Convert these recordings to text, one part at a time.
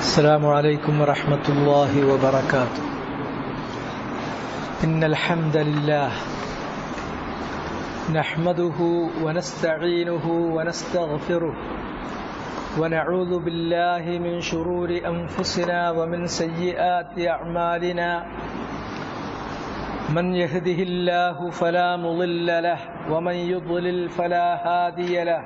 السلام عليكم ورحمة الله وبركاته إن الحمد لله نحمده ونستعينه ونستغفره ونعوذ بالله من شرور أنفسنا ومن سيئات أعمالنا من يهده الله فلا مضل له ومن يضلل فلا هادي له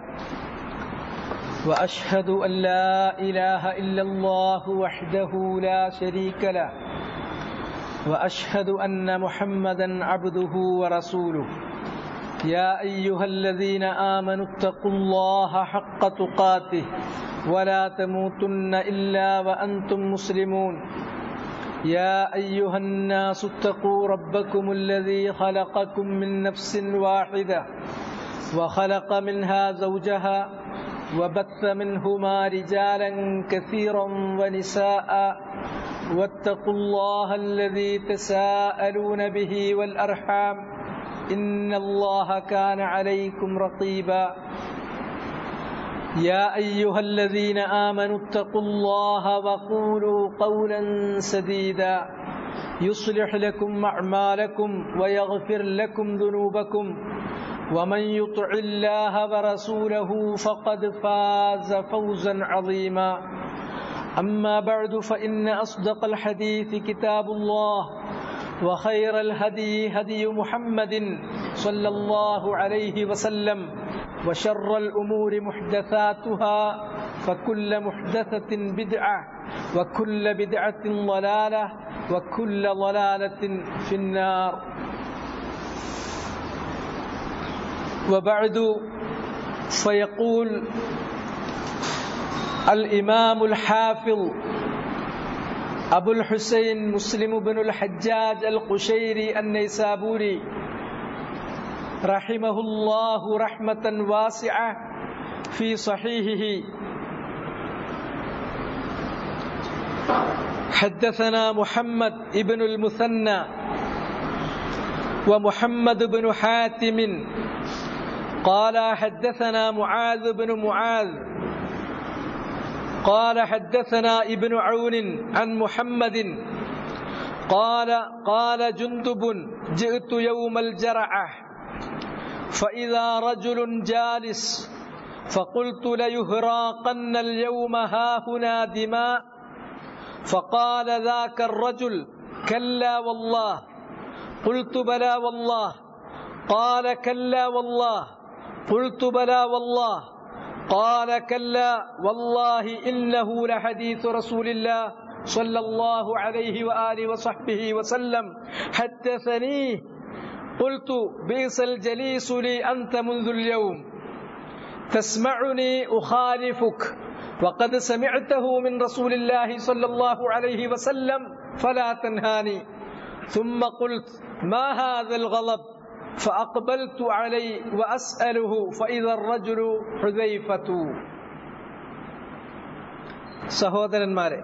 واشهد ان لا اله الا الله وحده لا شريك له واشهد ان محمدا عبده ورسوله يا ايها الذين امنوا اتقوا الله حق تقاته ولا تموتن الا وانتم مسلمون يا ايها الناس اتقوا ربكم الذي خلقكم من نفس واحده وخلق منها زوجها وبث منهما رجالا كثيرا ونساء واتقوا الله الذي تساءلون به والارحام ان الله كان عليكم رقيبا يا ايها الذين امنوا اتقوا الله وقولوا قولا سديدا يصلح لكم اعمالكم ويغفر لكم ذنوبكم ومن يطع الله ورسوله فقد فاز فوزا عظيما اما بعد فان اصدق الحديث كتاب الله وخير الهدي هدي محمد صلى الله عليه وسلم وشر الامور محدثاتها فكل محدثه بدعه وكل بدعه ضلاله وكل ضلاله في النار وبعد فيقول الإمام الحافظ أبو الحسين مسلم بن الحجاج القشيري النيسابوري رحمه الله رحمة واسعة في صحيحه حدثنا محمد ابن المثنى ومحمد بن حاتم قال حدثنا معاذ بن معاذ قال حدثنا ابن عون عن محمد قال قال جندب جئت يوم الجرعة فإذا رجل جالس فقلت ليهراقن اليوم هاهنا دماء فقال ذاك الرجل كلا والله قلت بلى والله قال كلا والله قلت بلى والله قال كلا والله إنه لحديث رسول الله صلى الله عليه وآله وصحبه وسلم حدثنيه قلت بئس الجليس لي أنت منذ اليوم تسمعني أخالفك وقد سمعته من رسول الله صلى الله عليه وسلم فلا تنهاني ثم قلت ما هذا الغضب فأقبلت عليه وأسأله فإذا الرجل حذيفة സഹോദരന്മാരെ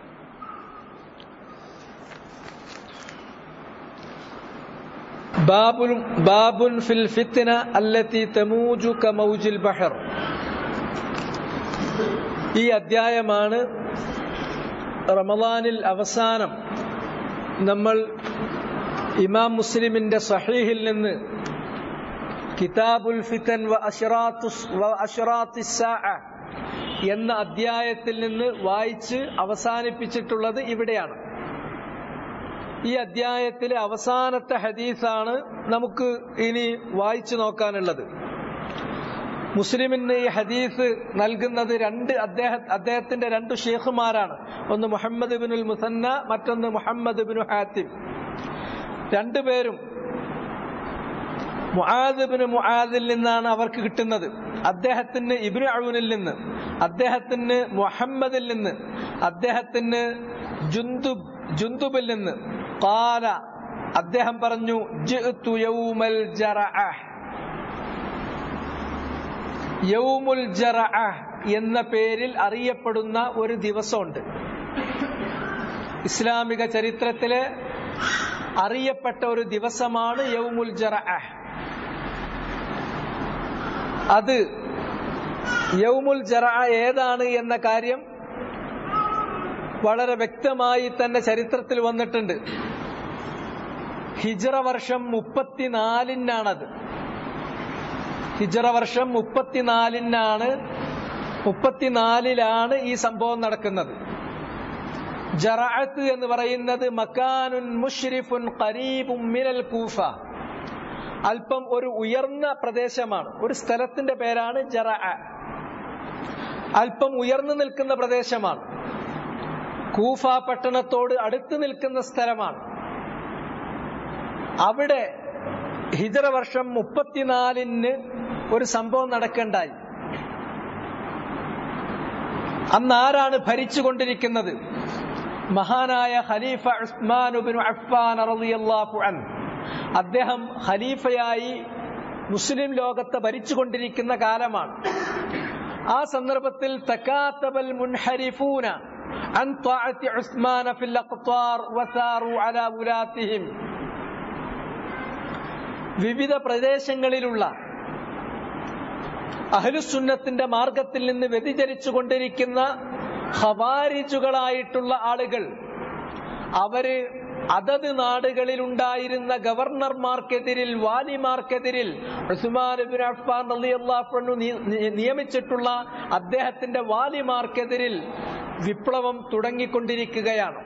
ബാബുൻ ബാബുൻ ഫിൽ ഫിത്ന അല്ലത്തി തമൂജു കമൗജിൽ ബഹർ ഈ അധ്യായമാണ് റമദാനിൽ അവസാനം നമ്മൾ ഇമാം മുസ്ലിമിന്റെ സഹീഹിൽ നിന്ന് കിതാബുൽ ഫിത്തൻ വ അഷറാത്തിസ്സാ എന്ന അധ്യായത്തിൽ നിന്ന് വായിച്ച് അവസാനിപ്പിച്ചിട്ടുള്ളത് ഇവിടെയാണ് ഈ അധ്യായത്തിലെ അവസാനത്തെ ഹദീസാണ് നമുക്ക് ഇനി വായിച്ചു നോക്കാനുള്ളത് മുസ്ലിമിന് ഈ ഹദീസ് നൽകുന്നത് രണ്ട് അദ്ദേഹ അദ്ദേഹത്തിന്റെ രണ്ട് ഷേഖുമാരാണ് ഒന്ന് മുഹമ്മദ് ബിനുൽ മുസന്ന മറ്റൊന്ന് മുഹമ്മദ് ബിനു ഹാത്തിം രണ്ടുപേരും മുആദിബിന് മുആദിൽ നിന്നാണ് അവർക്ക് കിട്ടുന്നത് അദ്ദേഹത്തിന് ഇബ്നു അഴുനിൽ നിന്ന് അദ്ദേഹത്തിന് മുഹമ്മദിൽ നിന്ന് അദ്ദേഹത്തിന് ജുന്ദുബ് ജുന്ദുബിൽ നിന്ന് കാല അദ്ദേഹം പറഞ്ഞു ജിഅ്തു യൗമൽ ജറഅഹ് യൗമുൽ ജറഅഹ് എന്ന പേരിൽ അറിയപ്പെടുന്ന ഒരു ദിവസമുണ്ട് ഇസ്ലാമിക ചരിത്രത്തിലെ അറിയപ്പെട്ട ഒരു ദിവസമാണ് യൗമുൽ ജറഅഹ് അത് യൗമുൽ ജറ ഏതാണ് എന്ന കാര്യം വളരെ വ്യക്തമായി തന്നെ ചരിത്രത്തിൽ വന്നിട്ടുണ്ട് ഹിജറ വർഷം മുപ്പത്തിനാലിനാണത് ഹിജറ വർഷം മുപ്പത്തിനാലിനാണ് മുപ്പത്തിനാലിലാണ് ഈ സംഭവം നടക്കുന്നത് ജറഅത്ത് എന്ന് പറയുന്നത് മക്കാനുൻ മുഷ്രിഫുൻ ഖരീബും മിനൽ കൂഫ അല്പം ഒരു ഉയർന്ന പ്രദേശമാണ് ഒരു സ്ഥലത്തിന്റെ പേരാണ് ജറ അല്പം ഉയർന്നു നിൽക്കുന്ന പ്രദേശമാണ് കൂഫ പട്ടണത്തോട് അടുത്ത് നിൽക്കുന്ന സ്ഥലമാണ് അവിടെ ഹിജറ വർഷം മുപ്പത്തിനാലിന് ഒരു സംഭവം നടക്കണ്ടായി അന്ന് ആരാണ് ഭരിച്ചുകൊണ്ടിരിക്കുന്നത് മഹാനായ ഖലീഫ ഉസ്മാനുബിൻ അഫ്ഫാൻ റളിയല്ലാഹു അൻ അദ്ദേഹം ഖലീഫയായി മുസ്ലിം ലോകത്തെ ഭരിച്ചുകൊണ്ടിരിക്കുന്ന കാലമാണ് ആ സന്ദർഭത്തിൽ തക്കാത്തബൽ മുൻഹരിഫൂന عن طاعة عثمان في الأقطار وثاروا على ولاتهم വിവിധ പ്രദേശങ്ങളിലുള്ള അഹ്ലുസുന്നത്തിന്റെ മാർഗത്തിൽ നിന്ന് വ്യതിചരിച്ചു കൊണ്ടിരിക്കുന്ന ഹവാരിജുകളായിട്ടുള്ള ആളുകൾ അവര് അതത് നാടുകളിൽ ഉണ്ടായിരുന്ന ഗവർണർമാർക്കെതിരിൽ വാലിമാർക്കെതിരിൽ ഉസ്മാൻ ഇബ്നു അഫ്ഫാൻ റളിയല്ലാഹു അൻഹു നിയമിച്ചിട്ടുള്ള അദ്ദേഹത്തിന്റെ വാലിമാർക്കെതിരിൽ വിപ്ലവം തുടങ്ങിക്കൊണ്ടിരിക്കുകയാണ്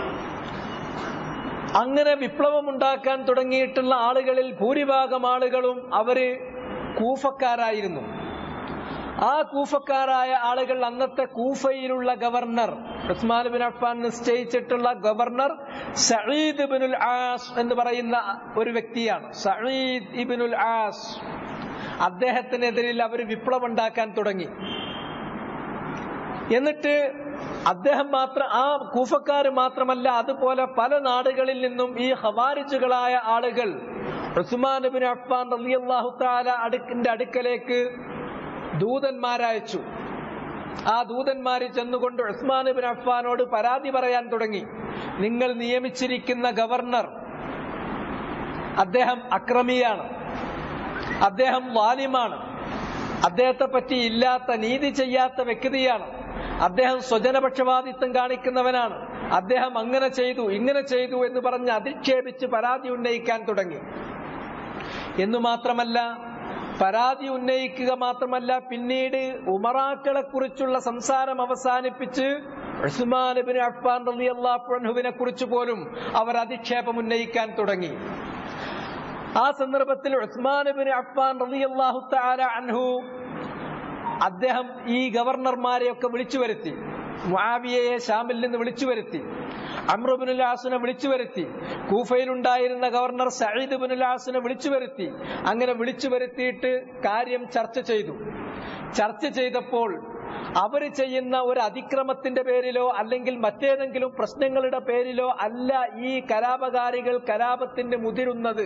അങ്ങനെ വിപ്ലവം ഉണ്ടാക്കാൻ തുടങ്ങിയിട്ടുള്ള ആളുകളിൽ ഭൂരിഭാഗം ആളുകളും അവര് കൂഫക്കാരായിരുന്നു ആ കൂഫക്കാരായ ആളുകൾ അന്നത്തെ കൂഫയിലുള്ള ഗവർണർ ഉസ്മാൻ ബിൻ അഫ്ഫാൻ നിശ്ചയിച്ചിട്ടുള്ള ഗവർണർ സഈദ് ഇബ്നുൽ ആസ് എന്ന് പറയുന്ന ഒരു വ്യക്തിയാണ് സഈദ് ഇബ്നുൽ ആസ് അദ്ദേഹത്തിനെതിരിൽ അവർ വിപ്ലവം ഉണ്ടാക്കാൻ തുടങ്ങി എന്നിട്ട് അദ്ദേഹം മാത്രം ആ കൂഫക്കാർ മാത്രമല്ല അതുപോലെ പല നാടുകളിൽ നിന്നും ഈ ഹവാരിജുകളായ ആളുകൾ ഉസ്മാൻ ബിൻ അഫ്ഫാൻ റളിയല്ലാഹു തആല അടുക്കിന്റെ അടുക്കലേക്ക് ദൂതന്മാരയച്ചു ആ ദൂതന്മാര് ചെന്നുകൊണ്ട് ഉസ്മാൻ ബിൻ അഫ്ഫാനോട് പരാതി പറയാൻ തുടങ്ങി നിങ്ങൾ നിയമിച്ചിരിക്കുന്ന ഗവർണർ അദ്ദേഹം അക്രമിയാണ് അദ്ദേഹം വാലിമാണ് അദ്ദേഹത്തെ പറ്റി ഇല്ലാത്ത നീതി ചെയ്യാത്ത വ്യക്തിയാണ് അദ്ദേഹം സ്വജനപക്ഷപാതിത്വം കാണിക്കുന്നവനാണ് അദ്ദേഹം അങ്ങനെ ചെയ്തു ഇങ്ങനെ ചെയ്തു എന്ന് പറഞ്ഞ് അധിക്ഷേപിച്ച് പരാതി ഉന്നയിക്കാൻ തുടങ്ങി എന്നു മാത്രമല്ല പരാതി ഉന്നയിക്കുക മാത്രമല്ല പിന്നീട് ഉമറാക്കളെ കുറിച്ചുള്ള സംസാരം അവസാനിപ്പിച്ച് ഉസ്മാൻ ബിൻ അഫ്ഫാൻ റളിയല്ലാഹു അൻഹുവിനെ കുറിച്ച് പോലും അവർ അധിക്ഷേപം ഉന്നയിക്കാൻ തുടങ്ങി ആ സന്ദർഭത്തിൽ ഉസ്മാൻ ബിൻ അഫ്ഫാൻ റളിയല്ലാഹു തആല അൻഹു അദ്ദേഹം ഈ ഗവർണർമാരെയൊക്കെ വിളിച്ചു വരുത്തി മുആവിയയെ ഷാമിൽ നിന്ന് വിളിച്ചു വരുത്തി അമ്രുബിനുൽ ആസിനെ വിളിച്ചു വരുത്തി കൂഫയിലുണ്ടായിരുന്ന ഗവർണർ സയ്യിദ് ബിനുൽ ആസിനെ വിളിച്ചു വരുത്തി അങ്ങനെ വിളിച്ചു വരുത്തിയിട്ട് കാര്യം ചർച്ച ചെയ്തു ചർച്ച ചെയ്തപ്പോൾ അവര് ചെയ്യുന്ന ഒരു അതിക്രമത്തിന്റെ പേരിലോ അല്ലെങ്കിൽ മറ്റേതെങ്കിലും പ്രശ്നങ്ങളുടെ പേരിലോ അല്ല ഈ കലാപകാരികൾ കലാപത്തിന് മുതിരുന്നത്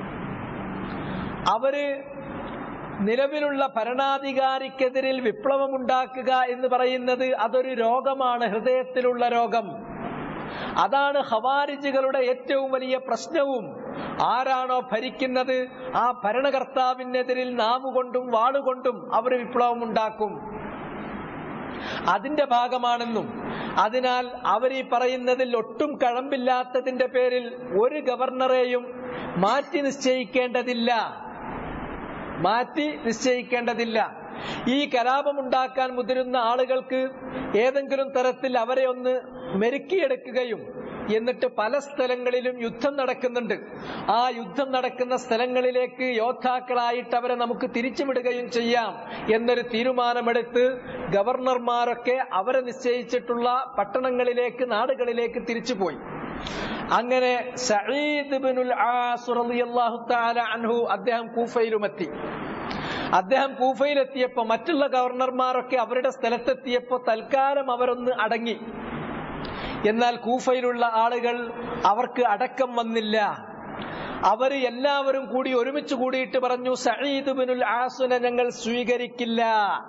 അവര് നിലവിലുള്ള ഭരണാധികാരിക്കെതിരിൽ വിപ്ലവമുണ്ടാക്കുക എന്ന് പറയുന്നത് അതൊരു രോഗമാണ് ഹൃദയത്തിലുള്ള രോഗം അതാണ് ഹവാരിജുകളുടെ ഏറ്റവും വലിയ പ്രശ്നവും ആരാണോ ഭരിക്കുന്നത് ആ ഭരണകർത്താവിനെതിരിൽ നാവുകൊണ്ടും വാളുകൊണ്ടും അവർ വിപ്ലവം ഉണ്ടാക്കും അതിന്റെ ഭാഗമാണെന്നും അതിനാൽ അവർ ഈ പറയുന്നതിൽ ഒട്ടും കഴമ്പില്ലാത്തതിന്റെ പേരിൽ ഒരു ഗവർണറെയും മാറ്റി നിശ്ചയിക്കേണ്ടതില്ല മാറ്റി നിശ്ചയിക്കേണ്ടതില്ല ഈ കലാപമുണ്ടാക്കാൻ മുതിരുന്ന ആളുകൾക്ക് ഏതെങ്കിലും തരത്തിൽ അവരെ ഒന്ന് മെരുക്കിയെടുക്കുകയും എന്നിട്ട് പല സ്ഥലങ്ങളിലും യുദ്ധം നടക്കുന്നുണ്ട് ആ യുദ്ധം നടക്കുന്ന സ്ഥലങ്ങളിലേക്ക് യോദ്ധാക്കളായിട്ട് അവരെ നമുക്ക് തിരിച്ചുവിടുകയും ചെയ്യാം എന്നൊരു തീരുമാനമെടുത്ത് ഗവർണർമാരൊക്കെ അവരെ നിശ്ചയിച്ചിട്ടുള്ള പട്ടണങ്ങളിലേക്ക് നാടുകളിലേക്ക് തിരിച്ചുപോയി അങ്ങനെ സഈദ് ബിനുൽ ആസ് റളിയല്ലാഹു തആല അൻഹു അദ്ദേഹം കൂഫയിലുമെത്തി അദ്ദേഹം കൂഫയിലെത്തിയപ്പോ മറ്റുള്ള ഗവർണർമാരൊക്കെ അവരുടെ സ്ഥലത്തെത്തിയപ്പോ തൽക്കാലം അവരൊന്ന് അടങ്ങി എന്നാൽ കൂഫയിലുള്ള ആളുകൾ അവർക്ക് അടക്കം വന്നില്ല അവര് എല്ലാവരും കൂടി ഒരുമിച്ച് കൂടിയിട്ട് പറഞ്ഞു സഈദ് ബിനുൽ ആസുനെ ഞങ്ങൾ സ്വീകരിക്കില്ല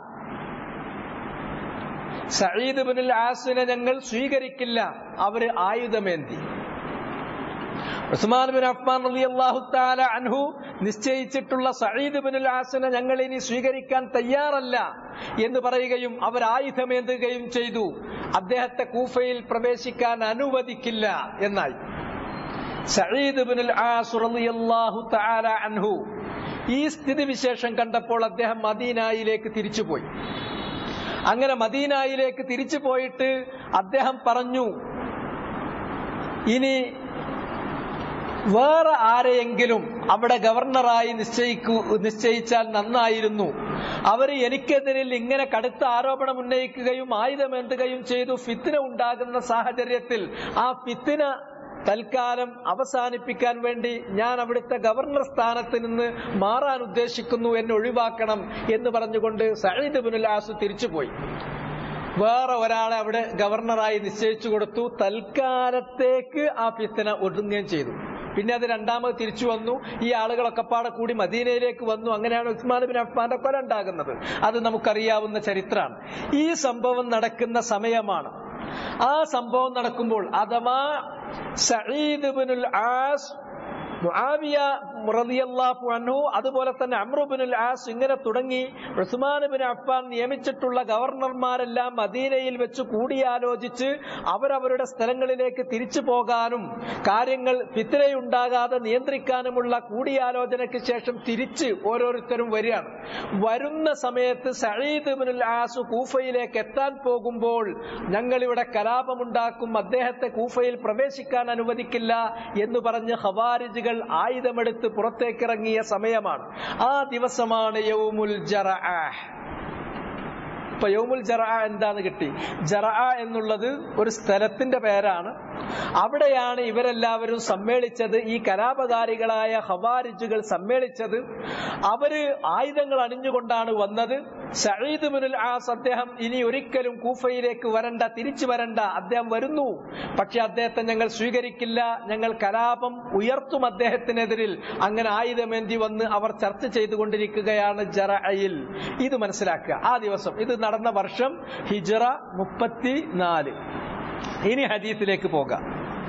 സഈദ് ബിനുൽ ആസുനെ ഞങ്ങൾ സ്വീകരിക്കില്ല അവര് ആയുധമേന്തി ഉസ്മാൻ ബിൻ അഫ്മാൻ റളിയല്ലാഹു തആല അൻഹു നിശ്ചയിച്ചിട്ടുള്ള സഈദ് ബിനുൽ ആസിനെ ഞങ്ങൾ ഇനി സ്വീകരിക്കാൻ തയ്യാറല്ല എന്ന് പറയുകയും അവർ ആയുധമേന്തുകയും ചെയ്തു അദ്ദേഹത്തെ കൂഫയിൽ പ്രവേശിക്കാൻ അനുവദിക്കില്ല എന്നായി സഈദ് ഇബ്നുൽ ആസ് റളിയല്ലാഹു തആല അൻഹു ഈ സ്ഥിതിവിശേഷം കണ്ടപ്പോൾ അദ്ദേഹം മദീനായിലേക്ക് തിരിച്ചുപോയി അങ്ങനെ മദീനായിലേക്ക് തിരിച്ചു പോയിട്ട് അദ്ദേഹം പറഞ്ഞു ഇനി വേറെ ആരെയെങ്കിലും അവിടെ ഗവർണറായി നിശ്ചയിക്കൂ നിശ്ചയിച്ചാൽ നന്നായിരുന്നു അവർ എനിക്കെതിരിൽ ഇങ്ങനെ കടുത്ത ആരോപണം ഉന്നയിക്കുകയും ആയുധമേന്തുകയും ചെയ്തു ഫിത്തിന ഉണ്ടാകുന്ന സാഹചര്യത്തിൽ ആ ഫിത്തിന തൽക്കാലം അവസാനിപ്പിക്കാൻ വേണ്ടി ഞാൻ അവിടുത്തെ ഗവർണർ സ്ഥാനത്ത് നിന്ന് മാറാൻ ഉദ്ദേശിക്കുന്നു എന്നെ ഒഴിവാക്കണം എന്ന് പറഞ്ഞുകൊണ്ട് സയ്യിദ് ബിനുൽ ആസു തിരിച്ചുപോയി വേറെ ഒരാളെ അവിടെ ഗവർണറായി നിശ്ചയിച്ചു കൊടുത്തു തൽക്കാലത്തേക്ക് ആ ഫിത്തന ഒടുങ്ങുകയും ചെയ്തു പിന്നെ അത് രണ്ടാമത് തിരിച്ചു വന്നു ഈ ആളുകളൊക്കെ പാടെ കൂടി മദീനയിലേക്ക് വന്നു അങ്ങനെയാണ് ഉസ്മാൻ ബിൻ അഫ്മാന്റെ കൊല ഉണ്ടാകുന്നത് അത് നമുക്കറിയാവുന്ന ചരിത്രമാണ് ഈ സംഭവം നടക്കുന്ന സമയമാണ് ആ സംഭവം നടക്കുമ്പോൾ അഥവാ സഈദ് ബിനുൽ ആസ് മുആവിയ റളിയല്ലാഹു അൻഹു അതുപോലെ തന്നെ അമ്രുബിനുൽ ആസ് ഇങ്ങനെ തുടങ്ങി ഉസ്മാൻ ബിൻ അഫ്ഫാൻ നിയമിച്ചിട്ടുള്ള ഗവർണർമാരെല്ലാം മദീനയിൽ വെച്ച് കൂടിയാലോചിച്ച് അവരവരുടെ സ്ഥലങ്ങളിലേക്ക് തിരിച്ചു പോകാനും കാര്യങ്ങൾ ഫിത്തിരയുണ്ടാകാതെ നിയന്ത്രിക്കാനുമുള്ള കൂടിയാലോചനയ്ക്ക് ശേഷം തിരിച്ച് ഓരോരുത്തരും വരികയാണ് വരുന്ന സമയത്ത് സഈദ് ബിനുൽ ആസ് കൂഫയിലേക്ക് എത്താൻ പോകുമ്പോൾ ഞങ്ങളിവിടെ കലാപമുണ്ടാക്കും അദ്ദേഹത്തെ കൂഫയിൽ പ്രവേശിക്കാൻ അനുവദിക്കില്ല എന്ന് പറഞ്ഞ് ഹവാരിജുകൾ ആയുധമെടുത്ത് പുറത്തേക്കിറങ്ങിയ സമയമാണ് ആ ദിവസമാണ് യൗമുൽ ജറഅഹ് ഇപ്പൊ യൗമുൽ ജറ എന്താന്ന് കിട്ടി ജറ എന്നുള്ളത് ഒരു സ്ഥലത്തിന്റെ പേരാണ് അവിടെയാണ് ഇവരെല്ലാവരും സമ്മേളിച്ചത് ഈ കലാപകാരികളായ ഹവാരിജുകൾ സമ്മേളിച്ചത് അവര് ആയുധങ്ങൾ അണിഞ്ഞുകൊണ്ടാണ് വന്നത് സഈദ് ബിനുൽ ആസ് അദ്ദേഹം ഇനി ഒരിക്കലും കൂഫയിലേക്ക് വരണ്ട തിരിച്ചു വരണ്ട അദ്ദേഹം വരുന്നു പക്ഷെ അദ്ദേഹത്തെ ഞങ്ങൾ സ്വീകരിക്കില്ല ഞങ്ങൾ കലാപം ഉയർത്തും അദ്ദേഹത്തിനെതിരിൽ അങ്ങനെ ആയുധമേന്തി വന്ന് അവർ ചർച്ച ചെയ്തുകൊണ്ടിരിക്കുകയാണ് ജറയിൽ ഇത് മനസ്സിലാക്കുക ആ ദിവസം ഇത് നടന്ന വർഷം ഹിജറ മുപ്പത്തി നാല് ഇനി ഹദീസിലേക്ക് പോകാം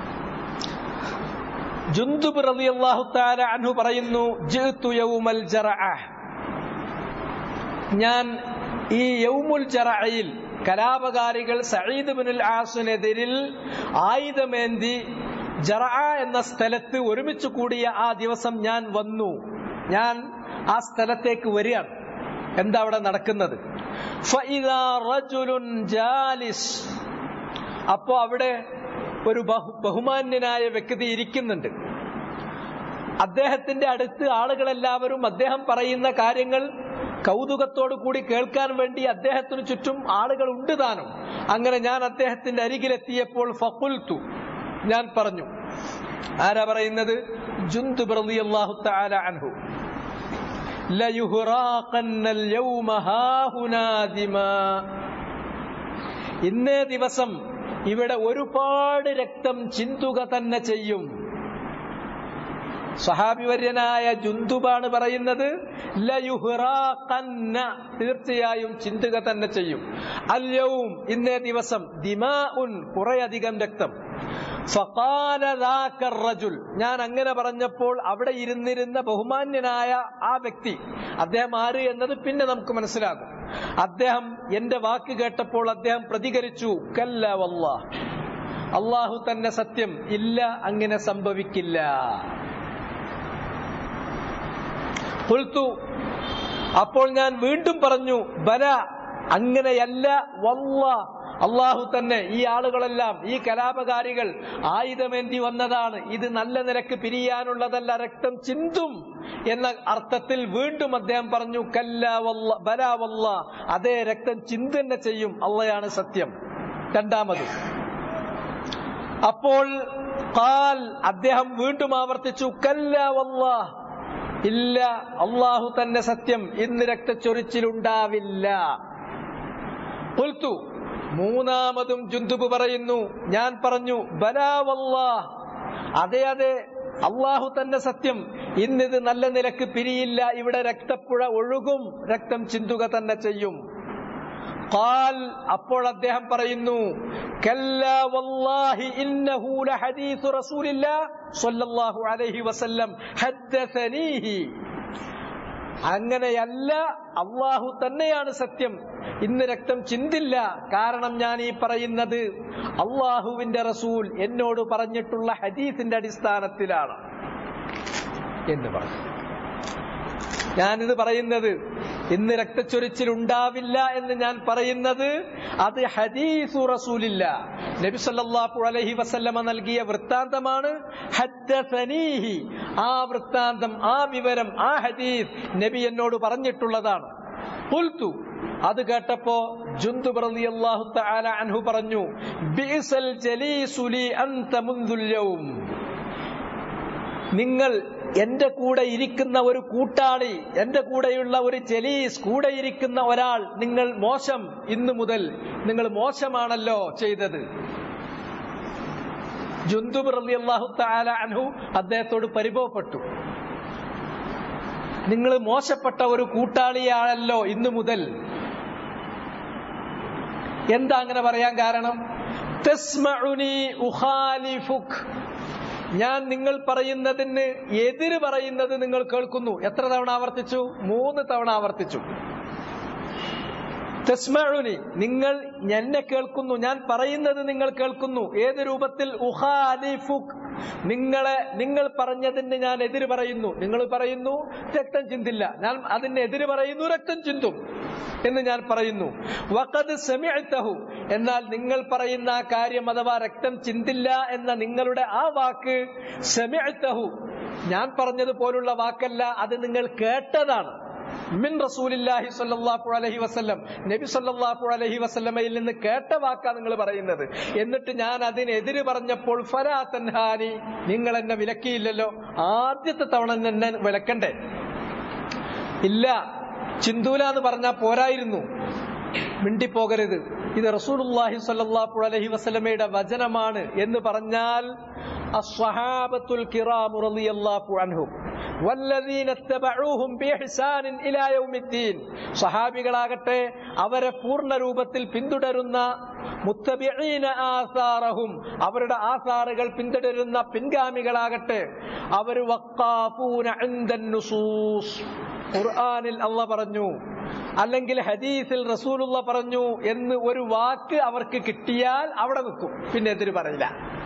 ജുന്ദുബ് റളിയല്ലാഹു തആല അൻഹു പറയുന്നു ജിഅ്തു യൗമൽ ജറഅഹ് ഞാൻ ഈ യൗമുൽ ജറഅയിൽ കലാപകാരികൾ സഈദ് ബിനുൽ ആസിനെതിരിൽ ആയുധമേന്തി ജറഅ എന്ന സ്ഥലത്ത് ഒരുമിച്ച് കൂടിയ ആ ദിവസം ഞാൻ വന്നു ഞാൻ ആ സ്ഥലത്തേക്ക് വരികയാണ് എന്താ അവിടെ നടക്കുന്നത് ഫഇദാ റജുലുൻ ജാലിസ് അപ്പോ അവിടെ ഒരു ബഹു ബഹുമാന്യനായ വ്യക്തി ഇരിക്കുന്നുണ്ട് അദ്ദേഹത്തിന്റെ അടുത്ത് ആളുകളെല്ലാവരും അദ്ദേഹം പറയുന്ന കാര്യങ്ങൾ കൗതുകത്തോടു കൂടി കേൾക്കാൻ വേണ്ടി അദ്ദേഹത്തിന് ചുറ്റും ആളുകൾ ഉണ്ട് താനും അങ്ങനെ ഞാൻ അദ്ദേഹത്തിന്റെ അരികിലെത്തിയപ്പോൾ ഫഖുൽത്തു ഞാൻ പറഞ്ഞു ആരാ പറയുന്നത് ജുന്തു റളിയല്ലാഹു തആല അൻഹു ലയുഹ്റാഖന്ന اليوم ഹാഹുനാ ദിമാ ഇന്നേ ദിവസം ഇവിടെ ഒരുപാട് രക്തം ചിന്തുക തന്നെ ചെയ്യും സഹാബിവര്യനായ ജുന്തുബാണ് പറയുന്നത് ലയുഹ്റാഖന്ന തീർച്ചയായും ചിന്തുക തന്നെ ചെയ്യും അല്യവും ഇന്നേ ദിവസം ദിമാ ഉൻ കുറേയധികം രക്തം ഫഖാല ذاك الرجل ഞാൻ അങ്ങനെ പറഞ്ഞപ്പോൾ അവിടെ ഇരുന്നിരുന്ന ബഹുമാന്യനായ ആ വ്യക്തി അദ്ദേഹം ആര് എന്നത് പിന്നെ നമുക്ക് മനസ്സിലാകും അദ്ദേഹം എന്റെ വാക്ക് കേട്ടപ്പോൾ അദ്ദേഹം പ്രതികരിച്ചു കല്ല വല്ലാഹ് അള്ളാഹു തന്നെ സത്യം ഇല്ല അങ്ങനെ സംഭവിക്കില്ല പുൽത്തു അപ്പോൾ ഞാൻ വീണ്ടും പറഞ്ഞു ബല അങ്ങനെയല്ല വല്ല അള്ളാഹു തന്നെ ഈ ആളുകളെല്ലാം ഈ കലാപകാരികൾ ആയുധമേന്തി വന്നതാണ് ഇത് നല്ല നിരക്ക് പിരിയാനുള്ളതല്ല രക്തം ചിന്തും എന്ന അർത്ഥത്തിൽ വീണ്ടും അദ്ദേഹം പറഞ്ഞു കല്ല വല്ല ബല വല്ല അതേ രക്തം ചിന്ത തന്നെ ചെയ്യും അള്ളയാണ് സത്യം രണ്ടാമത് അപ്പോൾ കാൽ അദ്ദേഹം വീണ്ടും ആവർത്തിച്ചു കല്ല വല്ലാ ഇല്ല അള്ളാഹു തന്നെ സത്യം ഇന്ന് രക്തച്ചൊരിച്ചിലുണ്ടാവില്ല പുൽത്തു മൂന്നാമതും ജുന്തുബ് പറയുന്നു ഞാൻ പറഞ്ഞു ബലാവല്ലാ അതെ അതെ അള്ളാഹു തന്നെ സത്യം ഇന്നിത് നല്ല നിലക്ക് പിരിയില്ല ഇവിടെ രക്തപ്പുഴ ഒഴുകും രക്തം ചിന്തുക തന്നെ ചെയ്യും قال അപ്പോൾ അദ്ദേഹം പറയുന്നു കല്ലാ വല്ലാഹി ഇന്നഹു ലഹദീസു റസൂലില്ലാ സ്വല്ലല്ലാഹു അലൈഹി വസല്ലം ഹദ്ദസനീഹി അങ്ങനെയല്ല അള്ളാഹു തന്നെയാണ് സത്യം ഇന്ന് രക്തം ചിന്തില്ല കാരണം ഞാൻ ഈ പറയുന്നത് അള്ളാഹുവിന്റെ റസൂൽ എന്നോട് പറഞ്ഞിട്ടുള്ള ഹദീസിന്റെ അടിസ്ഥാനത്തിലാണ് എന്ന് പറഞ്ഞു ഞാനിത് പറയുന്നത് ഇന്ന് രക്തച്ചൊരിച്ചിൽ ഉണ്ടാവില്ല എന്ന് ഞാൻ പറയുന്നത് അത് ഹദീസു റസൂലില്ല നബി സല്ലല്ലാഹു അലൈഹി വസല്ലമ നൽകിയ വൃത്താന്തമാണ് ഹദ്ദസനീഹി ആ വൃത്താന്തം ആ വിവരം ആ ഹദീസ് നബി എന്നോട് പറഞ്ഞിട്ടുള്ളതാണ് ഖുൽതു അത് കേട്ടപ്പോ ജുന്തു റളിയല്ലാഹു തആല അൻഹു പറഞ്ഞു ബിഅസൽ ജലീസു ലി അൻത മുൻദുൽ യൗം നിങ്ങൾ എന്റെ കൂടെ ഇരിക്കുന്ന ഒരു കൂട്ടാളി എന്റെ കൂടെയുള്ള ഒരു ജലീസ് കൂടെ ഇരിക്കുന്ന ഒരാൾ നിങ്ങൾ മോശം ഇന്നു മുതൽ നിങ്ങൾ മോശമാണല്ലോ ചെയ്തത് ജുന്തുബ് റളിയല്ലാഹു തആല അൻഹു അദ്ദേഹത്തോട് പരിഭവപ്പെട്ടു നിങ്ങൾ മോശപ്പെട്ട ഒരു കൂട്ടാളിയാണല്ലോ ഇന്നു മുതൽ എന്താ അങ്ങനെ പറയാൻ കാരണം തസ്മഉനി ഉഖാലിഫുക് ഞാൻ നിങ്ങൾ പറയുന്നതിന് എതിര് പറയുന്നത് നിങ്ങൾ കേൾക്കുന്നു എത്ര തവണ ആവർത്തിച്ചു മൂന്ന് തവണ ആവർത്തിച്ചു തസ്മഉനി നിങ്ങൾ എന്നെ കേൾക്കുന്നു ഞാൻ പറയുന്നത് നിങ്ങൾ കേൾക്കുന്നു ഏത് രൂപത്തിൽ ഉഹാലിഫുക് നിങ്ങളെ നിങ്ങൾ പറഞ്ഞതിന് ഞാൻ എതിര് പറയുന്നു നിങ്ങൾ പറയുന്നു രക്തം ചിന്തില്ല ഞാൻ അതിന് എതിര് പറയുന്നു രക്തം ചിന്തും എന്ന് ഞാൻ പറയുന്നു വഖദ് സമിഅ്തഹു എന്നാൽ നിങ്ങൾ പറയുന്ന ആ കാര്യം അഥവാ രക്തം ചിന്തില്ല എന്ന നിങ്ങളുടെ ആ വാക്ക് സമിഅ്തഹു ഞാൻ പറഞ്ഞതുപോലുള്ള വാക്കല്ല അത് നിങ്ങൾ കേട്ടതാണ് മിൻ റസൂലില്ലാഹി സ്വല്ലല്ലാഹു അലൈഹി വസല്ലം നബി സ്വല്ലല്ലാഹു അലൈഹി വസല്ലമയിൽ നിന്ന് കേട്ട വാക്കാ നിങ്ങൾ പറയുന്നത് എന്നിട്ട് ഞാൻ അതിനെതിര് പറഞ്ഞപ്പോൾ ഫലാ തൻഹാനി നിങ്ങൾ എന്നെ വിലക്കിയില്ലല്ലോ ആദ്യത്തെ തവണ എന്നെ വിലക്കണ്ടേ ഇല്ല ചിന്തൂല എന്ന് പറഞ്ഞാൽ പോരായിരുന്നു മിണ്ടിപ്പോകരുത് ഇത് റസൂലുള്ളാഹി സ്വല്ലല്ലാഹു അലൈഹി വസല്ലമയുടെ വചനമാണ് എന്ന് പറഞ്ഞാൽ അസ്വഹാബത്തുൽ കിറാമു റളിയല്ലാഹു അൻഹും വല്ലദീന ഇത്തബഊഹും ബിഇഹ്സാൻ ഇലാ യൗമിദ്ദീൻ സ്വഹാബികളാകട്ടെ അവരെ പൂർണ്ണ രൂപത്തിൽ പിന്തുടരുന്ന മുത്തബിഈന ആസാറഹും അവരുടെ ആസാറുകൾ പിന്തുടരുന്ന പിൻഗാമികളാകട്ടെ അവർ വഖാഫൂന ഇൻദൻ നുസൂസ് ഖുർആനിൽ അള്ള പറഞ്ഞു അല്ലെങ്കിൽ ഹദീസിൽ റസൂലുള്ള പറഞ്ഞു എന്ന് ഒരു വാക്ക് അവർക്ക് കിട്ടിയാൽ അവിടെ നിൽക്കും പിന്നെ എതിര് പറയില്ല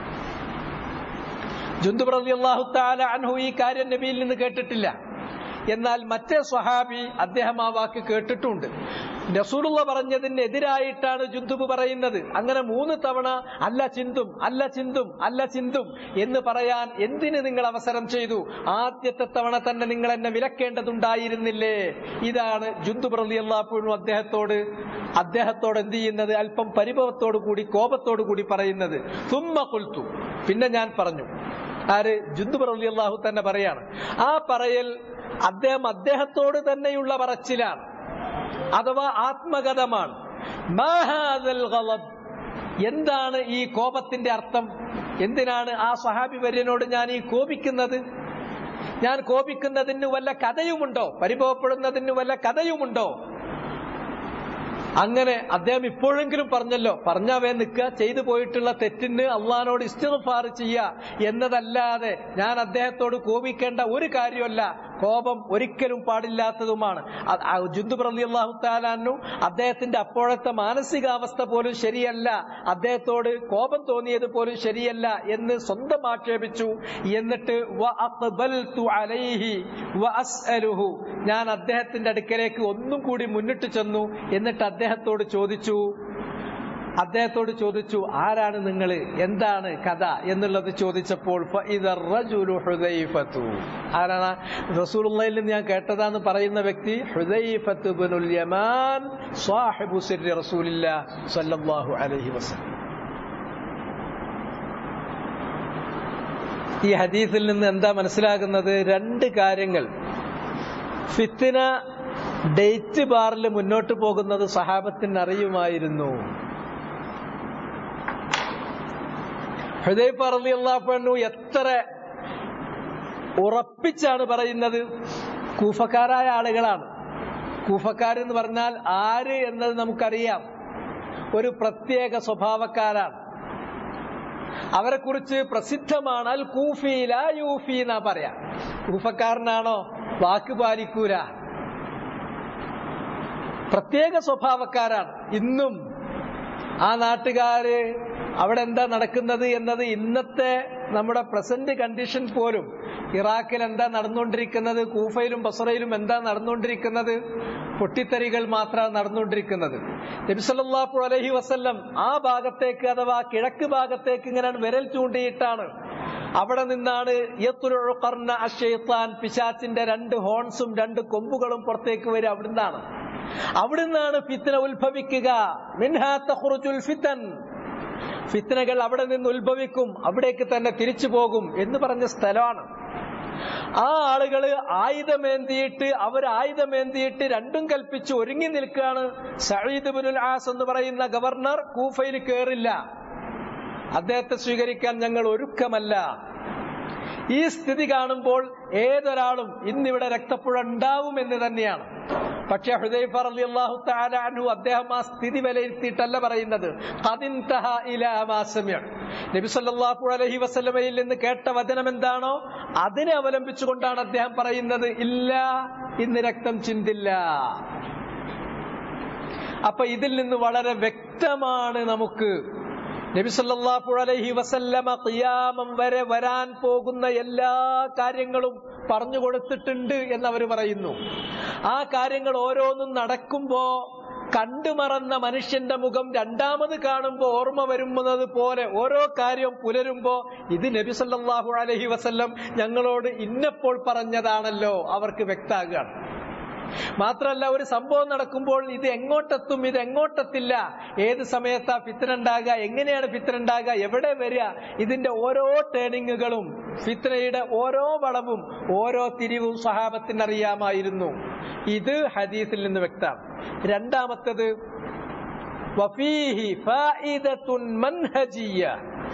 ജുന്ദു റളിയല്ലാഹു തആല അൻഹു ഈ കാര്യം നബിയിൽ നിന്ന് കേട്ടിട്ടില്ല എന്നാൽ മറ്റേ സ്വഹാബി അദ്ദേഹം ആ വാക്ക് കേട്ടിട്ടുണ്ട് റസൂലുള്ള പറഞ്ഞതിന് എതിരായിട്ടാണ് ജുന്തുബ് പറയുന്നത് അങ്ങനെ മൂന്ന് തവണ അല്ല ചിന്തും അല്ല ചിന്തും അല്ല ചിന്തും എന്ന് പറയാൻ എന്തിന് നിങ്ങൾ അവസരം ചെയ്തു ആദ്യത്തെ തവണ തന്നെ നിങ്ങൾ എന്നെ വിലക്കേണ്ടതുണ്ടായിരുന്നില്ലേ ഇതാണ് ജുന്തുബ് റളിയല്ലാഹു അദ്ദേഹത്തോട് അദ്ദേഹത്തോട് എന്ത് ചെയ്യുന്നത് അല്പം പരിഭവത്തോടു കൂടി കോപത്തോടു കൂടി പറയുന്നത് തുമ്മ കുൽത്തു പിന്നെ ഞാൻ പറഞ്ഞു ആര് ജുന്തുബ് റളിയല്ലാഹു തന്നെ പറയാണ് ആ പറയൽ അദ്ദേഹം അദ്ദേഹത്തോട് തന്നെയുള്ള പറച്ചിലാണ് അഥവാ ആത്മഗതമാണ് മാഹാദൽ ഗളബ്. എന്താണ് ഈ കോപത്തിന്റെ അർത്ഥം എന്തിനാണ് ആ സഹാബി വര്യനോട് ഞാൻ ഈ കോപിക്കുന്നത് ഞാൻ കോപിക്കുന്നതിന് വല്ല കഥയുമുണ്ടോ പരിഭവപ്പെടുന്നതിന് വല്ല കഥയുമുണ്ടോ അങ്ങനെ അദ്ദേഹം ഇപ്പോഴെങ്കിലും പറഞ്ഞല്ലോ പറഞ്ഞവേ നിൽക്കുക ചെയ്തു പോയിട്ടുള്ള തെറ്റിന് അള്ളഹാനോട് ഇസ്തിഗ്ഫാർ ചെയ്യുക എന്നതല്ലാതെ ഞാൻ അദ്ദേഹത്തോട് കോപിക്കേണ്ട ഒരു കാര്യമല്ല കോപം ഒരിക്കലും പാടില്ലാത്തതുമാണ് ജുന്ദു പ്രതി അള്ളാഹു താലാനു അദ്ദേഹത്തിന്റെ അപ്പോഴത്തെ മാനസികാവസ്ഥ പോലും ശരിയല്ല അദ്ദേഹത്തോട് കോപം തോന്നിയത് പോലും ശരിയല്ല എന്ന് സ്വന്തം ആക്ഷേപിച്ചു എന്നിട്ട് വ അഖ്ബൽതു അലൈഹി വ അസ്അലുഹു ഞാൻ അദ്ദേഹത്തിന്റെ അടുക്കലേക്ക് ഒന്നും കൂടി മുന്നിട്ട് ചെന്നു എന്നിട്ട് അദ്ദേഹത്തോട് ചോദിച്ചു അദ്ദേഹത്തോട് ചോദിച്ചു ആരാണ് നിങ്ങൾ എന്താണ് കഥ എന്നുള്ളത് ചോദിച്ചപ്പോൾ ഫഇദ റജുലു ഹുദൈഫത്തു ആരാണ് റസൂലുള്ളയിൽ നിന്ന് ഞാൻ കേട്ടതാന്ന് പറയുന്ന വ്യക്തി ഹുദൈഫത്ത് ഇബ്നുൽ യമാൻ സാഹിബു സിർരി റസൂലില്ലാ സ്വല്ലല്ലാഹു അലൈഹി വസല്ലം ഈ ഹദീസിൽ നിന്ന് എന്താ മനസ്സിലാകുന്നത് രണ്ട് കാര്യങ്ങൾ ഫിത്തിന ഡേറ്റ് ബാറിൽ മുന്നോട്ട് പോകുന്നത് സഹാബത്തിന് അറിയുമായിരുന്നു ഹൃദയ റളിയല്ലാഹു എത്ര ഉറപ്പിച്ചാണ് പറയുന്നത് കൂഫക്കാരായ ആളുകളാണ് കൂഫക്കാരെന്ന് പറഞ്ഞാൽ ആര് എന്നത് നമുക്കറിയാം ഒരു പ്രത്യേക സ്വഭാവക്കാരാണ് അവരെ കുറിച്ച് പ്രസിദ്ധമാണ് അൽ കൂഫി ലാ യൂഫി എന്നാ പറയാ കൂഫക്കാരനാണോ വാക്ക് പാലിക്കൂല പ്രത്യേക സ്വഭാവക്കാരാണ് ഇന്നും ആ നാട്ടുകാര് അവിടെ എന്താ നടക്കുന്നത് എന്നത് ഇന്നത്തെ നമ്മുടെ പ്രസന്റ് കണ്ടീഷൻ പോലും ഇറാഖിൽ എന്താ നടന്നുകൊണ്ടിരിക്കുന്നത് കൂഫയിലും ബസറയിലും എന്താ നടന്നുകൊണ്ടിരിക്കുന്നത് പൊട്ടിത്തെറികൾ മാത്രമാണ് നടന്നുകൊണ്ടിരിക്കുന്നത് നബിസല്ലാഹു അലഹി വസ്ല്ലം ആ ഭാഗത്തേക്ക് അഥവാ കിഴക്ക് ഭാഗത്തേക്ക് ഇങ്ങനെ വിരൽ ചൂണ്ടിയിട്ടാണ് അവിടെ നിന്നാണ് യത്തുലുകർണ അഷെയ്ത്താൻ പിശാച്ചിന്റെ രണ്ട് ഹോൺസും രണ്ട് കൊമ്പുകളും പുറത്തേക്ക് വരിക അവിടുന്നാണ് അവിടുന്നാണ് ഫിത്തന ഉത്ഭവിക്കുക മിൻഹാത്ത ഖുറുജുൽ ഫിത്തൻ ഫിത്തനകൾ അവിടെ നിന്ന് ഉത്ഭവിക്കും അവിടേക്ക് തന്നെ തിരിച്ചു പോകും എന്ന് പറഞ്ഞ സ്ഥലമാണ് ആ ആളുകള് ആയുധമേന്തിയിട്ട് അവർ ആയുധമേന്തിയിട്ട് രണ്ടും കൽപ്പിച്ച് ഒരുങ്ങി നിൽക്കുകയാണ് സയ്യിദ് ബിനുൽ ആസ് എന്ന് പറയുന്ന ഗവർണർ കൂഫയിൽ കയറില്ല അദ്ദേഹത്തെ സ്വീകരിക്കാൻ ഞങ്ങൾ ഒരുക്കമല്ല ഈ സ്ഥിതി കാണുമ്പോൾ ഏതൊരാളും ഇന്നിവിടെ രക്തപ്പുഴ ഉണ്ടാവും എന്ന് തന്നെയാണ് പക്ഷേ ഹുദൈഫ റളിയല്ലാഹു തആല അൻഹു അദ്ദേഹം ആ സ്ഥിതി വിലയിരുത്തിയിട്ടല്ല പറയുന്നത് ഖദിൻതഹ ഇലാ മാ സമിഅ നബി സല്ലല്ലാഹു അലൈഹി വസല്ലമയിൽ നിന്ന് കേട്ട വചനം എന്താണോ അതിനെ അവലംബിച്ചുകൊണ്ടാണ് അദ്ദേഹം പറയുന്നത് ഇല്ല ഇന്ന് രക്തം ചിന്തില്ല അപ്പൊ ഇതിൽ നിന്ന് വളരെ വ്യക്തമാണ് നമുക്ക് നബി സല്ലല്ലാഹു അലൈഹി വസല്ലമ ഖിയാമം വരെ വരാൻ പോകുന്ന എല്ലാ കാര്യങ്ങളും പറഞ്ഞു കൊടുത്തിട്ടുണ്ട് എന്നവർ പറയുന്നു ആ കാര്യങ്ങൾ ഓരോന്നും നടക്കുമ്പോ കണ്ടുമറന്ന മനുഷ്യന്റെ മുഖം രണ്ടാമത് കാണുമ്പോ ഓർമ്മ വരുന്നത് പോലെ ഓരോ കാര്യം പുലരുമ്പോ ഇത് നബി സല്ലല്ലാഹു അലൈഹി വസല്ലം ഞങ്ങളോട് ഇന്നപ്പോൾ പറഞ്ഞതാണല്ലോ അവർക്ക് വ്യക്താകുകയാണ് മാത്രല്ല ഒരു സംഭവം നടക്കുമ്പോൾ ഇത് എങ്ങോട്ടെത്തും ഇത് എങ്ങോട്ടെത്തില്ല ഏത് സമയത്താ ഫിത്തന ഉണ്ടാകുക എങ്ങനെയാണ് ഫിത്തന ഉണ്ടാകുക എവിടെ വരിക ഇതിന്റെ ഓരോ ടേണിങ്ങുകളും ഫിത്തനയുടെ ഓരോ വളവും ഓരോ തിരിവും സഹാബത്തിന് അറിയാമായിരുന്നു ഇത് ഹദീസിൽ നിന്ന് വ്യക്തമാണ് രണ്ടാമത്തത് വഫീഹി ഫായിദത്തുൻ മൻഹജിയ്യ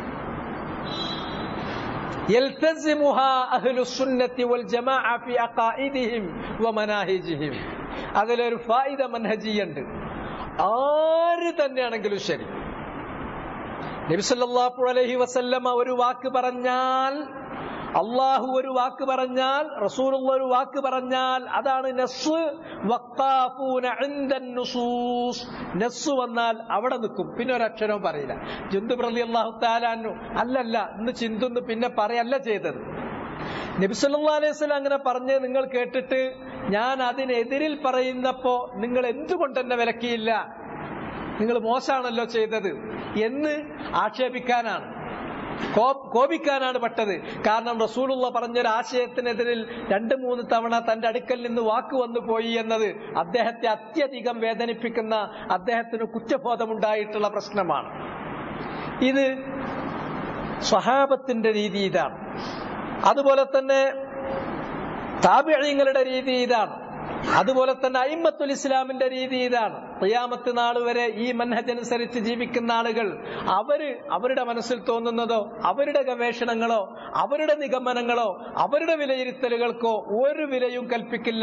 يلتزمها أهل السنة والجماعة في عقائدهم ومناهجهم അതിലൊരു ഫായിദ മൻഹജിയുണ്ട് ആര് തന്നെയാണെങ്കിലും ശരി നബിസല്ലാഹു അലൈഹി വസല്ലമ ഒരു വാക്ക് പറഞ്ഞാൽ അള്ളാഹു ഒരു വാക്ക് പറഞ്ഞാൽ റസൂലുള്ള ഒരു വാക്ക് പറഞ്ഞാൽ അതാണ് നസ് വഖാഫൂന ഇൻദൻ നുസൂസ് നസ് വന്നാൽ അവിടെ നിൽക്കും പിന്നെ ഒരക്ഷരവും പറയില്ല ജന്തു പ്രതി അള്ളാഹു താലാന്നു അല്ലല്ല ഇന്ന് ചിന്തുന്ന് പിന്നെ പറയല്ല ചെയ്തത് നബിസല്ലാ അലൈഹി സ്വലം അങ്ങനെ പറഞ്ഞ് നിങ്ങൾ കേട്ടിട്ട് ഞാൻ അതിനെതിരിൽ പറയുന്നപ്പോ നിങ്ങൾ എന്തുകൊണ്ട് എന്നെ വിലക്കിയില്ല നിങ്ങൾ മോശമാണല്ലോ ചെയ്തത് എന്ന് ആക്ഷേപിക്കാനാണ് കോപിക്കാനാണ് പെട്ടത് കാരണം റസൂലുള്ള പറഞ്ഞൊരു ആശയത്തിനെതിരിൽ രണ്ട് മൂന്ന് തവണ തന്റെ അടുക്കൽ നിന്ന് വാക്ക് വന്നു പോയി എന്നത് അദ്ദേഹത്തെ അത്യധികം വേദനിപ്പിക്കുന്ന അദ്ദേഹത്തിന് കുറ്റബോധമുണ്ടായിട്ടുള്ള പ്രശ്നമാണ് ഇത് സ്വഹാബത്തിന്റെ രീതി ഇതാണ് അതുപോലെ തന്നെ താപിഴങ്ങളുടെ രീതി ഇതാണ് അതുപോലെ തന്നെ അയിമത്തുൽ ഇസ്ലാമിന്റെ രീതി ഇതാണ് ഖിയാമത്ത് നാൾ വരെ ഈ മൻഹജ് അനുസരിച്ച് ജീവിക്കുന്ന ആളുകൾ അവര് അവരുടെ മനസ്സിൽ തോന്നുന്നതോ അവരുടെ ഗവേഷണങ്ങളോ അവരുടെ നിഗമനങ്ങളോ അവരുടെ വിലയിരുത്തലുകൾക്കോ ഒരു വിലയും കൽപ്പിക്കില്ല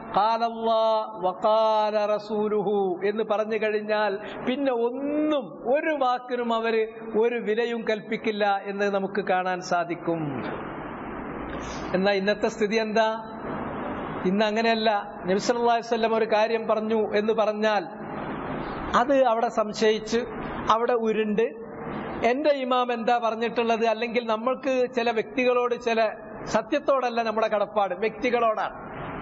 റസൂലുഹു എന്ന് പറഞ്ഞു കഴിഞ്ഞാൽ പിന്നെ ഒന്നും ഒരു വാക്കിനും അവര് ഒരു വിലയും കൽപ്പിക്കില്ല എന്ന് നമുക്ക് കാണാൻ സാധിക്കും എന്നാ ഇന്നത്തെ സ്ഥിതി എന്താ ഇന്ന് അങ്ങനെയല്ല നബിസല്ലാസ്വല്ലം ഒരു കാര്യം പറഞ്ഞു എന്ന് പറഞ്ഞാൽ അത് അവിടെ സംശയിച്ച് അവിടെ ഉരുണ്ട് എന്റെ ഇമാം എന്താ പറഞ്ഞിട്ടുള്ളത് അല്ലെങ്കിൽ നമ്മൾക്ക് ചില വ്യക്തികളോട് ചില സത്യത്തോടല്ല നമ്മുടെ കടപ്പാട് വ്യക്തികളോടാണ്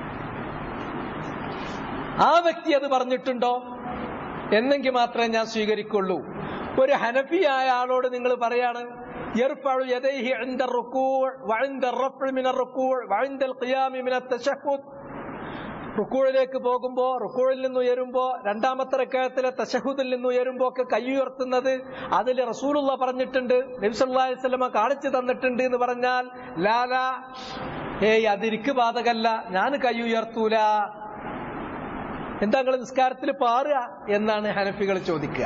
ആ വ്യക്തി അത് പറഞ്ഞിട്ടുണ്ടോ എന്നെങ്കിൽ മാത്രമേ ഞാൻ സ്വീകരിക്കുള്ളൂ ഒരു ഹനഫിയായ ആളോട് നിങ്ങൾ പറയാണ് يرفع يديه عند الركوع وعند الرفع من الركوع وعند القيام من التشهد റുക്കൂഴിലേക്ക് പോകുമ്പോ റുക്കൂഴിൽ നിന്ന് ഉയരുമ്പോ രണ്ടാമത്തെ റക്കായത്തിലെ തശഹുദിൽ നിന്ന് ഉയരുമ്പോ ഒക്കെ കൈ ഉയർത്തുന്നത് അതിൽ റസൂലുള്ള പറഞ്ഞിട്ടുണ്ട് നബിസല്ലാസ്ലമ കാണിച്ചു തന്നിട്ടുണ്ട് എന്ന് പറഞ്ഞാൽ ലാല ഏയ് അതിരിക്ക് ബാധകല്ല ഞാൻ കൈ ഉയർത്തൂല എന്താ നിങ്ങൾ നിസ്കാരത്തിൽ പാറുക എന്നാണ് ഹനഫികൾ ചോദിക്കുക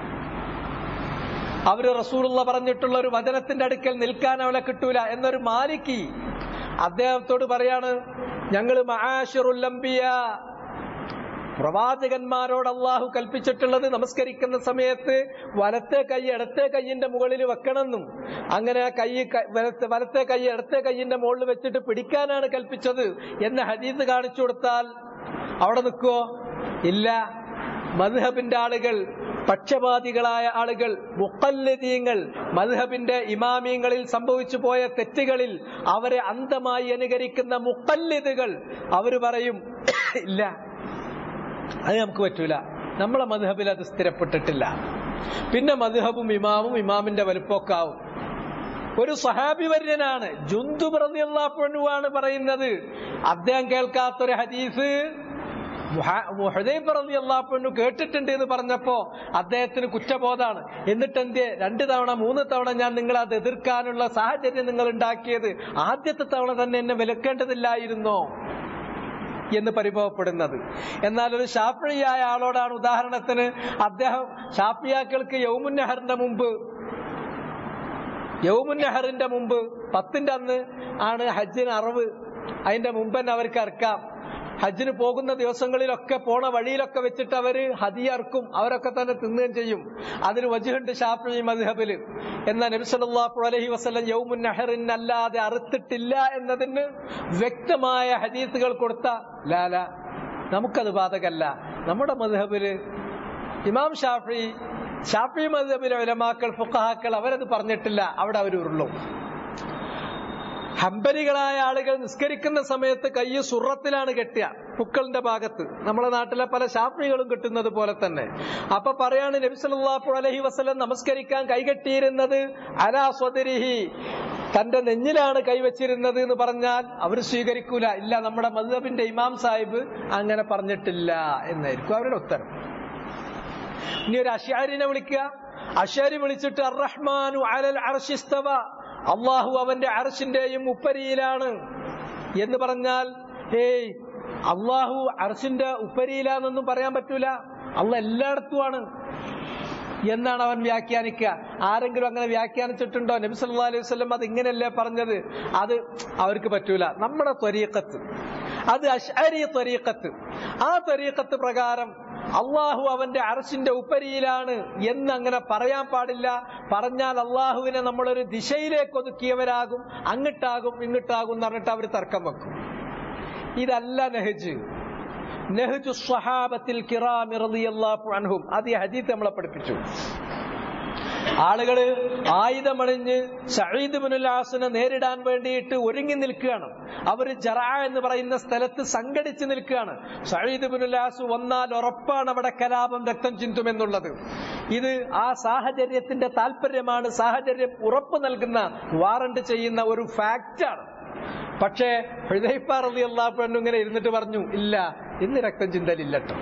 അവര് റസൂലുള്ള പറഞ്ഞിട്ടുള്ള ഒരു വചനത്തിന്റെ അടുക്കൽ നിൽക്കാൻ അവളെ കിട്ടൂല എന്നൊരു മാലിക്കി അദ്ദേഹത്തോട് പറയാണ് ഞങ്ങൾ മഹാഷിറുല്ലംബിയ പ്രവാചകന്മാരോട് അള്ളാഹു കൽപ്പിച്ചിട്ടുള്ളത് നമസ്കരിക്കുന്ന സമയത്ത് വലത്തെ കൈ ഇടത്തെ കൈയിന്റെ മുകളിൽ വെക്കണമെന്നും അങ്ങനെ കൈ വലത്തെ കൈ ഇടത്തെ കൈയിന്റെ മുകളിൽ വെച്ചിട്ട് പിടിക്കാനാണ് കൽപ്പിച്ചത് എന്ന ഹദീസ് കാണിച്ചു കൊടുത്താൽ അവിടെ നിൽക്കുവോ ഇല്ല മദ്ഹബിന്റെ ആളുകൾ പക്ഷപാതികളായ ആളുകൾ മുക്കല്ലദീങ്ങൾ മദ്ഹബിന്റെ ഇമാമിയങ്ങളിൽ സംഭവിച്ചു പോയ തെറ്റുകളിൽ അവരെ അന്ധമായി അനുകരിക്കുന്ന മുക്കല്ലിദുകൾ അവര് പറയും ഇല്ല അത് നമുക്ക് പറ്റൂല നമ്മളെ മദ്ഹബിൽ അത് സ്ഥിരപ്പെട്ടിട്ടില്ല പിന്നെ മദ്ഹബും ഇമാമും ഇമാമിന്റെ വലുപ്പമൊക്കാവും ഒരു സഹാബി വര്യനാണ് ജുന്തു പ്രതിയുള്ളാണ് പറയുന്നത് അദ്ദേഹം കേൾക്കാത്തൊരു ഹദീസ് അള്ളാഹു കേട്ടിട്ടുണ്ട് എന്ന് പറഞ്ഞപ്പോ അദ്ദേഹത്തിന് കുറ്റബോധാണ് എന്നിട്ട് എന്തേ രണ്ട് തവണ മൂന്ന് തവണ ഞാൻ നിങ്ങളെ അത് എതിർക്കാനുള്ള സാഹചര്യം നിങ്ങൾ ഉണ്ടാക്കിയത് ആദ്യത്തെ തവണ തന്നെ എന്നെ വിലക്കേണ്ടതില്ലായിരുന്നോ എന്ന് പരിഭവപ്പെടുന്നത് എന്നാൽ ഒരു ഷാഫിയായ ആളോടാണ് ഉദാഹരണത്തിന് അദ്ദേഹം ഷാഫിയാക്കൾക്ക് യൗമുന്നഹറിന്റെ മുമ്പ് യൗമുന്നഹറിന്റെ മുമ്പ് പത്തിന്റെ അന്ന് ആണ് ഹജ്ജിന് അറിവ് അതിന്റെ മുമ്പ് തന്നെ അവർക്ക് ഇറക്കാം ഹജ്ജിന് പോകുന്ന ദിവസങ്ങളിലൊക്കെ പോണ വഴിയിലൊക്കെ വെച്ചിട്ട് അവര് ഹദിയർക്കും അവരൊക്കെ തന്നെ തിന്നുകയും ചെയ്യും അതിന് വജുഹുണ്ട് ഷാഫി മദ്ഹബില് എന്നാൽ നബിസലാഹു അലഹി വസ്ലം യൗമുൻ നെഹറിൻ അല്ലാതെ അറുത്തിട്ടില്ല എന്നതിന് വ്യക്തമായ ഹദീസുകൾ കൊടുത്ത ലാല നമുക്കത് ബാധകല്ല നമ്മുടെ മദ്ഹബില് ഇമാം ഷാഫി ഷാഫി മദ്ഹബിലെ വിലമാക്കൾ ഫുഖഹാക്കൾ അവരത് പറഞ്ഞിട്ടില്ല അവിടെ അവർ ഉരുളും ഹംബരികളായ ആളുകൾ നിസ്കരിക്കുന്ന സമയത്ത് കൈ സുറത്തിലാണ് കെട്ടുക പുക്കളിന്റെ ഭാഗത്ത് നമ്മുടെ നാട്ടിലെ പല ഷാഫികളും കിട്ടുന്നത് പോലെ തന്നെ അപ്പൊ പറയാണ് നബിസലാഹു അലഹി വസ്ലം നമസ്കരിക്കാൻ കൈകെട്ടിയിരുന്നത് അലാ സ്വദരിഹി തന്റെ നെഞ്ഞിലാണ് കൈവച്ചിരുന്നത് എന്ന് പറഞ്ഞാൽ അവർ സ്വീകരിക്കൂല ഇല്ല നമ്മുടെ മധുബിന്റെ ഇമാം സാഹിബ് അങ്ങനെ പറഞ്ഞിട്ടില്ല എന്നായിരിക്കും അവരുടെ ഉത്തരം ഇനി ഒരു അഷാരിനെ വിളിക്കുക അഷാരി വിളിച്ചിട്ട് അറഹ്മാനു അലൽ അർഷിസ്തവ അള്ളാഹു അവന്റെ അർഷിന്റെയും ഉപ്പരിയിലാണ് എന്ന് പറഞ്ഞാൽ ഏയ് അള്ളാഹു അർഷിന്റെ ഉപ്പരിയിലാന്നൊന്നും പറയാൻ പറ്റൂല അള്ള എല്ലായിടത്തുമാണ് എന്നാണ് അവൻ വ്യാഖ്യാനിക്കുക ആരെങ്കിലും അങ്ങനെ വ്യാഖ്യാനിച്ചിട്ടുണ്ടോ നബി സല്ലാ അലൈഹി വസ്ലം അത് ഇങ്ങനെയല്ലേ പറഞ്ഞത് അത് അവർക്ക് പറ്റൂല നമ്മുടെ ത്വരീക്കത്ത് അത് അഷ്അരി ത്വരീക്കത്ത് ആ ത്വരീക്കത്ത് പ്രകാരം അള്ളാഹു അവന്റെ അറസിന്റെ ഉപരിയിലാണ് എന്ന് അങ്ങനെ പറയാൻ പാടില്ല പറഞ്ഞാൽ അള്ളാഹുവിനെ നമ്മളൊരു ദിശയിലേക്ക് ഒതുക്കിയവരാകും അങ്ങട്ടാകും ഇങ്ങട്ടാകും എന്ന് പറഞ്ഞിട്ട് അവർ തർക്കം വെക്കും ഇതല്ല നെഹജ് നെഹജു സ്വഹാബത്തിൽ കിറാമി റളിയല്ലാഹു അൻഹും അത് ഈ ഹദീത്ത് നമ്മളെ പഠിപ്പിച്ചു ആളുകള് ആയുധമണിഞ്ഞ് സഈദ് ബിനുലാസിനെ നേരിടാൻ വേണ്ടിയിട്ട് ഒരുങ്ങി നിൽക്കുകയാണ് അവർ ജറ എന്ന് പറയുന്ന സ്ഥലത്ത് സംഘടിച്ച് നിൽക്കുകയാണ് സഈദ് ബിനുലാസ് വന്നാൽ ഉറപ്പാണ് അവിടെ കലാപം രക്തം ചിന്തുമെന്നുള്ളത് ഇത് ആ സാഹചര്യത്തിന്റെ താല്പര്യമാണ് സാഹചര്യം ഉറപ്പ് നൽകുന്ന വാറണ്ട് ചെയ്യുന്ന ഒരു ഫാക്റ്റാണ് പക്ഷേ ഹൃദയപ്പ റലി അള്ളാഹു ഇങ്ങനെ ഇരുന്നിട്ട് പറഞ്ഞു ഇല്ല ഇന്ന് രക്തം ചിന്തലില്ലട്ടോ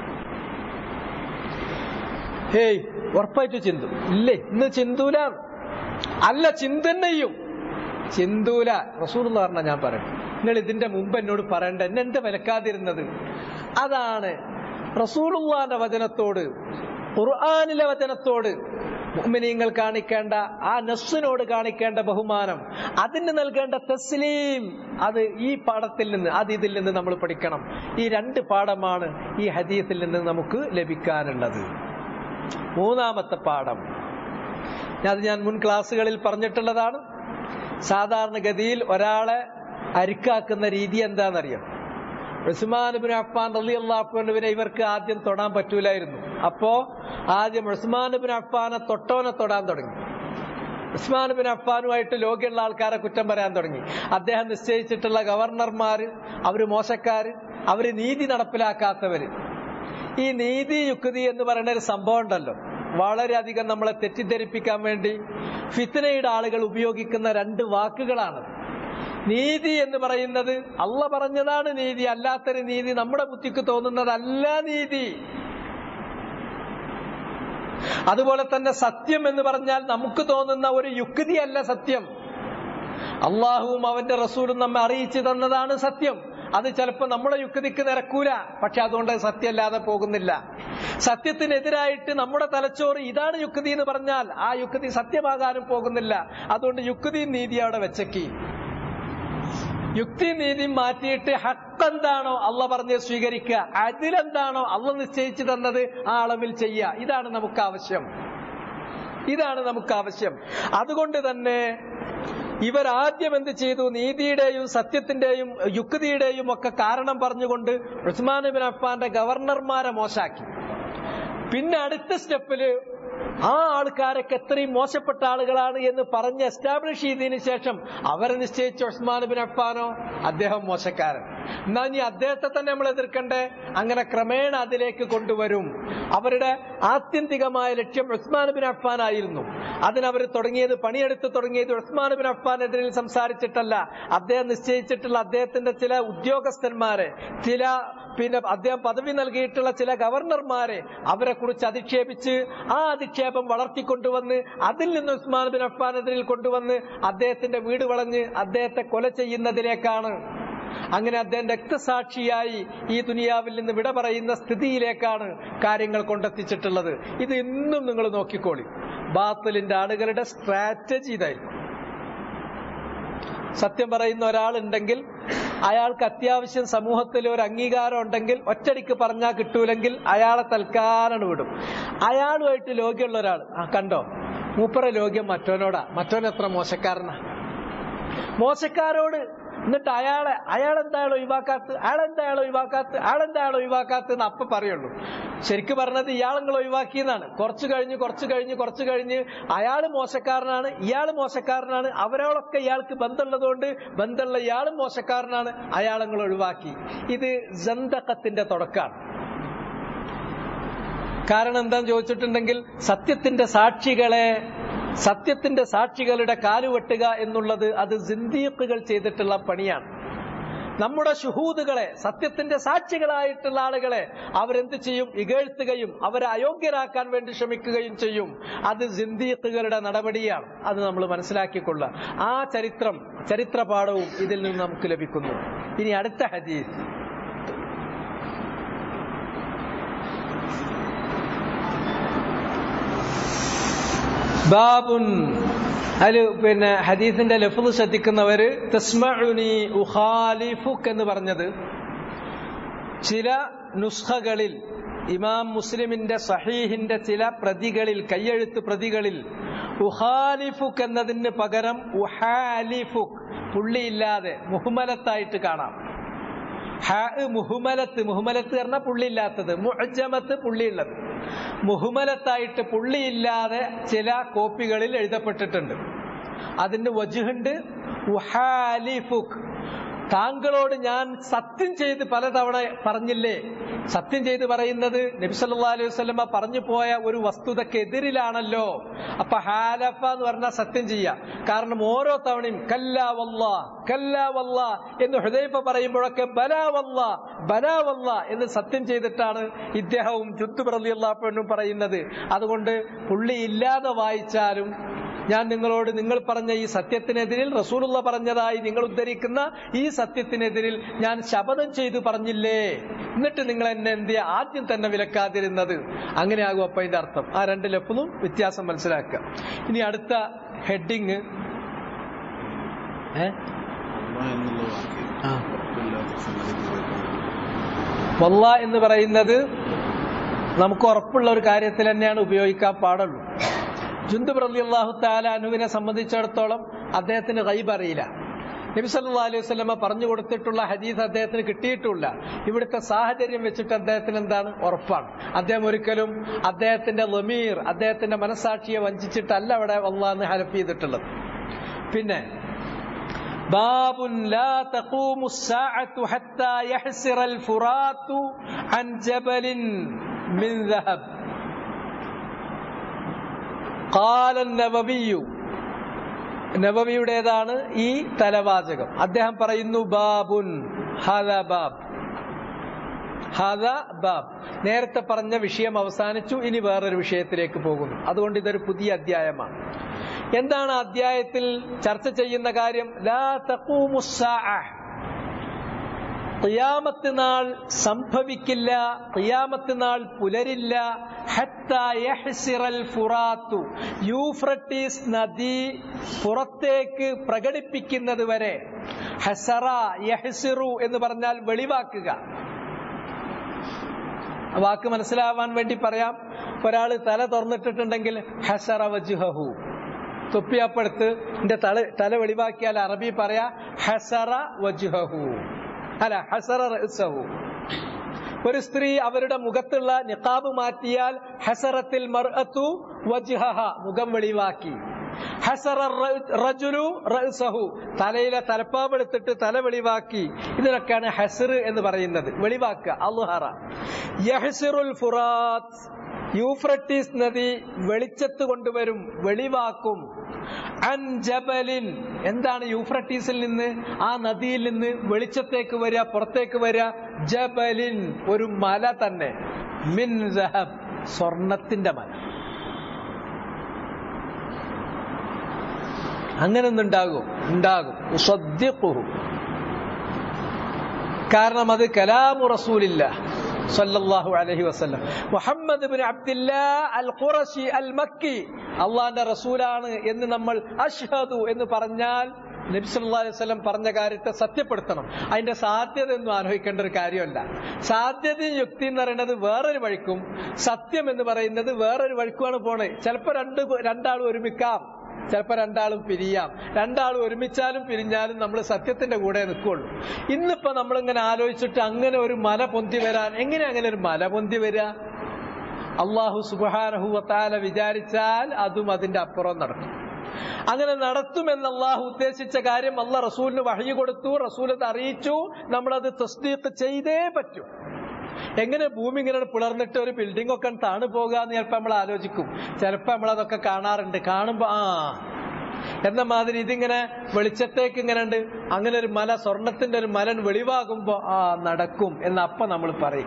ഹേയ് ഉറപ്പായിട്ട് ചിന്തു ഇല്ലേ ഇന്ന് ചിന്തൂല അല്ല ചിന്തന്നെയും ചിന്തൂല റസൂൽ പറഞ്ഞ ഞാൻ പറയും നിങ്ങൾ ഇതിന്റെ മുമ്പ് എന്നോട് പറയണ്ട എന്നെ എന്താ വിലക്കാതിരുന്നത് അതാണ് റസൂലുള്ളാന്റെ വചനത്തോട് ഖുർആാനിലെ വചനത്തോട് മുഅ്മിനീങ്ങൾ കാണിക്കേണ്ട ആ നസ്സിനോട് കാണിക്കേണ്ട ബഹുമാനം അതിന് നൽകേണ്ട തസ്ലീം അത് ഈ പാഠത്തിൽ നിന്ന് അത് ഇതിൽ നിന്ന് നമ്മൾ പഠിക്കണം ഈ രണ്ട് പാഠമാണ് ഈ ഹദീസിൽ നിന്ന് നമുക്ക് ലഭിക്കാനുള്ളത് മൂന്നാമത്തെ പാഠം അത് ഞാൻ മുൻ ക്ലാസ്സുകളിൽ പറഞ്ഞിട്ടുള്ളതാണ് സാധാരണഗതിയിൽ ഒരാളെ അരിക്കാക്കുന്ന രീതി എന്താണെന്നറിയാം ഉസ്മാൻ ബിൻ അഫ്ഫാൻ റലി അള്ളാഹുവിനെ ഇവർക്ക് ആദ്യം തൊടാൻ പറ്റൂലായിരുന്നു അപ്പോ ആദ്യം ഉസ്മാൻ ബിൻ അഫ്ഫാനെ തൊട്ടോനെ തൊടാൻ തുടങ്ങി ഉസ്മാൻ ബിൻ അഫ്ഫാനുമായിട്ട് ലോകിയുള്ള ആൾക്കാരെ കുറ്റം പറയാൻ തുടങ്ങി അദ്ദേഹം നിശ്ചയിച്ചിട്ടുള്ള ഗവർണർമാര് അവര് മോശക്കാര് അവര് നീതി നടപ്പിലാക്കാത്തവര് ഈ നീതി യുക്തി എന്ന് പറയുന്ന ഒരു സംഭവം ഉണ്ടല്ലോ വളരെയധികം നമ്മളെ തെറ്റിദ്ധരിപ്പിക്കാൻ വേണ്ടി ഫിത്തനയുടെ ആളുകൾ ഉപയോഗിക്കുന്ന രണ്ട് വാക്കുകളാണ് നീതി എന്ന് പറയുന്നത് അല്ല പറഞ്ഞതാണ് നീതി അല്ലാത്തൊരു നീതി നമ്മുടെ ബുദ്ധിക്ക് തോന്നുന്നതല്ല നീതി അതുപോലെ തന്നെ സത്യം എന്ന് പറഞ്ഞാൽ നമുക്ക് തോന്നുന്ന ഒരു യുക്തിയല്ല സത്യം അള്ളാഹുവും അവന്റെ റസൂലും നമ്മെ അറിയിച്ചു തന്നതാണ് സത്യം അത് ചിലപ്പോൾ നമ്മുടെ യുക്തിക്ക് നിരക്കൂല പക്ഷെ അതുകൊണ്ട് സത്യമല്ലാതെ പോകുന്നില്ല സത്യത്തിനെതിരായിട്ട് നമ്മുടെ തലച്ചോറ് ഇതാണ് യുക്തി എന്ന് പറഞ്ഞാൽ ആ യുക്തി സത്യമാകാനും പോകുന്നില്ല അതുകൊണ്ട് യുക്തിയും നീതി അവിടെ വെച്ചക്കി യുക്തി നീതി മാറ്റിയിട്ട് ഹക്ക് എന്താണോ അള്ള പറഞ്ഞ് സ്വീകരിക്കുക അതിലെന്താണോ അള്ള നിശ്ചയിച്ചു തന്നത് ആ അളവിൽ ചെയ്യുക ഇതാണ് നമുക്ക് ആവശ്യം ഇതാണ് നമുക്ക് ആവശ്യം അതുകൊണ്ട് തന്നെ ഇവർ ആദ്യം എന്ത് ചെയ്തു നീതിയുടെയും സത്യത്തിന്റെയും യുക്തിയുടെയും ഒക്കെ കാരണം പറഞ്ഞുകൊണ്ട് ഉസ്മാൻ ബിൻ അഫ്ഫാന്റെ ഗവർണർമാരെ മോശാക്കി പിന്നെ അടുത്ത സ്റ്റെപ്പില് ആ ആൾക്കാരൊക്കെ എത്രയും മോശപ്പെട്ട ആളുകളാണ് എന്ന് പറഞ്ഞ് എസ്റ്റാബ്ലിഷ് ചെയ്തതിനു ശേഷം അവരെ നിശ്ചയിച്ച ഉസ്മാൻ ബിൻ അഫ്ഫാനോ അദ്ദേഹം മോശക്കാരൻ എന്നാ ഇനി അദ്ദേഹത്തെ തന്നെ നമ്മൾ എതിർക്കണ്ടേ അങ്ങനെ ക്രമേണ അതിലേക്ക് കൊണ്ടുവരും അവരുടെ ആത്യന്തികമായ ലക്ഷ്യം ഉസ്മാൻ ബിൻ അഫ്ഫാൻ ആയിരുന്നു അതിനവർ തുടങ്ങിയത് പണിയെടുത്ത് തുടങ്ങിയത് ഉസ്മാൻ ബിൻ അഫ്ഫാനെതിരിൽ സംസാരിച്ചിട്ടല്ല അദ്ദേഹം നിശ്ചയിച്ചിട്ടുള്ള അദ്ദേഹത്തിന്റെ ചില ഉദ്യോഗസ്ഥന്മാരെ ചില പിന്നെ അദ്ദേഹം പദവി നൽകിയിട്ടുള്ള ചില ഗവർണർമാരെ അവരെ കുറിച്ച് അധിക്ഷേപിച്ച് ആ അധിക്ഷേപം വളർത്തിക്കൊണ്ടുവന്ന് അതിൽ നിന്ന് ഉസ്മാൻ ബിൻ അഫ്ഫാനെതിരിൽ കൊണ്ടുവന്ന് അദ്ദേഹത്തിന്റെ വീട് വളഞ്ഞ് അദ്ദേഹത്തെ കൊല ചെയ്യുന്നതിലേക്കാണ് അങ്ങനെ അദ്ദേഹം രക്തസാക്ഷിയായി ഈ ദുനിയാവിൽ നിന്ന് വിട പറയുന്ന സ്ഥിതിയിലേക്കാണ് കാര്യങ്ങൾ കൊണ്ടെത്തിച്ചിട്ടുള്ളത് ഇത് ഇന്നും നിങ്ങൾ നോക്കിക്കോളി ബാത്തലിന്റെ ആളുകളുടെ സ്ട്രാറ്റജി ഇതായിരിക്കും സത്യം പറയുന്ന ഒരാളുണ്ടെങ്കിൽ അയാൾക്ക് അത്യാവശ്യം സമൂഹത്തിൽ ഒരു അംഗീകാരം ഉണ്ടെങ്കിൽ ഒറ്റടിക്ക് പറഞ്ഞാൽ കിട്ടൂലെങ്കിൽ അയാളെ തൽക്കാലാണ് വിടും അയാളുമായിട്ട് ലോഗ്യമുള്ള ഒരാൾ ആ കണ്ടോ മൂപ്പറ ലോഗ്യം മറ്റോനോടാ മറ്റോൻ എത്ര മോശക്കാരനാ മോശക്കാരോട് എന്നിട്ട് അയാളെ അയാളെന്തായാലും ഒഴിവാക്കാത്ത അയാളെന്തായാലും ഒഴിവാക്കാത്ത അയാളെന്തായാലും ഒഴിവാക്കാത്ത എന്ന് അപ്പൊ പറയുള്ളൂ ശരിക്കും പറഞ്ഞത് ഇയാളെങ്ങൾ ഒഴിവാക്കിയെന്നാണ് കുറച്ചു കഴിഞ്ഞ് കുറച്ചു കഴിഞ്ഞ് കുറച്ചു കഴിഞ്ഞ് അയാൾ മോശക്കാരനാണ് ഇയാൾ മോശക്കാരനാണ് അവരോടൊക്കെ ഇയാൾക്ക് ബന്ധമുള്ളതുകൊണ്ട് ബന്ധമുള്ള ഇയാളും മോശക്കാരനാണ് അയാളെങ്ങൾ ഒഴിവാക്കി ഇത് ജന്തക്കത്തിന്റെ തുടക്കമാണ് കാരണം എന്താന്ന് ചോദിച്ചിട്ടുണ്ടെങ്കിൽ സത്യത്തിന്റെ സാക്ഷികളെ സത്യത്തിന്റെ സാക്ഷികളുടെ കാലുവെട്ടുക എന്നുള്ളത് അത് സിന്ദീഖുകൾ ചെയ്തിട്ടുള്ള പണിയാണ് നമ്മുടെ ഷുഹൂദുകളെ സത്യത്തിന്റെ സാക്ഷികളായിട്ടുള്ള ആളുകളെ അവരെന്ത് ചെയ്യും ഇകഴ്ത്തുകയും അവരെ അയോഗ്യരാക്കാൻ വേണ്ടി ശ്രമിക്കുകയും ചെയ്യും അത് സിന്ദീഖുകളുടെ നടപടിയാണ് അത് നമ്മൾ മനസ്സിലാക്കിക്കൊള്ളുക ആ ചരിത്രം ചരിത്രപാഠവും ഇതിൽ നിന്ന് നമുക്ക് ലഭിക്കുന്നു ഇനി അടുത്ത ഹദീസ് ബാബുൻ അതില് പിന്നെ ഹദീസിന്റെ ലഫ്ദ് ശ്രദ്ധിക്കുന്നവര് തസ്മഉനി ഉഖാലിഫുക്ക് എന്ന് പറഞ്ഞത് ചില നുസ്ഖകളിൽ ഇമാം മുസ്ലിമിന്റെ സഹീഹിന്റെ ചില പ്രതികളിൽ കയ്യെഴുത്ത് പ്രതികളിൽ ഉഹാലിഫുക്ക് എന്നതിന് പകരം ഉഹാലിഫുക്ക് പുള്ളിയില്ലാതെ മുഹമ്മലത്തായിട്ട് കാണാം ഹ മുഹുമലത്ത് മുഹുമലത്ത് പറഞ്ഞാൽ പുള്ളിയില്ലാത്തത് മുഅജമത്ത് പുള്ളിയുള്ളത് മുഹുമലത്തായിട്ട് പുള്ളിയില്ലാതെ ചില കോപ്പികളിൽ എഴുതപ്പെട്ടിട്ടുണ്ട് അതിന്റെ വജുഹുണ്ട് ഉഹാലിഫുക് താങ്കളോട് ഞാൻ സത്യം ചെയ്ത് പലതവണ പറഞ്ഞില്ലേ സത്യം ചെയ്ത് പറയുന്നത് നബിസല്ലാ അലൈഹി വസ്ലമ പറഞ്ഞു പോയ ഒരു വസ്തുതക്ക് എതിരിലാണല്ലോ അപ്പൊ ഹാലഫ എന്ന് പറഞ്ഞാൽ സത്യം ചെയ്യാം കാരണം ഓരോ തവണയും കല്ലാ വല്ല കല്ലാ വല്ല എന്ന് ഹൃദയപ്പ പറയുമ്പോഴൊക്കെ ബലാവല്ല ബലാവല്ല എന്ന് സത്യം ചെയ്തിട്ടാണ് ഇദ്ദേഹവും ജുദ്ദു പ്രതിയല്ലാപ്പെണ്ണും പറയുന്നത് അതുകൊണ്ട് പുള്ളി ഇല്ലാതെ വായിച്ചാലും ഞാൻ നിങ്ങളോട് നിങ്ങൾ പറഞ്ഞ ഈ സത്യത്തിനെതിരിൽ റസൂലുള്ള പറഞ്ഞതായി നിങ്ങൾ ഉദ്ധരിക്കുന്ന ഈ സത്യത്തിനെതിരിൽ ഞാൻ ശപഥം ചെയ്തു പറഞ്ഞില്ലേ എന്നിട്ട് നിങ്ങൾ എന്നെ എന്ത് ആദ്യം തന്നെ വിലക്കാതിരുന്നത് അങ്ങനെയാകും അപ്പൊ അതിന്റെ അർത്ഥം ആ രണ്ട് ലഫ്ലും വ്യത്യാസം മനസ്സിലാക്കുക ഇനി അടുത്ത ഹെഡിങ് ഏ ആ വല്ല എന്ന് പറയുന്നത് നമുക്ക് ഉറപ്പുള്ള ഒരു കാര്യത്തിൽ തന്നെയാണ് ഉപയോഗിക്കാൻ പാടുള്ളൂ ജുന്ദു പ്രതി അള്ളാഹു താല അനുവിനെ സംബന്ധിച്ചിടത്തോളം അദ്ദേഹത്തിന് ഗൈബ് അറിയില്ല നബി സല്ലാ അലൈഹി വസ്ലമ പറഞ്ഞു കൊടുത്തിട്ടുള്ള ഹദീസ് അദ്ദേഹത്തിന് കിട്ടിയിട്ടില്ല ഇവിടുത്തെ സാഹചര്യം വെച്ചിട്ട് അദ്ദേഹത്തിന് എന്താണ് ഉറപ്പാണ് അദ്ദേഹം ഒരിക്കലും അദ്ദേഹത്തിന്റെ ലമീർ അദ്ദേഹത്തിന്റെ മനസാക്ഷിയെ വഞ്ചിച്ചിട്ടല്ല അവിടെ അള്ളാന്ന് ഹലഫ് ചെയ്തിട്ടുള്ളത് പിന്നെ باب لا تقوم الساعة حتى يحسر الفرات عن جبل من ذهب قال النبوي നബവിയുടേതാണ് ഈ തലവാചകം അദ്ദേഹം പറയുന്നു ബാബുൻ ഹാദ ബാബ് ഹാദ ബാബ് നേരത്തെ പറഞ്ഞ വിഷയം അവസാനിച്ചു ഇനി വേറൊരു വിഷയത്തിലേക്ക് പോകുന്നു അതുകൊണ്ട് ഇതൊരു പുതിയ അധ്യായമാണ് എന്താണ് അധ്യായത്തിൽ ചർച്ച ചെയ്യുന്ന കാര്യം ലാ തഖൂമുസ്സാഅ ഖിയാമത്ത് നാൾ സംഭവിക്കില്ല ഖിയാമത്ത് നാൾ പുലരില്ല ഫുറാത്തു യൂഫ്രട്ടീസ് നദി പുറത്തേക്ക് പ്രകടിപ്പിക്കുന്നത് വരെ ഹസറ യഹ്സിറു എന്ന് പറഞ്ഞാൽ വെളിവാക്കുക വാക്ക് മനസ്സിലാവാൻ വേണ്ടി പറയാം ഒരാൾ തല തുറന്നിട്ടിട്ടുണ്ടെങ്കിൽ ഹസറ വജുഹു തൊപ്പിയപ്പെടുത്ത് എന്റെ തല തല വെളിവാക്കിയാൽ അറബി പറയാ ഹസറ വജുഹു അല്ല ഹസറ റഹു ഒരു സ്ത്രീ അവരുടെ മുഖത്തുള്ള നിക്കാബ് മാറ്റിയാൽ ഹസറത്തിൽ മർഅത്തു വജ്ഹഹ മുഖം വെളിവാക്കി ഹസറ റജുലു റഅ്സഹു തലയിലെ തലപ്പാവ് എടുത്തിട്ട് തല വെളിവാക്കി ഇതിനൊക്കെയാണ് ഹസർ എന്ന് പറയുന്നത് വെളിവാക്കുക അൽഹറ യഹ്സിറുൽ ഫുറാത്ത് യൂഫ്രട്ടീസ് നദി വെളിച്ചത്ത് കൊണ്ടുവരും വെളിവാക്കും അൻ ജബലിൻ എന്താണ് യൂഫ്രട്ടീസിൽ നിന്ന് ആ നദിയിൽ നിന്ന് വെളിച്ചത്തേക്ക് വരിക പുറത്തേക്ക് വരിക ജബലിൻ ഒരു മല തന്നെ മിൻ ദഹബ് സ്വർണത്തിന്റെ മല അങ്ങനെ ഒന്നുണ്ടാകും ഉണ്ടാകും ഉസദ്ദിഖുഹു കാരണം അത് കലാമു റസൂലില്ല സല്ലല്ലാഹു അലൈഹി വസല്ലം മുഹമ്മദ് ബിൻ അബ്ദില്ലാ അൽ ഖുറശി അൽ മക്കി അള്ളാന്റെ റസൂലാണ് എന്ന് നമ്മൾ അഷ്ഹദു എന്ന് പറഞ്ഞാൽ നബി സല്ലല്ലാഹു അലൈഹി വസല്ലം പറഞ്ഞ കാര്യത്തെ സത്യപ്പെടുത്തണം അതിന്റെ സാധ്യത ഒന്നും ആലോചിക്കേണ്ട ഒരു കാര്യമല്ല സാധ്യതയും യുക്തി എന്ന് പറയുന്നത് വേറൊരു വഴിക്കും സത്യം എന്ന് പറയുന്നത് വേറൊരു വഴിക്കുമാണ് പോണത് ചിലപ്പോൾ രണ്ട് രണ്ടാളും ഒരുമിക്കാം ചിലപ്പോൾ രണ്ടാളും പിരിയാം രണ്ടാളും ഒരുമിച്ചാലും പിരിഞ്ഞാലും നമ്മൾ സത്യത്തിന്റെ കൂടെ നിൽക്കുള്ളൂ ഇന്നിപ്പോ നമ്മളിങ്ങനെ ആലോചിച്ചിട്ട് അങ്ങനെ ഒരു മല പൊന്തി വരാൻ എങ്ങനെ അങ്ങനെ ഒരു മല പൊന്തി വരിക അള്ളാഹു സുബാനഹുവത്താല വിചാരിച്ചാൽ അതും അതിന്റെ അപ്പുറം നടക്കും അങ്ങനെ നടത്തുമെന്ന് അള്ളാഹു ഉദ്ദേശിച്ച കാര്യം അള്ള റസൂലിന് വഴി കൊടുത്തു റസൂൽ അത് അറിയിച്ചു നമ്മളത് തസ്ദീഖ് ചെയ്തേ പറ്റൂ എങ്ങനെ ഭൂമി ഇങ്ങനെ പിളർന്നിട്ട് ഒരു ബിൽഡിംഗ് ഒക്കെ താണു പോകുക എന്ന് ചിലപ്പോൾ നമ്മൾ ആലോചിക്കും ചിലപ്പോൾ നമ്മളതൊക്കെ കാണാറുണ്ട് കാണുമ്പോ ആ എന്ന മാതിരി ഇതിങ്ങനെ വെളിച്ചത്തേക്ക് ഇങ്ങനെ ഉണ്ട് അങ്ങനെ ഒരു മല സ്വർണത്തിന്റെ ഒരു മലൻ വെളിവാകുമ്പോ ആ നടക്കും എന്ന് അപ്പൊ നമ്മൾ പറയും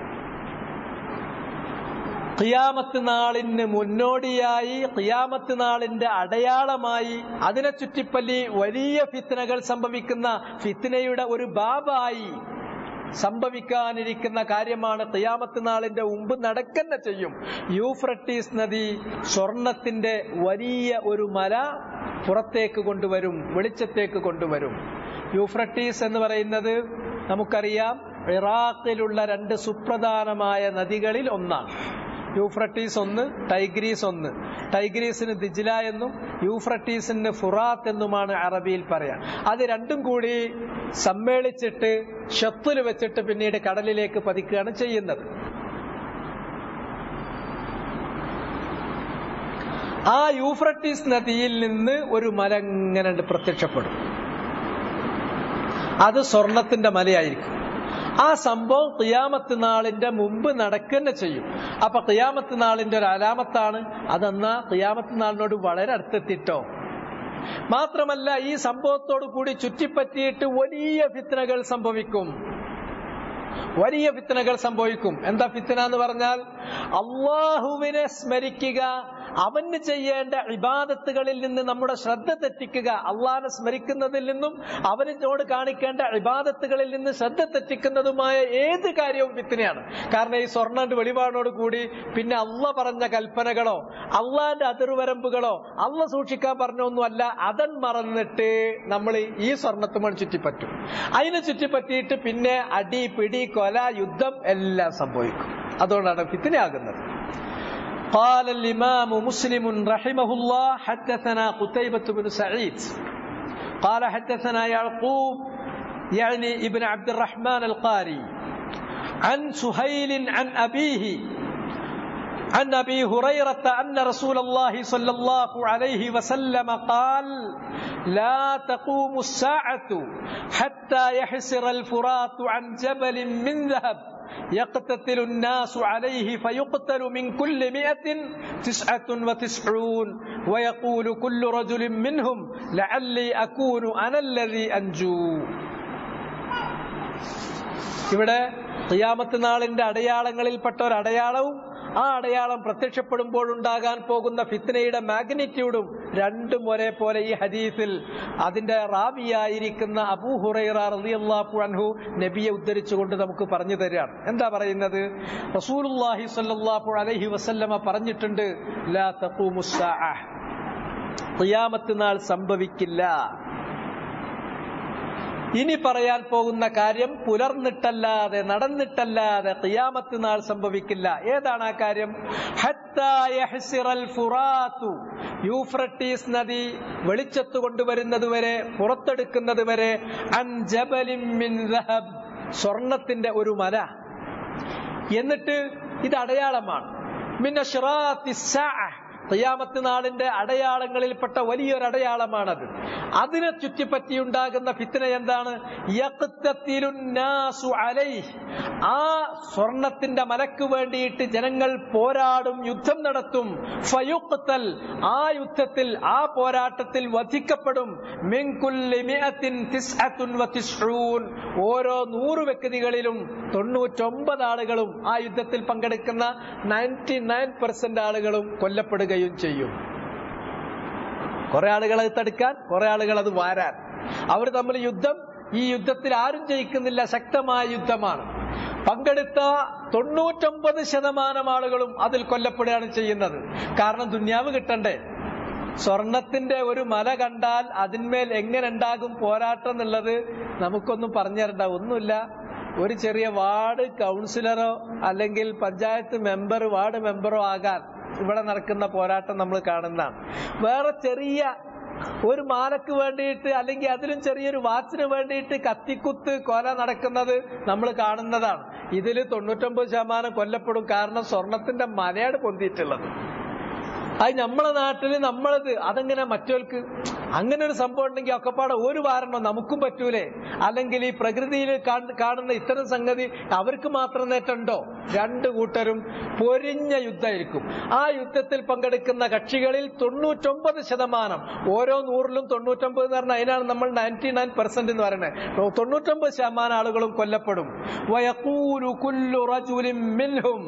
ഖിയാമത്ത് നാളിന് മുന്നോടിയായി ഖിയാമത്ത് നാളിന്റെ അടയാളമായി അതിനെ ചുറ്റിപ്പല്ലി വലിയ ഫിത്തനകൾ സംഭവിക്കുന്ന ഫിത്തനയുടെ ഒരു ബാബായി സംഭവിക്കാനിരിക്കുന്ന കാര്യമാണ് ഖിയാമത്ത് നാളിന്റെ മുമ്പ് നടക്കുന്ന ചെയ്യും യൂഫ്രട്ടീസ് നദി സ്വർണത്തിന്റെ വലിയ ഒരു മല പുറത്തേക്ക് കൊണ്ടുവരും വെളിച്ചത്തേക്ക് കൊണ്ടുവരും യൂഫ്രട്ടീസ് എന്ന് പറയുന്നത് നമുക്കറിയാം ഇറാഖിലുള്ള രണ്ട് സുപ്രധാനമായ നദികളിൽ ഒന്നാണ് യൂഫ്രട്ടീസ് ഒന്ന് ടൈഗ്രീസ് ഒന്ന് ടൈഗ്രീസിന് ദിജില എന്നും യൂഫ്രട്ടീസിന് ഫുറാത്ത് എന്നുമാണ് അറബിയിൽ പറയാം അത് രണ്ടും കൂടി സമ്മേളിച്ചിട്ട് ഷത്തിൽ വെച്ചിട്ട് പിന്നീട് കടലിലേക്ക് പതിക്കുകയാണ് ചെയ്യുന്നത് ആ യൂഫ്രട്ടീസ് നദിയിൽ നിന്ന് ഒരു മല ഇങ്ങനെ പ്രത്യക്ഷപ്പെടും അത് സ്വർണത്തിന്റെ മലയായിരിക്കും ആ സംഭവം ഖിയാമത്ത് നാളിന്റെ മുമ്പ് നടക്കുന്ന ചെയ്യും അപ്പൊ ഖിയാമത്ത് നാളിന്റെ ഒരു അലാമത്താണ് അതെന്നാ ഖിയാമത്ത് നാളിനോട് വളരെ അടുത്തെത്തിട്ടോ മാത്രമല്ല ഈ സംഭവത്തോടു കൂടി ചുറ്റിപ്പറ്റിയിട്ട് വലിയ ഫിത്തനകൾ സംഭവിക്കും വലിയ ഫിത്തനകൾ സംഭവിക്കും എന്താ ഫിത്തന എന്ന് പറഞ്ഞാൽ അള്ളാഹുവിനെ സ്മരിക്കുക അവന് ചെയ്യേണ്ട ഇബാദത്തുകളിൽ നിന്ന് നമ്മുടെ ശ്രദ്ധ തെറ്റിക്കുക അള്ളാഹിനെ സ്മരിക്കുന്നതിൽ നിന്നും അവനോട് കാണിക്കേണ്ട ഇബാദത്തുകളിൽ നിന്ന് ശ്രദ്ധ തെറ്റിക്കുന്നതുമായ ഏത് കാര്യവും ഫിത്തനയാണ് കാരണം ഈ സ്വർണ്ണ വെളിപാടോട് കൂടി പിന്നെ അള്ള പറഞ്ഞ കൽപ്പനകളോ അള്ളാന്റെ അതിർവരമ്പുകളോ അള്ള സൂക്ഷിക്കാൻ പറഞ്ഞൊന്നുമല്ല അതൻ മറന്നിട്ട് നമ്മൾ ഈ സ്വർണത്തുമാണ് ചുറ്റിപ്പറ്റും അതിനെ ചുറ്റിപ്പറ്റിയിട്ട് പിന്നെ അടി പിടി കൊല യുദ്ധം എല്ലാം സംഭവിക്കും അതുകൊണ്ടാണ് ഫിത്തിനാകുന്നത് قال الإمام مسلم رحمه الله حدثنا قتيبة بن سعيد قال حدثنا يعقوب يعني ابن عبد الرحمن القاري عن سهيل عن أبيه عن ابي هريره ان رسول الله صلى الله عليه وسلم قال لا تقوم الساعه حتى يحسر الفرات عن جبل من ذهب يقتتل الناس عليه فيقتل من كل مئة تسعة وتسعون ويقول كل رجل منهم لعلي أكون أنا الذي أنجو ഇവിടെ ഖിയാമത്ത് നാളിന്റെ അടയാളങ്ങളിൽപ്പെട്ട ഒരു അടയാളവും ആ അടയാളം പ്രത്യക്ഷപ്പെടുമ്പോൾ ഉണ്ടാകാൻ പോകുന്ന ഫിത്നയുടെ മാഗ്നിറ്റ്യൂഡും രണ്ടും ഒരേപോലെ ഈ ഹദീസിൽ അതിന്റെ റാബിയായിരിക്കുന്ന അബൂ ഹുറൈറ റളിയല്ലാഹു അൻഹു നബിയെ ഉദ്ധരിച്ചുകൊണ്ട് നമുക്ക് പറഞ്ഞു തരികയാണ് എന്താ പറയുന്നത് റസൂലുള്ളാഹി സ്വല്ലല്ലാഹു അലൈഹി വസല്ലമ പറഞ്ഞിട്ടുണ്ട് ലാ തഖൂമുസ്സാഅ ഖിയാമത്ത് നാൾ സംഭവിക്കില്ല ഇനി പറയാൻ പോകുന്ന കാര്യം പുലർന്നിട്ടല്ലാതെ നടന്നിട്ടല്ലാതെ ഖിയാമത്ത് നാൾ സംഭവിക്കില്ല ഏതാണ് ആ കാര്യം യൂഫ്രട്ടീസ് നദി വെളിച്ചത്ത് കൊണ്ടുവരുന്നതുവരെ പുറത്തെടുക്കുന്നതുവരെ അൻ ജബലിൻ മിൻ ദഹബ് സ്വർണത്തിന്റെ ഒരു മല എന്നിട്ട് ഇത് അടയാളമാണ് മിന്ന ഖിയാമത്ത് നാളിന്റെ അടയാളങ്ങളിൽപ്പെട്ട വലിയൊരു അടയാളമാണത് അതിനെ ചുറ്റിപ്പറ്റിയുണ്ടാകുന്ന ഫിത്തന എന്താണ് യഖ്തത്തിലുന്നാസു അലൈഹി. ആ സ്വർണത്തിന്റെ മലക്ക് വേണ്ടിയിട്ട് ജനങ്ങൾ പോരാടും യുദ്ധം നടത്തും ഫയുഖ്തൽ ആ യുദ്ധത്തിൽ ആ പോരാട്ടത്തിൽ വധിക്കപ്പെടും മിൻ കുല്ലി മിഅത്തിൻ തിസ്അത്തുൻ വതിസ്ഊൻ. ഓരോ നൂറ് വ്യക്തികളിലും തൊണ്ണൂറ്റൊമ്പത് ആളുകളും ആ യുദ്ധത്തിൽ പങ്കെടുക്കുന്ന നയൻറ്റി നയൻ പെർസെന്റ് ആളുകളും കൊല്ലപ്പെടുകയും ചെയ്യും കുറെ ആളുകൾ അത് തടുക്കാൻ കുറെ ആളുകൾ അത് വാരാൻ അവർ തമ്മിൽ യുദ്ധം ഈ യുദ്ധത്തിൽ ആരും ജയിക്കുന്നില്ല ശക്തമായ യുദ്ധമാണ് പങ്കെടുത്ത തൊണ്ണൂറ്റൊമ്പത് ശതമാനം ആളുകളും അതിൽ കൊല്ലപ്പെടുകയാണ് ചെയ്യുന്നത് കാരണം ദുന്യാവ് കിട്ടണ്ടേ സ്വർണത്തിന്റെ ഒരു മല കണ്ടാൽ അതിന്മേൽ എങ്ങനെ ഉണ്ടാകും പോരാട്ടം എന്നുള്ളത് നമുക്കൊന്നും പറഞ്ഞു തരണ്ട ഒന്നുമില്ല ഒരു ചെറിയ വാർഡ് കൗൺസിലറോ അല്ലെങ്കിൽ പഞ്ചായത്ത് മെമ്പർ വാർഡ് മെമ്പറോ ആകാൻ ഇവിടെ നടക്കുന്ന പോരാട്ടം നമ്മൾ കാണുന്നതാണ് വേറെ ചെറിയ ഒരു മാലക്ക് വേണ്ടിയിട്ട് അല്ലെങ്കിൽ അതിലും ചെറിയൊരു വാച്ചിന് വേണ്ടിയിട്ട് കത്തിക്കുത്ത് കൊല നടക്കുന്നത് നമ്മൾ കാണുന്നതാണ് ഇതിൽ തൊണ്ണൂറ്റൊമ്പത് ശതമാനം കൊല്ലപ്പെടും കാരണം സ്വർണത്തിന്റെ മലയാണ് പൊന്തിയിട്ടുള്ളത് അത് നമ്മളെ നാട്ടിൽ നമ്മളത് അതെങ്ങനെ മറ്റവർക്ക് അങ്ങനെ ഒരു സംഭവം ഉണ്ടെങ്കിൽ ഒക്കെപ്പാടെ ഒരു വാരണോ നമുക്കും പറ്റൂലേ അല്ലെങ്കിൽ ഈ പ്രകൃതിയിൽ കാണ്- കാണുന്ന ഇത്തരം സംഗതി അവർക്ക് മാത്രം നേട്ടമുണ്ടോ രണ്ടു കൂട്ടരും പൊരിഞ്ഞ യുദ്ധമായിരിക്കും ആ യുദ്ധത്തിൽ പങ്കെടുക്കുന്ന കക്ഷികളിൽ തൊണ്ണൂറ്റൊമ്പത് ശതമാനം ഓരോ നൂറിലും തൊണ്ണൂറ്റൊമ്പത് എന്ന് പറഞ്ഞാൽ അതിനാണ് നമ്മൾ നയൻറ്റി നയൻ പെർസെന്റ് എന്ന് പറയുന്നത് തൊണ്ണൂറ്റൊമ്പത് ശതമാനം ആളുകളും കൊല്ലപ്പെടും വയഖൂലു കുല്ലു റജുലിൻ മിൻഹും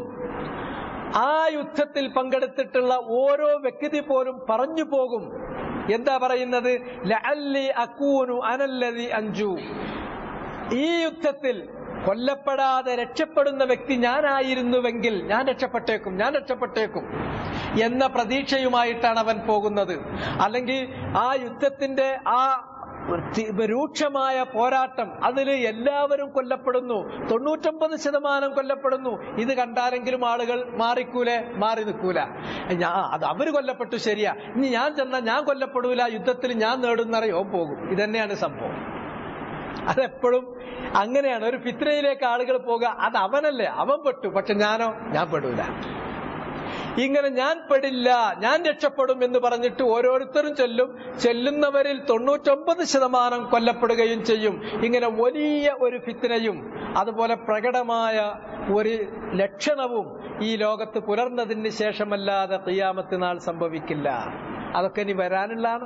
ആ യുദ്ധത്തിൽ പങ്കെടുത്തിട്ടുള്ള ഓരോ വ്യക്തി പോലും പറഞ്ഞു പോകും എന്താ പറയുന്നത് ലഅല്ലി അക്കൂനു അനല്ലതി അഞ്ചു ഈ യുദ്ധത്തിൽ കൊല്ലപ്പെടാതെ രക്ഷപ്പെടുന്ന വ്യക്തി ഞാനായിരുന്നുവെങ്കിൽ ഞാൻ രക്ഷപ്പെട്ടേക്കും ഞാൻ രക്ഷപ്പെട്ടേക്കും എന്ന പ്രതീക്ഷയുമായിട്ടാണ് അവൻ പോകുന്നത് അല്ലെങ്കിൽ ആ യുദ്ധത്തിന്റെ ആ തി- രൂക്ഷമായ പോരാട്ടം അതിൽ എല്ലാവരും കൊല്ലപ്പെടുന്നു തൊണ്ണൂറ്റൊമ്പത് ശതമാനം കൊല്ലപ്പെടുന്നു ഇത് കണ്ടാലെങ്കിലും ആളുകൾ മാറിക്കൂലെ മാറി നിൽക്കൂല ഞാ അത് അവര് കൊല്ലപ്പെട്ടു ശരിയാ ഇനി ഞാൻ ചെന്നാൽ ഞാൻ കൊല്ലപ്പെടൂല യുദ്ധത്തിൽ ഞാൻ നേടുന്നറിയോ പോകും ഇതന്നെയാണ് സംഭവം അതെപ്പോഴും അങ്ങനെയാണ് ഒരു ഫിത്രയിലേക്ക് ആളുകൾ പോകുക അത് അവനല്ലേ അവൻ പെട്ടു പക്ഷെ ഞാനോ ഞാൻ പെടൂല ഇങ്ങനെ ഞാൻ പെടില്ല ഞാൻ രക്ഷപ്പെടും എന്ന് പറഞ്ഞിട്ട് ഓരോരുത്തരും ചെല്ലും ചെല്ലുന്നവരിൽ തൊണ്ണൂറ്റൊമ്പത് ശതമാനം കൊല്ലപ്പെടുകയും ചെയ്യും ഇങ്ങനെ വലിയ ഒരു ഫിത്തിനയും അതുപോലെ പ്രകടമായ ഒരു ലക്ഷണവും ഈ ലോകത്ത് പുലർന്നതിന് ശേഷമല്ലാതെ ഖിയാമത്ത് നാൾ സംഭവിക്കില്ല അതൊക്കെ ഇനി വരാനുള്ളതാണ്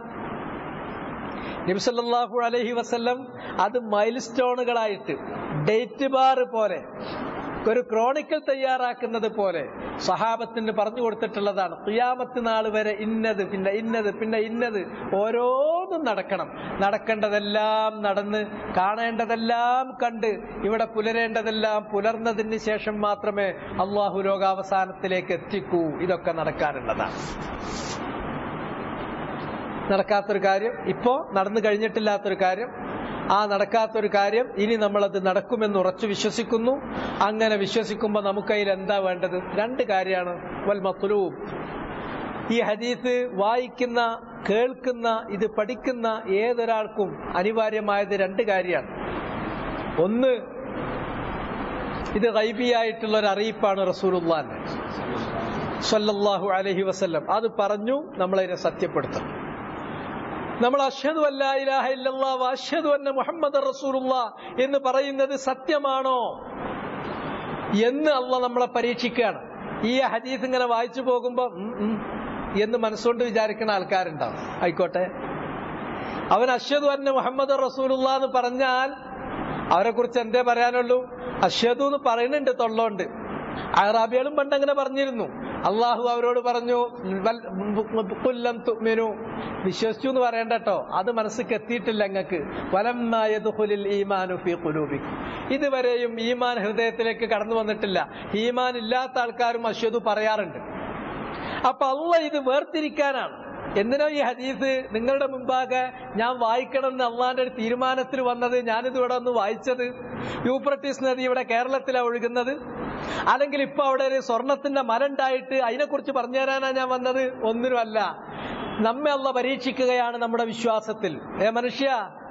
നബിസല്ലാഹു അലഹി വസ്ല്ലം അത് മൈൽ സ്റ്റോണുകളായിട്ട് ഡേറ്റ് ബാർ പോലെ ഒരു ക്രോണിക്കൽ തയ്യാറാക്കുന്നത് പോലെ സഹാബത്തിന് പറഞ്ഞു കൊടുത്തിട്ടുള്ളതാണ് ഖിയാമത്ത് നാൾ വരെ ഇന്നത് പിന്നെ ഇന്നത് പിന്നെ ഇന്നത് ഓരോന്നും നടക്കണം നടക്കേണ്ടതെല്ലാം നടന്ന് കാണേണ്ടതെല്ലാം കണ്ട് ഇവിടെ പുലരേണ്ടതെല്ലാം പുലർന്നതിന് ശേഷം മാത്രമേ അള്ളാഹു ലോകാവസാനത്തിലേക്ക് എത്തിക്കൂ ഇതൊക്കെ നടക്കാനുള്ളതാണ് നടക്കാത്തൊരു കാര്യം ഇപ്പോ നടന്നു കഴിഞ്ഞിട്ടില്ലാത്തൊരു കാര്യം ആ നടക്കാത്തൊരു കാര്യം ഇനി നമ്മളത് നടക്കുമെന്ന് ഉറച്ചു വിശ്വസിക്കുന്നു അങ്ങനെ വിശ്വസിക്കുമ്പോൾ നമുക്കതിൽ എന്താ വേണ്ടത് രണ്ട് കാര്യമാണ് വൽ മത്തുലൂബ് ഈ ഹദീസ് വായിക്കുന്ന കേൾക്കുന്ന ഇത് പഠിക്കുന്ന ഏതൊരാൾക്കും അനിവാര്യമായത് രണ്ട് കാര്യമാണ് ഒന്ന് ഇത് ഗൈബിയായിട്ടുള്ള ഒരു അറിയിപ്പാണ് റസൂലുള്ളാൻ സല്ലല്ലാഹു അലൈഹി വസല്ലം അത് പറഞ്ഞു നമ്മളതിനെ സത്യപ്പെടുത്തണം നമ്മൾ അഷ്ഹദു അല്ലാ ഇലാഹ ഇല്ലല്ലാ വ അഷ്ഹദു അന്ന മുഹമ്മദ് റസൂലുള്ള എന്ന് പറയുന്നത് സത്യമാണോ എന്ന് അള്ള നമ്മളെ പരീക്ഷിക്കുകയാണ് ഈ ഹദീസ് ഇങ്ങനെ വായിച്ചു പോകുമ്പോ ഉം, ഉം, എന്ന് മനസ്സുകൊണ്ട് വിചാരിക്കുന്ന ആൾക്കാരുണ്ടാവും ആയിക്കോട്ടെ അവൻ അഷ്ഹദു അന്ന മുഹമ്മദ് റസൂലുള്ള എന്ന് പറഞ്ഞാൽ അവരെ കുറിച്ച് എന്തേ പറയാനുള്ളൂ അഷ്ഹദു എന്ന് പറയുന്നുണ്ട് തൊള്ളോണ്ട് അറാബികളും പണ്ട് അങ്ങനെ പറഞ്ഞിരുന്നു അള്ളാഹു അവരോട് പറഞ്ഞു "വൽ- കുല്ലം തുഅ്മിനു." വിശ്വസിച്ചു എന്ന് പറയണ്ട കേട്ടോ അത് മനസ്സിക്ക് എത്തിയിട്ടില്ല നിങ്ങൾക്ക് വലമ്മായതുഹുലിൽ ഈമാനു ഫീ ഖുലൂബിക്കും ഇതുവരെയും ഈമാൻ ഹൃദയത്തിലേക്ക് കടന്നു വന്നിട്ടില്ല ഈമാൻ ഇല്ലാത്ത ആൾക്കാരും അശ്വതു പറയാറുണ്ട് അപ്പൊ അള്ള ഇത് വേർതിരിക്കാനാണ് എന്തിനാ ഈ ഹദീസ് നിങ്ങളുടെ മുമ്പാകെ ഞാൻ വായിക്കണം എന്ന് അള്ളാന്റെ ഒരു തീരുമാനത്തിൽ വന്നത് ഞാനിത് ഇവിടെ ഒന്ന് വായിച്ചത് യൂപ്രട്ടീസ് നദി ഇവിടെ കേരളത്തിലാണ് ഒഴുകുന്നത് അല്ലെങ്കിൽ ഇപ്പൊ അവിടെ ഒരു സ്വർണത്തിന്റെ മരം ഉണ്ടായിട്ട് അതിനെക്കുറിച്ച് പറഞ്ഞു തരാനാണ് ഞാൻ വന്നത് ഒന്നിനുമല്ല നമ്മെ അള്ള പരീക്ഷിക്കുകയാണ് നമ്മുടെ വിശ്വാസത്തിൽ ഏ മനുഷ്യ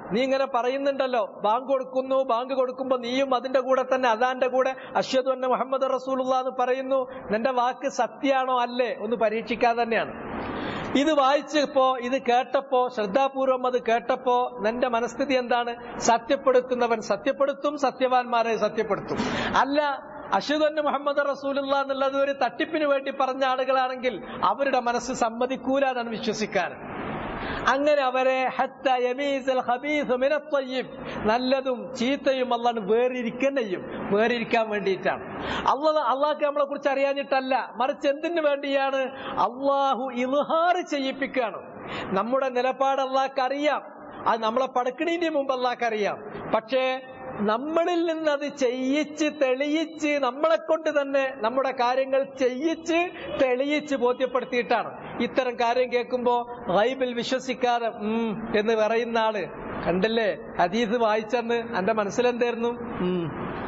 നീ ഇങ്ങനെ പറയുന്നുണ്ടല്ലോ ബാങ്ക് കൊടുക്കുന്നു ബാങ്ക് കൊടുക്കുമ്പോ നീയും അതിന്റെ കൂടെ തന്നെ അതാന്റെ കൂടെ അശ്വതു അന്ന മുഹമ്മദ് റസൂലുള്ള എന്ന് പറയുന്നു നിന്റെ വാക്ക് സത്യാണോ അല്ലേ ഒന്ന് പരീക്ഷിക്കാൻ തന്നെയാണ് ഇത് വായിച്ചപ്പോ ഇത് കേട്ടപ്പോ ശ്രദ്ധാപൂർവം അത് കേട്ടപ്പോ നിന്റെ മനസ്ഥിതി എന്താണ് സത്യപ്പെടുത്തുന്നവൻ സത്യപ്പെടുത്തും സത്യവാന്മാരെ സത്യപ്പെടുത്തും അല്ല അഷുദ് മുഹമ്മദ് റസൂലുള്ള എന്നുള്ളത് ഒരു തട്ടിപ്പിന് വേണ്ടി പറഞ്ഞ ആളുകളാണെങ്കിൽ അവരുടെ മനസ്സ് സമ്മതിക്കൂല എന്നാണ് വിശ്വസിക്കാൻ അങ്ങനെ അവരെ ഹത്ത യമീസൽ ഖബീസ് മിനത് ത്വയ്യിബ് നല്ലതും ചീത്തയും അള്ളാഹ് വേറിരിക്കുന്നയും വേറിരിക്കാൻ വേണ്ടിയിട്ടാണ് അള്ളാഹ് അള്ളാഹ്ക്ക് നമ്മളെ കുറിച്ച് അറിയാഞ്ഞിട്ടല്ല മറിച്ച് എന്തിനു വേണ്ടിയാണ് അള്ളാഹു ഇൽഹാർ ചെയ്യിപ്പിക്കുകയാണ് നമ്മുടെ നിലപാട് അള്ളാഹ്ക്ക് അറിയാം അത് നമ്മളെ പടക്കണീന്റെ മുമ്പ് അള്ളാഹ്ക്ക് അറിയാം പക്ഷേ നമ്മളിൽ നിന്ന് അത് ചെയ്യിച്ച് തെളിയിച്ച് നമ്മളെ കൊണ്ട് തന്നെ നമ്മുടെ കാര്യങ്ങൾ ചെയ്യിച്ച് തെളിയിച്ച് ബോധ്യപ്പെടുത്തിയിട്ടാണ് ഇത്തരം കാര്യം കേൾക്കുമ്പോ ഗൈബിൽ വിശ്വസിക്കാതെ ഉം എന്ന് പറയുന്ന ആള് കണ്ടില്ലേ ഹദീസ് വായിച്ചെന്ന് എന്റെ മനസ്സിലെന്തായിരുന്നു ഉം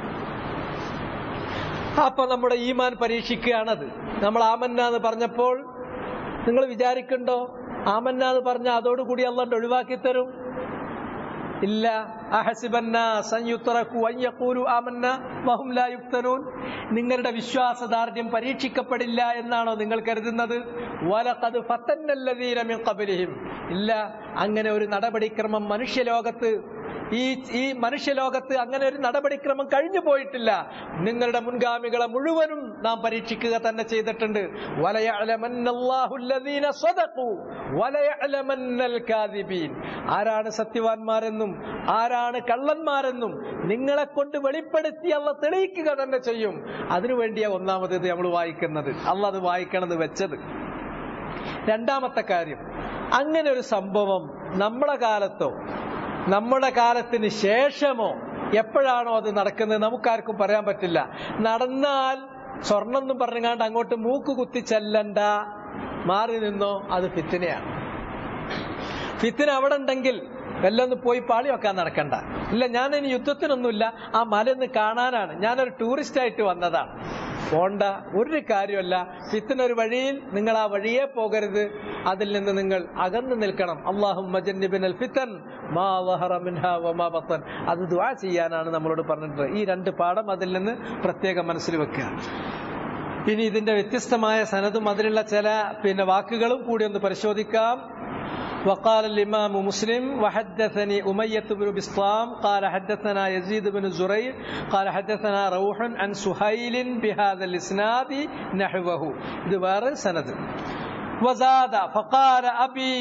അപ്പൊ നമ്മുടെ ഈമാൻ പരീക്ഷിക്കുകയാണത് നമ്മൾ ആമന്ന എന്ന് പറഞ്ഞപ്പോൾ നിങ്ങൾ വിചാരിക്കണ്ടോ ആമന്ന എന്ന് പറഞ്ഞ അതോടുകൂടി അള്ളാണ്ട് ഒഴിവാക്കി തരും ഇല്ല അഹസിബന്ന സംയുത്തറക്കു അയ്യക്കൂരു ആമന്ന വഹും ലാ യുക്തനൂൻ നിങ്ങളുടെ വിശ്വാസദാർഢ്യം പരീക്ഷിക്കപ്പെടില്ല എന്നാണോ നിങ്ങൾ കരുതുന്നത് വലഖദ് ഫത്തന്നല്ലദീന മിൻ ഖബലിഹിം ഇല്ല അങ്ങനെ ഒരു നടപടിക്രമം മനുഷ്യലോകത്ത് ഈ ഈ മനുഷ്യലോകത്ത് അങ്ങനെ ഒരു നടപടിക്രമം കഴിഞ്ഞു പോയിട്ടില്ല നിങ്ങളുടെ മുൻഗാമികളെ മുഴുവനും നാം പരീക്ഷിക്കുക തന്നെ ചെയ്തിട്ടുണ്ട് വലയഅലമന്നല്ലാഹുല്ലദീന സ്വദഖു വലയഅലമന്നൽ കാദിബീൻ ആരാണ് സത്യവാന്മാരെന്നും ആരാണ് കള്ളന്മാരെന്നും നിങ്ങളെ കൊണ്ട് വെളിപ്പെടുത്തി അള്ള തെളിയിക്കുക തന്നെ ചെയ്യും അതിനുവേണ്ടിയാ ഒന്നാമത് ഇത് നമ്മൾ വായിക്കുന്നത് അള്ള അത് വായിക്കണമെന്ന് വെച്ചത് രണ്ടാമത്തെ കാര്യം അങ്ങനെ ഒരു സംഭവം നമ്മളെ കാലത്തോ നമ്മുടെ കാലത്തിന് ശേഷമോ എപ്പോഴാണോ അത് നടക്കുന്നത് നമുക്കാർക്കും പറയാൻ പറ്റില്ല നടന്നാൽ സ്വർണം എന്നും പറഞ്ഞുകൊണ്ട് അങ്ങോട്ട് മൂക്ക് കുത്തി ചെല്ലണ്ട മാറി നിന്നോ അത് ഫിത്തിനെയാണ് ഫിത്തിന് അവിടെ ഉണ്ടെങ്കിൽ വല്ലൊന്ന് പോയി പാളി വെക്കാൻ നടക്കണ്ട ഇല്ല ഞാൻ ഇനി യുദ്ധത്തിനൊന്നുമില്ല ആ മലയൊന്ന് കാണാനാണ് ഞാനൊരു ടൂറിസ്റ്റ് ആയിട്ട് വന്നതാണ് പോണ്ട ഒരു കാര്യമല്ല ഫിത്തിനൊരു വഴിയിൽ നിങ്ങൾ ആ വഴിയെ പോകരുത് അതിൽ നിന്ന് നിങ്ങൾ അകന്നു നിൽക്കണം അള്ളാഹും ഫിത്തൻ മാ വഹറ മിൻഹാ വമാ ബത്തൻ അത് ദുആ ചെയ്യാനാണ് നമ്മളോട് പറഞ്ഞിട്ടുള്ളത് ഈ രണ്ട് പാഠം അതിൽ നിന്ന് പ്രത്യേകം മനസ്സിൽ വെക്കുക ഇനി ഇതിന്റെ വ്യത്യസ്തമായ സനതും അതിലുള്ള ചില പിന്നെ വാക്കുകളും കൂടി ഒന്ന് പരിശോധിക്കാം وقال الإمام مسلم وحدثني أمية بن بسطام قال حدثنا يزيد بن زرير قال حدثنا روح عن سهيل بهذا الإسناد نحوه دوار سند وزاد فقال أبي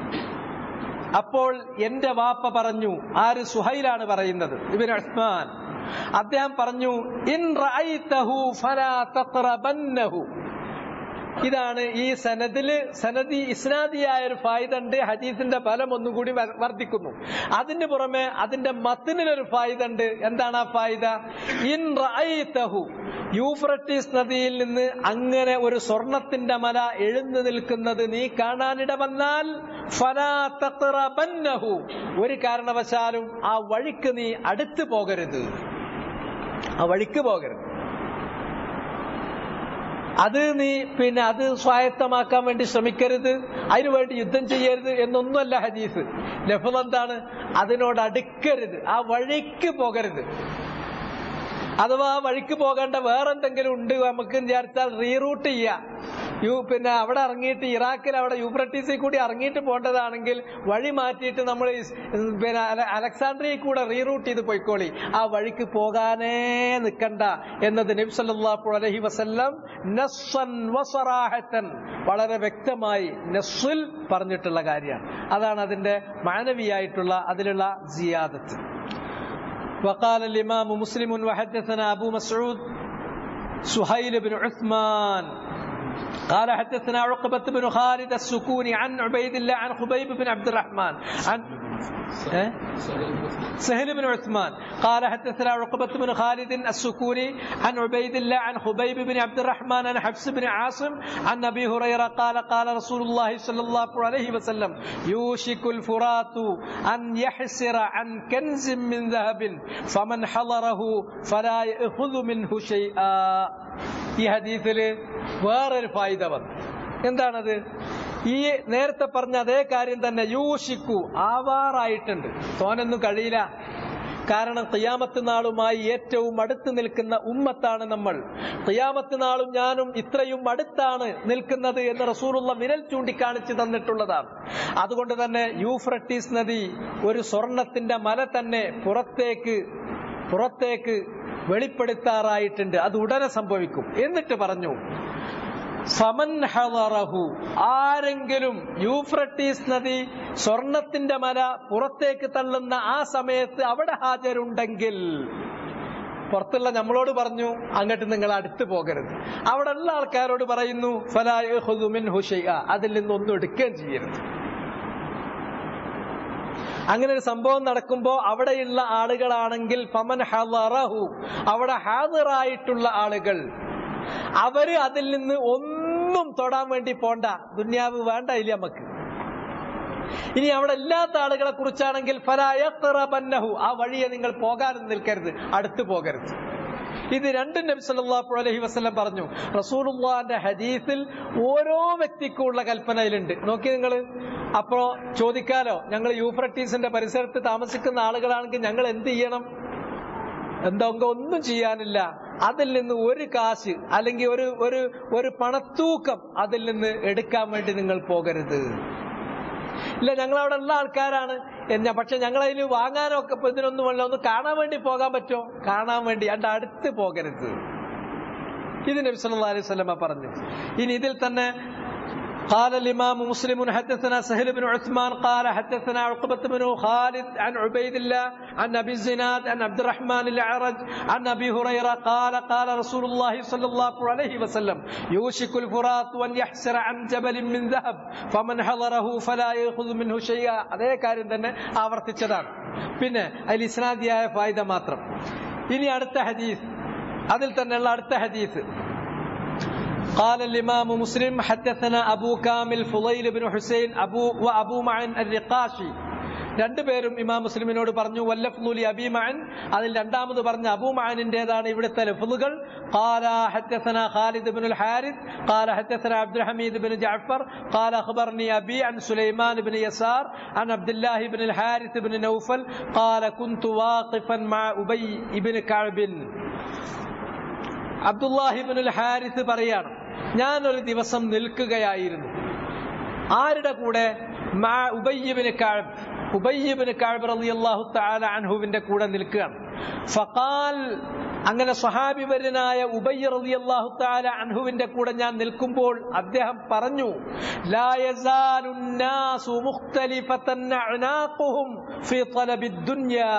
അപ്പോൾ എന്റെ വാപ്പ പറഞ്ഞു ആര് സുഹൈലാണ് പറയുന്നത് ഇബിൻ ഉസ്മാൻ അദ്ദേഹം പറഞ്ഞു ഇൻ റഅയ്തഹു ഫലാ തഖറബന്നഹു ഇതാണ് ഈ സനദില് സനദി ഇസ്നാദിയായ ഒരു ഫായിദ ഉണ്ട് ഹദീസിന്റെ ഫലം ഒന്നും കൂടി വർ- വർദ്ധിക്കുന്നു അതിന് പുറമെ അതിന്റെ മത്തിനൊരു ഫായിദ ഉണ്ട് എന്താണ് ആ ഫായിദ ഇൻ റഅയ്തഹു യൂഫ്രട്ടീസ് നദിയിൽ നിന്ന് അങ്ങനെ ഒരു സ്വർണത്തിന്റെ മല എഴുന്നു നിൽക്കുന്നത് നീ കാണാനിട വന്നാൽ ഫലാ തഖറബന്നഹു ഒരു കാരണവശാലും ആ വഴിക്ക് നീ അടുത്തു പോകരുത് ആ വഴിക്ക് പോകരുത് അത് നീ പിന്നെ അത് സ്വായത്തമാക്കാൻ വേണ്ടി ശ്രമിക്കരുത് അതിനുവേണ്ടി യുദ്ധം ചെയ്യരുത് എന്നൊന്നുമല്ല ഹദീസ് ലഫൽ എന്താണ് അതിനോട് അടുക്കരുത് ആ വഴിക്ക് പോകരുത് അഥവാ ആ വഴിക്ക് പോകേണ്ട വേറെന്തെങ്കിലും ഉണ്ട് നമുക്ക് വിചാരിച്ചാൽ റീറൂട്ട് ചെയ്യാം യു പിന്നെ അവിടെ ഇറങ്ങിയിട്ട് ഇറാഖിൽ അവിടെ യൂഫ്രട്ടീസിൽ കൂടി ഇറങ്ങിയിട്ട് പോകേണ്ടതാണെങ്കിൽ വഴി മാറ്റിയിട്ട് നമ്മൾ ഇസ്- പിന്നെ അല- അലക്സാണ്ട്രിയയിൽ കൂടെ റീറൂട്ട് ചെയ്ത് പോയിക്കോളി ആ വഴിക്ക് പോകാനേ നിൽക്കണ്ട എന്നത് നബി സല്ലല്ലാഹു അലൈഹി വസല്ലം നസ്സൻ വസറാഹത്തൻ വളരെ വ്യക്തമായി നസ്സുൽ പറഞ്ഞിട്ടുള്ള കാര്യമാണ് അതാണ് അതിന്റെ മാനവിയായിട്ടുള്ള അതിലുള്ള സിയാദത്ത് وقال الإمام مسلم وحدثنا أبو مسعود سهيل بن عثمان قال حدثنا عقبة بن خالد السكوني عن عبيد الله عن خبيب بن عبد الرحمن عن إيه؟ سهل بن عثمان قال حدثنا عقبة بن خالد السكوني عن عبيد الله عن خبيب بن عبد الرحمن عن حفص بن عاصم عن أبي هريرة قال قال رسول الله صلى الله عليه وسلم يوشك الفرات أن يحسر عن كنز من ذهب فمن حضره فلا يأخذ منه شيئا ഈ ഹദീസില് വേറൊരു ഫായിദ വന്നു എന്താണത് ഈ നേരത്തെ പറഞ്ഞ അതേ കാര്യം തന്നെ യൂഷിക്കു ആവാറായിട്ടുണ്ട് തോനൊന്നും കഴിയില്ല കാരണം ഖിയാമത്ത് നാളുമായി ഏറ്റവും അടുത്ത് നിൽക്കുന്ന ഉമ്മത്താണ് നമ്മൾ ഖിയാമത്ത് നാളും ഞാനും ഇത്രയും അടുത്താണ് നിൽക്കുന്നത് എന്ന് റസൂലുള്ള വിരൽ ചൂണ്ടിക്കാണിച്ച് തന്നിട്ടുള്ളതാണ് അതുകൊണ്ട് തന്നെ യൂഫ്രട്ടീസ് നദി ഒരു സ്വർണത്തിന്റെ മല തന്നെ പുറത്തേക്ക് പുറത്തേക്ക് വെളിപ്പെടുത്താറായിട്ടുണ്ട് അത് ഉടനെ സംഭവിക്കും എന്നിട്ട് പറഞ്ഞു ഫമൻ ഹളറഹു ആരെങ്കിലും യൂഫ്രട്ടീസ് നദി സ്വർണത്തിന്റെ മല പുറത്തേക്ക് തള്ളുന്ന ആ സമയത്ത് അവിടെ ഹാജരുണ്ടെങ്കിൽ പുറത്തുള്ള നമ്മളോട് പറഞ്ഞു അങ്ങോട്ട് നിങ്ങൾ അടുത്ത് പോകരുത് അവിടെ ഉള്ള ആൾക്കാരോട് പറയുന്നു ഫലാഹുമിൻ ഹുഷൈഅ അതിൽ നിന്നൊന്നും എടുക്കുകയും ചെയ്യരുത് അങ്ങനെ ഒരു സംഭവം നടക്കുമ്പോൾ അവിടെയുള്ള ആളുകളാണെങ്കിൽ ഫമൻ ഹളറഹു അവിടെ ഹാജറായിട്ടുള്ള ആളുകൾ അവര് അതിൽ നിന്ന് ഒന്നും തൊടാൻ വേണ്ടി പോണ്ട ദുന്യാവ് വേണ്ട ഇല്ല നമുക്ക് ഇനി അവിടെ ഇല്ലാത്ത ആളുകളെ കുറിച്ചാണെങ്കിൽ ഫലായത്തറബന്നഹു ആ വഴിയെ നിങ്ങൾ പോകാനും നിൽക്കരുത് അടുത്തു പോകരുത് ഇത് രണ്ടും നബി സല്ലല്ലാഹു അലൈഹി വസല്ലം പറഞ്ഞു റസൂലുള്ളാഹിന്റെ ഹദീസിൽ ഓരോ വ്യക്തിക്കും ഉള്ള കൽപ്പനയിലുണ്ട് നോക്കി നിങ്ങൾ അപ്പോ ചോദിക്കാലോ ഞങ്ങൾ യൂഫ്രട്ടീസിന്റെ പരിസരത്ത് താമസിക്കുന്ന ആളുകളാണെങ്കിൽ ഞങ്ങൾ എന്ത് ചെയ്യണം എന്തൊക്കെ ഒന്നും ചെയ്യാനില്ല അതിൽ നിന്ന് ഒരു കാശ് അല്ലെങ്കിൽ ഒരു ഒരു ഒരു പണത്തൂക്കം അതിൽ നിന്ന് എടുക്കാൻ വേണ്ടി നിങ്ങൾ പോകരുത് ഇല്ല ഞങ്ങൾ അവിടെ ഉള്ള ആൾക്കാരാണ് എന്നാ പക്ഷെ ഞങ്ങൾ അതിൽ വാങ്ങാനൊക്കെ ഇപ്പൊ ഇതിനൊന്നുമല്ല ഒന്ന് കാണാൻ വേണ്ടി പോകാൻ പറ്റുമോ കാണാൻ വേണ്ടി അതിന്റെ അടുത്ത് പോകരുത് ഇത് നബി സല്ലല്ലാഹു അലൈഹി വസല്ലമ പറഞ്ഞു ഇനി ഇതിൽ തന്നെ قال الإمام مسلم حدثنا سهل بن عثمان قال حدثنا عقبة بن خالد عن عبيد الله عن أبي الزناد عن عبد الرحمن الأعرج عن أبي هريرة قال قال رسول الله صلى الله عليه وسلم يوشك الفرات أن يحسر عن جبل من ذهب فمن حضره فلا يأخذ منه شيئا അതേ കാര്യം തന്നെ ആവർത്തിച്ചതാണ് പിന്നെ അതിൽ ഇസ്നാദിയായ ഫായിദ മാത്രം ഇനി അടുത്ത ഹദീസ് അതിൽ തന്നെയുള്ള അടുത്ത ഹദീസ് قال الإمام مسلم حدثنا أبو كامل فضيل بن حسين أبو وأبو معن الرقاشي രണ്ടുപേരും ഇമാം മുസ്ലിമിനോട് പറഞ്ഞു വല്ലഫ്ലുലി അബിമാൻ അതിൽ രണ്ടാമത് പറഞ്ഞ അബൂമാനിന്റേതാണ് ഇവിടുത്തെ ലഫ്ലുകൾ قال حدثنا خالد بن الحارث قال حدثنا عبد الحميد بن جعفر قال أخبرني أبي عن سليمان بن يسار عن عبد الله بن الحارث بن نوفل قال كنت واقفا مع أبي بن كعب അബ്ദുല്ലാഹിബിനുൽ ഹാരിസ് പറയാണ് ഞാനൊരു ദിവസം നിൽക്കുകയായിരുന്നു ആരുടെ കൂടെ ഉബയ്യബിന് കാഴ്ബ് ഉബയ്യബിന് കാഴ്ബ് റളിയല്ലാഹു തആല അൻഹുവിന്റെ കൂടെ നിൽക്കുകയാണ് ഫഖാൽ അങ്ങനെ സ്വഹാബിവരനായ ഉബയ്യ റളിയല്ലാഹു തആല അൻഹുവിന്റെ കൂടെ ഞാൻ നിൽക്കുമ്പോൾ അദ്ദേഹം പറഞ്ഞു ലാ യസാലു الناس مختلفة أعناقهم في طلب الدنيا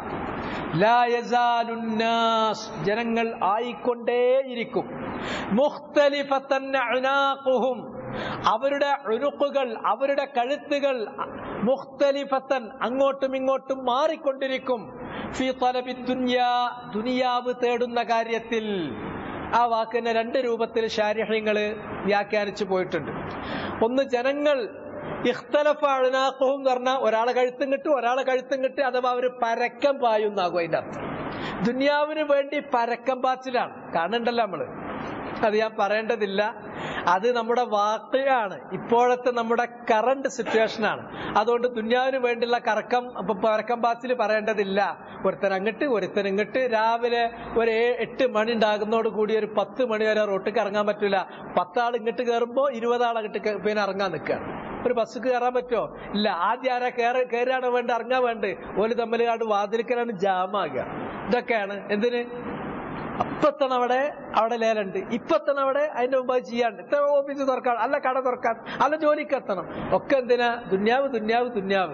ലാ യസാലു الناس ജനങ്ങൾ ആയിക്കൊണ്ടേയിരിക്കും മുഖ്തലിഫത്തൻ അഅ്നാഖുഹും അവരുടെ ഉരുക്കുകൾ അവരുടെ കഴുത്തുകൾ മുഖ്തലിഫത്തൻ അങ്ങോട്ടും ഇങ്ങോട്ടും മാറിക്കൊണ്ടിരിക്കും ഫി തലബി ദുനിയാ ദുനിയാവ് തേടുന്ന കാര്യത്തിൽ ആ വാക്കിനെ രണ്ട് രൂപത്തിൽ ശാരീഹ്യങ്ങൾ വ്യാഖ്യാനിച്ചു പോയിട്ടുണ്ട് ഒന്ന് ജനങ്ങൾ ഇഖ്തലഫ അഴുനാക്കവും എന്ന് പറഞ്ഞാൽ ഒരാളെ കഴുത്തും കിട്ടും ഒരാളെ കഴുത്തും കിട്ടും അഥവാ അവര് പരക്കം പായുന്നാകും അതിന്റെ അർത്ഥം ദുനിയാവിന് വേണ്ടി പരക്കം പാച്ചിലാണ് കാണണ്ടല്ലോ നമ്മള് അത് ഞാൻ പറയേണ്ടതില്ല അത് നമ്മുടെ വാക്കുകയാണ് ഇപ്പോഴത്തെ നമ്മുടെ കറണ്ട് സിറ്റുവേഷനാണ് അതുകൊണ്ട് ദുന്യാവിന് വേണ്ടിയുള്ള കറക്കം അപ്പൊ പരക്കം പാച്ചിൽ പറയേണ്ടതില്ല ഒരുത്തൻ അങ്ങോട്ട് ഒരുത്തൻ ഇങ്ങോട്ട് രാവിലെ ഒരു ഏഴ് എട്ട് മണി ഉണ്ടാകുന്നതോട് കൂടി ഒരു പത്ത് മണി വരെ റോട്ടിൽ ഇറങ്ങാൻ പറ്റൂല പത്താൾ ഇങ്ങോട്ട് കയറുമ്പോ ഇരുപതാൾ അങ്ങോട്ട് കേ- പിന്നെ ഇറങ്ങാൻ നിൽക്കുകയാണ് ഒരു ബസ് കയറാൻ പറ്റുമോ ഇല്ല ആദ്യം ആരാ കയറി കയറാണ് വേണ്ട ഇറങ്ങാൻ വേണ്ട ഓല് തമ്മിൽ കാണ്ട് വാതിലിക്കലാണ് ജാമാകുക ഇതൊക്കെയാണ് എന്തിന് അപ്പത്തണ അവിടെ അവിടെ ലേലുണ്ട് ഇപ്പത്തണ അവിടെ അതിന്റെ മുമ്പ് അത് ചെയ്യാണ്ട് ഇത്ര ഓഫീസ് തുറക്കാൻ അല്ല കട തുറക്കാൻ അല്ല ജോലിക്ക് എത്തണം ഒക്കെ എന്തിനാ ദുന്യാവ് ദുന്യാവ് ദുന്യാവ്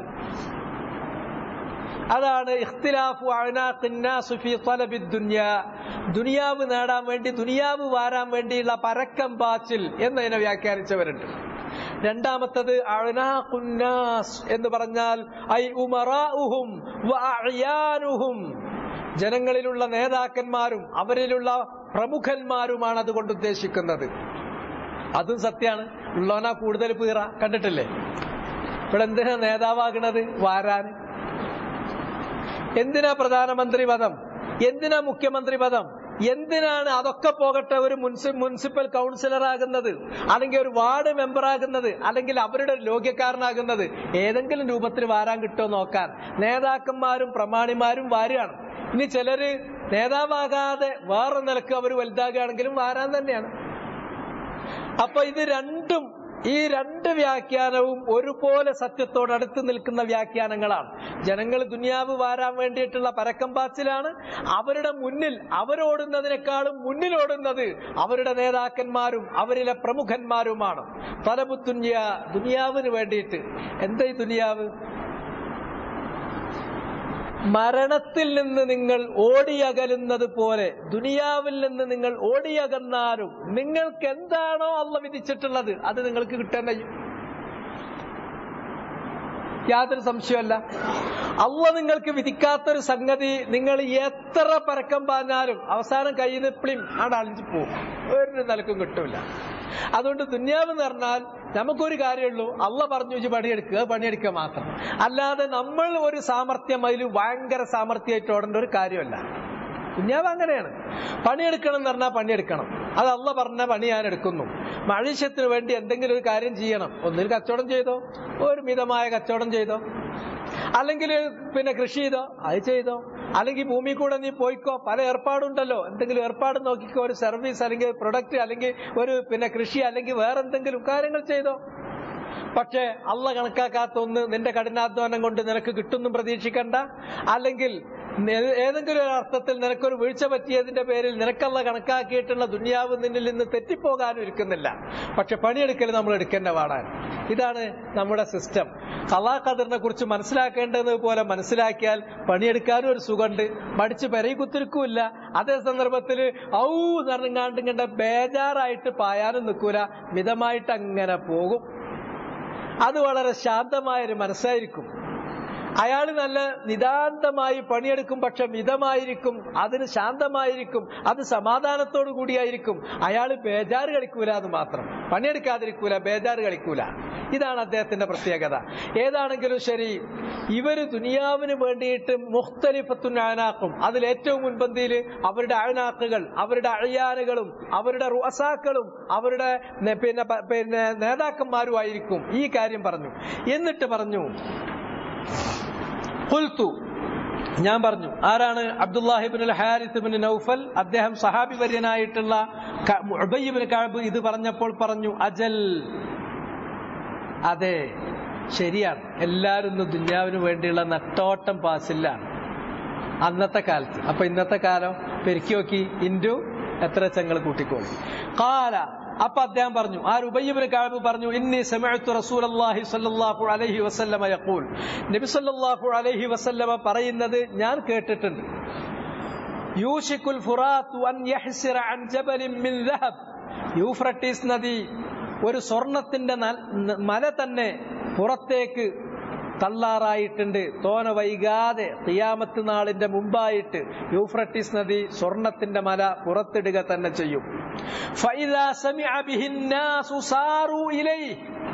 അതാണ് ഇഖ്തിലാഫു അഅ്നാഖിൻ നാസ് ഫീ തലബി ദുനിയാ ദുനിയാവ് നേടാൻ വേണ്ടി ദുനിയാവ് വാരാൻ വേണ്ടിയുള്ള പരക്കം പാച്ചിൽ എന്നതിനെ വ്യാഖ്യാനിച്ചവരുണ്ട് രണ്ടാമത്തത് അഅ്നാഖുൻ നാസ് എന്ന് പറഞ്ഞാൽ ഐ ഉമറാഉഹും വഅഅയാനുഹും ജനങ്ങളിലുള്ള നേതാക്കന്മാരും അവരിലുള്ള പ്രമുഖന്മാരുമാണ് അതുകൊണ്ട് ഉദ്ദേശിക്കുന്നത് അതും സത്യാണ് ഉള്ളവനാ കൂടുതൽ പീറ കണ്ടിട്ടില്ലേ ഇവിടെ എന്തിനാ നേതാവാകണത് വാരാൻ എന്തിനാ പ്രധാനമന്ത്രി പദം എന്തിനാ മുഖ്യമന്ത്രി പദം എന്തിനാണ് അതൊക്കെ പോകട്ടെ ഒരു മുനിസി മുനിസിപ്പൽ കൗൺസിലർ ആകുന്നത് അല്ലെങ്കിൽ ഒരു വാർഡ് മെമ്പർ ആകുന്നത് അല്ലെങ്കിൽ അവരുടെ ഒരു ലോക്യക്കാരനാകുന്നത് ഏതെങ്കിലും രൂപത്തിൽ വാരാൻ കിട്ടുമോ നോക്കാൻ നേതാക്കന്മാരും പ്രമാണിമാരും വാരുകയാണ് ഇനി ചിലര് നേതാവാകാതെ വേറെ നിലക്ക് അവർ വലുതാകുകയാണെങ്കിലും വാരാൻ തന്നെയാണ് അപ്പൊ ഇത് രണ്ടും ഈ രണ്ട് വ്യാഖ്യാനവും ഒരുപോലെ സത്യത്തോട് അടുത്ത് നിൽക്കുന്ന വ്യാഖ്യാനങ്ങളാണ് ജനങ്ങൾ ദുനിയാവ് വാരാൻ വേണ്ടിയിട്ടുള്ള പരക്കം പാച്ചിലാണ് അവരുടെ മുന്നിൽ അവരോടുന്നതിനേക്കാളും മുന്നിലോടുന്നത് അവരുടെ നേതാക്കന്മാരും അവരിലെ പ്രമുഖന്മാരുമാണ് തലബു ദുനിയ ദുനിയാവിന് വേണ്ടിയിട്ട് എന്താ ഈ ദുനിയാവ് മരണത്തിൽ നിന്ന് നിങ്ങൾ ഓടിയകലുന്നത് പോലെ ദുനിയാവിൽ നിന്ന് നിങ്ങൾ ഓടിയകന്നാലും നിങ്ങൾക്ക് എന്താണോ അള്ള വിധിച്ചിട്ടുള്ളത് അത് നിങ്ങൾക്ക് കിട്ടാൻ കഴിയും യാതൊരു സംശയമല്ല അള്ള നിങ്ങൾക്ക് വിധിക്കാത്തൊരു സംഗതി നിങ്ങൾ എത്ര പരക്കം പാഞ്ഞാലും അവസാനം കയ്യിൽ നിന്ന് ഇപ്പിളിയും അവിടെ അളിഞ്ഞു പോകും ഒരു നിലക്കും കിട്ടൂല അതുകൊണ്ട് ദുന്യാവ് എന്ന് പറഞ്ഞാൽ നമുക്കൊരു കാര്യമുള്ളൂ അള്ള പറഞ്ഞു വെച്ച് പണിയെടുക്കുക പണിയെടുക്കുക മാത്രം അല്ലാതെ നമ്മൾ ഒരു സാമർത്ഥ്യം അതിൽ ഭയങ്കര സാമർത്ഥ്യമായിട്ട് ഓടേണ്ട ഒരു കാര്യമല്ല കുഞ്ഞാവ് അങ്ങനെയാണ് പണിയെടുക്കണം എന്ന് പറഞ്ഞാൽ പണിയെടുക്കണം അത് അള്ള പറഞ്ഞ പണി ഞാൻ എടുക്കുന്നു മനുഷ്യത്തിന് വേണ്ടി എന്തെങ്കിലും ഒരു കാര്യം ചെയ്യണം ഒന്നിൽ കച്ചവടം ചെയ്തോ ഒരു മിതമായ കച്ചവടം ചെയ്തോ അല്ലെങ്കിൽ പിന്നെ കൃഷി ചെയ്തോ അത് ചെയ്തോ അല്ലെങ്കിൽ ഭൂമി കൂടെ നീ പോയിക്കോ പല ഏർപ്പാടുണ്ടല്ലോ എന്തെങ്കിലും ഏർപ്പാട് നോക്കിക്കോ ഒരു സർവീസ് അല്ലെങ്കിൽ പ്രൊഡക്റ്റ് അല്ലെങ്കിൽ ഒരു പിന്നെ കൃഷി അല്ലെങ്കിൽ വേറെ എന്തെങ്കിലും കാര്യങ്ങൾ ചെയ്തോ പക്ഷേ അള്ള കണക്കാക്കാത്ത ഒന്ന് നിന്റെ കഠിനാധ്വാനം കൊണ്ട് നിനക്ക് കിട്ടുന്നും പ്രതീക്ഷിക്കണ്ട അല്ലെങ്കിൽ നേ- ഏതെങ്കിലും ഒരു അർത്ഥത്തിൽ നിനക്കൊരു വീഴ്ച പറ്റിയതിന്റെ പേരിൽ നിനക്കല്ല കണക്കാക്കിയിട്ടുള്ള ദുനിയാവ് നിന്നിൽ നിന്ന് തെറ്റിപ്പോകാനും ഇരിക്കുന്നില്ല പക്ഷെ പണിയെടുക്കൽ നമ്മൾ എടുക്കേണ്ട പാടാൻ ഇതാണ് നമ്മുടെ സിസ്റ്റം കലാഖദറിനെ കുറിച്ച് മനസ്സിലാക്കേണ്ടത് പോലെ മനസ്സിലാക്കിയാൽ പണിയെടുക്കാനും ഒരു സുഖമുണ്ട് മടിച്ച് പെരയി കുത്തിരിക്കൂല അതേ സന്ദർഭത്തിൽ ഔ നിറങ്ങാണ്ട് ഇങ്ങണ്ട ബേജാറായിട്ട് പായാനും നിൽക്കൂല മിതമായിട്ട് അങ്ങനെ പോകും അത് വളരെ ശാന്തമായ ഒരു മനസ്സായിരിക്കും അയാൾ നല്ല നിതാന്തമായി പണിയെടുക്കും പക്ഷെ മിതമായിരിക്കും അതിന് ശാന്തമായിരിക്കും അത് സമാധാനത്തോടു കൂടിയായിരിക്കും അയാൾ ബേജാറ് കളിക്കൂല എന്ന് മാത്രം പണിയെടുക്കാതിരിക്കൂല ബേജാറ് കളിക്കൂല ഇതാണ് അദ്ദേഹത്തിന്റെ പ്രത്യേകത ഏതാണെങ്കിലും ശരി ഇവര് ദുനിയാവിന് വേണ്ടിയിട്ട് മുഖ്തലിഫത്തുൻ അയനാക്കും അതിൽ ഏറ്റവും മുൻപന്തിയിൽ അവരുടെ അയനാക്കുകൾ അവരുടെ അഴിയാനുകളും അവരുടെ റുഅസാക്കളും അവരുടെ നെ- പിന്നെ പ- പിന്നെ നേതാക്കന്മാരുമായിരിക്കും ഈ കാര്യം പറഞ്ഞു എന്നിട്ട് പറഞ്ഞു ഖുൽതു ഞാൻ പറഞ്ഞു ആരാണ് അബ്ദുല്ലാഹിബിൻ ഹാരിസ് ബിൻ നൗഫൽ അദ്ദേഹം സഹാബി വര്യനായിട്ടുള്ള ക- ഉബയ്യ് ബിൻ കഅബ് ഇത് പറഞ്ഞപ്പോൾ പറഞ്ഞു അജൽ അതെ ശരിയാണ് എല്ലാവരും ഇന്ന് ദുന്യാവിന് വേണ്ടിയുള്ള നെട്ടോട്ടം പാസില്ലാണ് അന്നത്തെ കാലത്ത് അപ്പൊ ഇന്നത്തെ കാലം പെരുക്കി നോക്കി ഇൻഡു എത്ര ചെങ്ങൾ കൂട്ടിക്കോളി കാല അപ്പൊ അദ്ദേഹം പറഞ്ഞു ആ റുബയ്യബിന് കാബ് പറഞ്ഞു ഇന്നി സമയത്തു റസൂലല്ലാഹി സ്വല്ലല്ലാഹു അലൈഹി വസല്ലമ യഖൂൽ നബി സല്ലല്ലാഹു അലൈഹി വസല്ലമ പറയുന്നത് ഞാൻ കേട്ടിട്ടുണ്ട് യൂഷിക്കുൽ ഫുറാത്തു അൻ യഹ്സിറ അൻ ജബലിൻ മിൻ ദഹബ് യൂഫ്രട്ടീസ് നദി ഒരു സ്വർണത്തിന്റെ നൽ- മല തന്നെ പുറത്തേക്ക് തള്ളാറായിട്ടുണ്ട് തോന വൈകാതെ തിയാമത്ത് നാളിന്റെ മുമ്പായിട്ട് യൂഫ്രട്ടീസ് നദി സ്വർണത്തിന്റെ മല പുറത്തിടുക തന്നെ ചെയ്യും ഫൈദാ സമിഅ ബിഹിന്നാസു സാറൂ ഇലൈഹി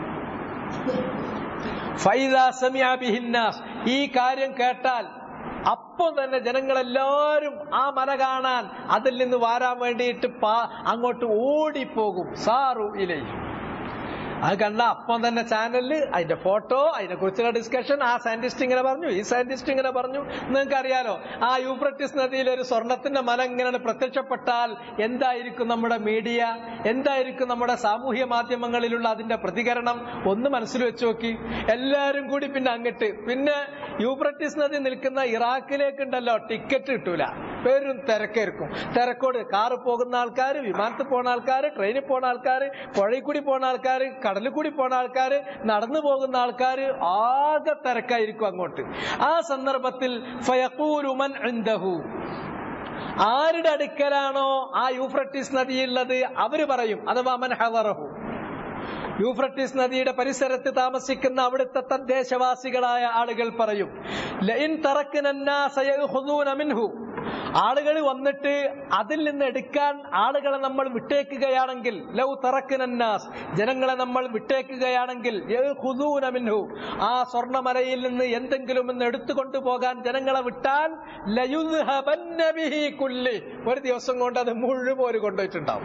ഫൈദാ സമിഅ ബിഹിന്നാസ് ഈ കാര്യം കേട്ടാൽ അപ്പോൾ തന്നെ ജനങ്ങളെല്ലാവരും ആ മല കാണാൻ അതിൽ നിന്ന് വാരാൻ വേണ്ടിയിട്ട് പാ- അങ്ങോട്ട് ഓടിപ്പോകും സാറു ഇലൈഹി അത് കണ്ട അപ്പം തന്നെ ചാനലിൽ അതിന്റെ ഫോട്ടോ അതിനെ കുറിച്ചുള്ള ഡിസ്കഷൻ ആ സയന്റിസ്റ്റ് ഇങ്ങനെ പറഞ്ഞു ഈ സയന്റിസ്റ്റ് ഇങ്ങനെ പറഞ്ഞു നിങ്ങൾക്ക് അറിയാലോ ആ യൂഫ്രട്ടിസ് നദിയിൽ ഒരു സ്വർണത്തിന്റെ മല ഇങ്ങനെ പ്രത്യക്ഷപ്പെട്ടാൽ എന്തായിരിക്കും നമ്മുടെ മീഡിയ എന്തായിരിക്കും നമ്മുടെ സാമൂഹ്യ മാധ്യമങ്ങളിലുള്ള അതിന്റെ പ്രതികരണം ഒന്ന് മനസ്സിൽ വെച്ച് നോക്കി എല്ലാരും കൂടി പിന്നെ അങ്ങട്ട് പിന്നെ യൂഫ്രട്ടിസ് നദി നിൽക്കുന്ന ഇറാഖിലേക്കുണ്ടല്ലോ ടിക്കറ്റ് കിട്ടൂല പേരും തിരക്കായിരിക്കും തിരക്കോട് കാറ് പോകുന്ന ആൾക്കാർ വിമാനത്തിൽ പോണ ആൾക്കാർ ട്രെയിനിൽ പോണ ആൾക്കാർ പുഴയിൽ കൂടി പോണ ആൾക്കാർ കടലിൽ കൂടി പോണ ആൾക്കാർ നടന്നു പോകുന്ന ആൾക്കാർ ആകെ തിരക്കായിരിക്കും അങ്ങോട്ട് ആ സന്ദർഭത്തിൽ ഫയഖൂലുമൻ ഇൻദഹു ആരുടെ അടുക്കലാണോ ആ യൂഫ്രട്ടീസ് നദിയുള്ളത് അവര് പറയും അഥവാ മൻ ഹദറഹു യൂഫ്രട്ടീസ് നദിയുടെ പരിസരത്ത് താമസിക്കുന്ന അവിടുത്തെ തദ്ദേശവാസികളായ ആളുകൾ പറയും ലഇൻ തറക്ന الناس يأخذون منه ആളുകൾ വന്നിട്ട് അതിൽ നിന്ന് എടുക്കാൻ ആളുകളെ നമ്മൾ വിട്ടേക്കുകയാണെങ്കിൽ ലൗ തറക്കിനന്നാസ് ജനങ്ങളെ നമ്മൾ വിട്ടേക്കുകയാണെങ്കിൽ യഖുദൂന മിൻഹു ആ സ്വർണ്ണമലയിൽ നിന്ന് എന്തെങ്കിലും ഒന്ന് എടുത്തുകൊണ്ടു പോകാൻ ജനങ്ങളെ വിട്ടാൽ ലയുദ്ഹബന്ന ബിഹി കുല്ലി ഒരു ദിവസം കൊണ്ട് അത് മുഴുവൻ കൊണ്ടുപോയിട്ടുണ്ടാവും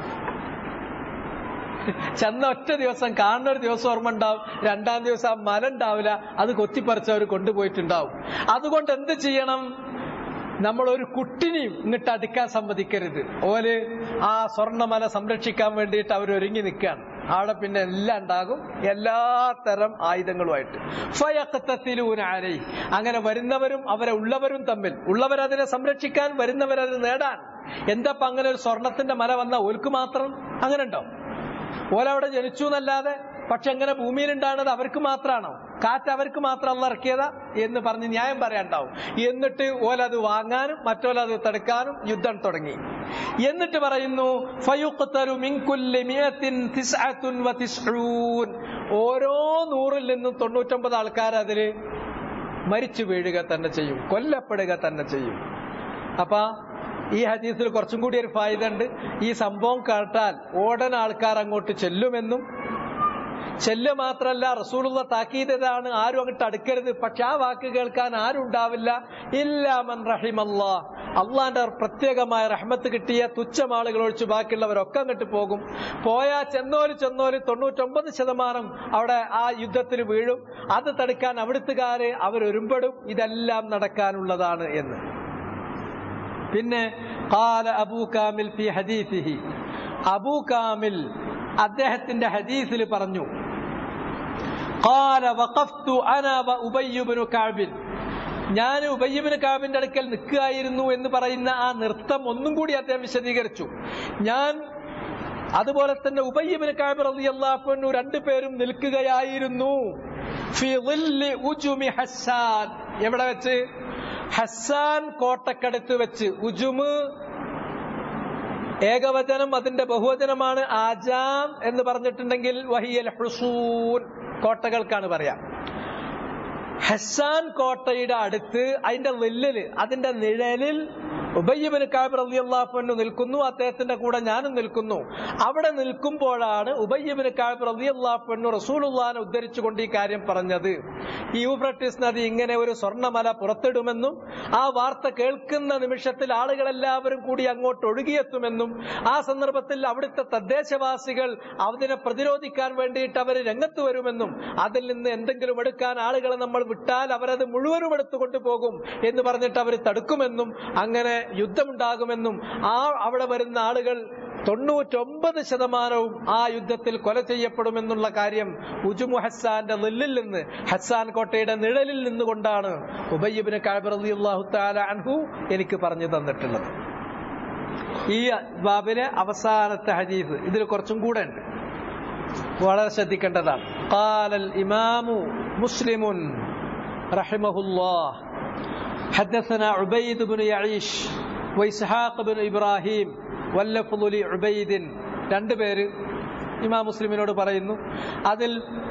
ചെന്ന ഒറ്റ ദിവസം കാണുന്ന ഒരു ദിവസം ഓർമ്മ ഉണ്ടാവും രണ്ടാം ദിവസം ആ മല ഉണ്ടാവില്ല അത് കൊത്തിപ്പറിച്ച് അവർ കൊണ്ടുപോയിട്ടുണ്ടാവും അതുകൊണ്ട് എന്ത് ചെയ്യണം നമ്മൾ ഒരു കുട്ടിനെയും ഇങ്ങോട്ട് അടുക്കാൻ സമ്മതിക്കരുത് ഓല് ആ സ്വർണ്ണമല സംരക്ഷിക്കാൻ വേണ്ടിയിട്ട് അവർ ഒരുങ്ങി നിൽക്കുകയാണ് അവിടെ പിന്നെ എല്ലാം ഉണ്ടാകും എല്ലാ തരം ആയുധങ്ങളുമായിട്ട് ഫയക്കത്തത്തിലൂനാരൈ അങ്ങനെ വരുന്നവരും അവരെ ഉള്ളവരും തമ്മിൽ ഉള്ളവരതിനെ സംരക്ഷിക്കാൻ വരുന്നവരത് നേടാൻ എന്താ അങ്ങനെ ഒരു സ്വർണത്തിന്റെ മല വന്ന ഓൽക്ക് മാത്രം അങ്ങനെ ഉണ്ടോ ഓലവിടെ ജനിച്ചു എന്നല്ലാതെ പക്ഷെ എങ്ങനെ ഭൂമിയിലുണ്ടാകുന്നത് അവർക്ക് മാത്രമാണോ കാറ്റ് അവർക്ക് മാത്രം അല്ല ഇറക്കിയതാ എന്ന് പറഞ്ഞ് ന്യായം പറയാണ്ടാവും എന്നിട്ട് ഓലത് വാങ്ങാനും മറ്റോലത് തടുക്കാനും യുദ്ധം തുടങ്ങി എന്നിട്ട് പറയുന്നു ഫയുഖ്തലു മിൻ കുല്ലി മിയത്തിൻ തിസ്അത്തുൻ വതിസ്ഊൻ ഓരോ നൂറിൽ നിന്നും തൊണ്ണൂറ്റൊമ്പത് ആൾക്കാർ അതില് മരിച്ചു വീഴുക തന്നെ ചെയ്യും കൊല്ലപ്പെടുക തന്നെ ചെയ്യും അപ്പൊ ഈ ഹദീസിൽ കുറച്ചും കൂടി ഒരു ഫായത ഉണ്ട് ഈ സംഭവം കേട്ടാൽ ഓടൻ ആൾക്കാർ അങ്ങോട്ട് ചെല്ലുമെന്നും ചെല്ല് മാത്രല്ല റസൂലുള്ള താക്കീതാണ് ആരും അങ്ങോട്ട് അടുക്കരുത് പക്ഷെ ആ വാക്ക് കേൾക്കാൻ ആരും ഉണ്ടാവില്ല ഇല്ലാമൻ റഹിമല്ലാ അള്ളാന്റെ പ്രത്യേകമായ റഹ്മത്ത് കിട്ടിയ തുച്ഛം ആളുകൾ ഒഴിച്ച് ബാക്കിയുള്ളവരൊക്കെ അങ്ങോട്ട് പോകും പോയാ ചെന്നോല് ചെന്നോല് തൊണ്ണൂറ്റൊമ്പത് ശതമാനം അവിടെ ആ യുദ്ധത്തിൽ വീഴും അത് തടുക്കാൻ അവിടുത്തുകാര് അവരൊരുമ്പെടും ഇതെല്ലാം നടക്കാനുള്ളതാണ് എന്ന് പിന്നെ കാല അബൂ കാമിൽ ഫി ഹദീസിഹി അബൂ കാമിൽ അദ്ദേഹത്തിന്റെ ഹദീസിൽ പറഞ്ഞു കാല വഖഫ്തു അന വ ഉബയ്യ് ഇബ്നു കഅബിൻ ഞാൻ ഉബയ്യബിന് കാബിന്റെ അടുക്കൽ നിൽക്കുകയായിരുന്നു എന്ന് പറയുന്ന ആ നൃത്തം ഒന്നും കൂടി അദ്ദേഹം വിശദീകരിച്ചു ഞാൻ അതുപോലെ തന്നെ ഉബയ്യബിന് കാബ് റളിയല്ലാഹു രണ്ടുപേരും നിൽക്കുകയായിരുന്നു ഫി ളില്ലി ഉജുമി ഹസ്സാൻ എവിടെ വെച്ച് ഹസ്സാൻ കോട്ടക്കടുത്ത് വെച്ച് ഉജുമ് ഏകവചനം അതിന്റെ ബഹുവചനമാണ് ആജാം എന്ന് പറഞ്ഞിട്ടുണ്ടെങ്കിൽ വഹിയൽ ഹുസൂൻ കോട്ടകൾക്കാണ് പറയാം ഹസാൻ കോട്ടയുടെ അടുത്ത് അതിന്റെ നെല്ലില് അതിന്റെ നിഴലിൽ ഉബയ്യബിന് കാബ് റളിയല്ലാഹു നിൽക്കുന്നു അദ്ദേഹത്തിന്റെ കൂടെ ഞാനും നിൽക്കുന്നു അവിടെ നിൽക്കുമ്പോഴാണ് ഉബയ്യബിന് കാബ് റളിയല്ലാഹു റസൂലുള്ളാനെ ഉദ്ധരിച്ചുകൊണ്ട് ഈ കാര്യം പറഞ്ഞത് ഈ യൂഫ്രട്ടീസ് നദി ഇങ്ങനെ ഒരു സ്വർണ്ണമല പുറത്തിടുമെന്നും ആ വാർത്ത കേൾക്കുന്ന നിമിഷത്തിൽ ആളുകളെല്ലാവരും കൂടി അങ്ങോട്ട് ഒഴുകിയെത്തുമെന്നും ആ സന്ദർഭത്തിൽ അവിടുത്തെ തദ്ദേശവാസികൾ അതിനെ പ്രതിരോധിക്കാൻ വേണ്ടിയിട്ട് അവർ രംഗത്ത് വരുമെന്നും അതിൽ നിന്ന് എന്തെങ്കിലും എടുക്കാൻ ആളുകളെ നമ്മൾ വിട്ടാൽ അവരത് മുഴുവനും എടുത്തുകൊണ്ട് പോകും എന്ന് പറഞ്ഞിട്ട് അവർ തടുക്കുമെന്നും അങ്ങനെ യുദ്ധമുണ്ടാകുമെന്നും ആ അവിടെ വരുന്ന ആളുകൾ തൊണ്ണൂറ്റൊമ്പത് ശതമാനവും ആ യുദ്ധത്തിൽ കൊല ചെയ്യപ്പെടുമെന്നുള്ള കാര്യം ഉജുമു ഹസ്സാന്റെ നെല്ലിൽ നിന്ന് ഹസ്സാൻ കോട്ടയുടെ നിഴലിൽ നിന്നുകൊണ്ടാണ് ഉബയ്യബിന് കാബിറു താല അൻഹു എനിക്ക് പറഞ്ഞു തന്നിട്ടുള്ളത് ഈ ബാബിലെ അവസാനത്തെ ഹദീസ് ഇതിൽ കുറച്ചും കൂടെ ഉണ്ട് വളരെ ശ്രദ്ധിക്കേണ്ടതാണ് قال الإمام مسلم رحمه الله حدثنا عبيد بن يعيش وإسحاق بن إبراهيم واللفظ لعبيد രണ്ടുപേര് ഇമാം മുസ്ലിമിനോട് പറയുന്നു അതിൽ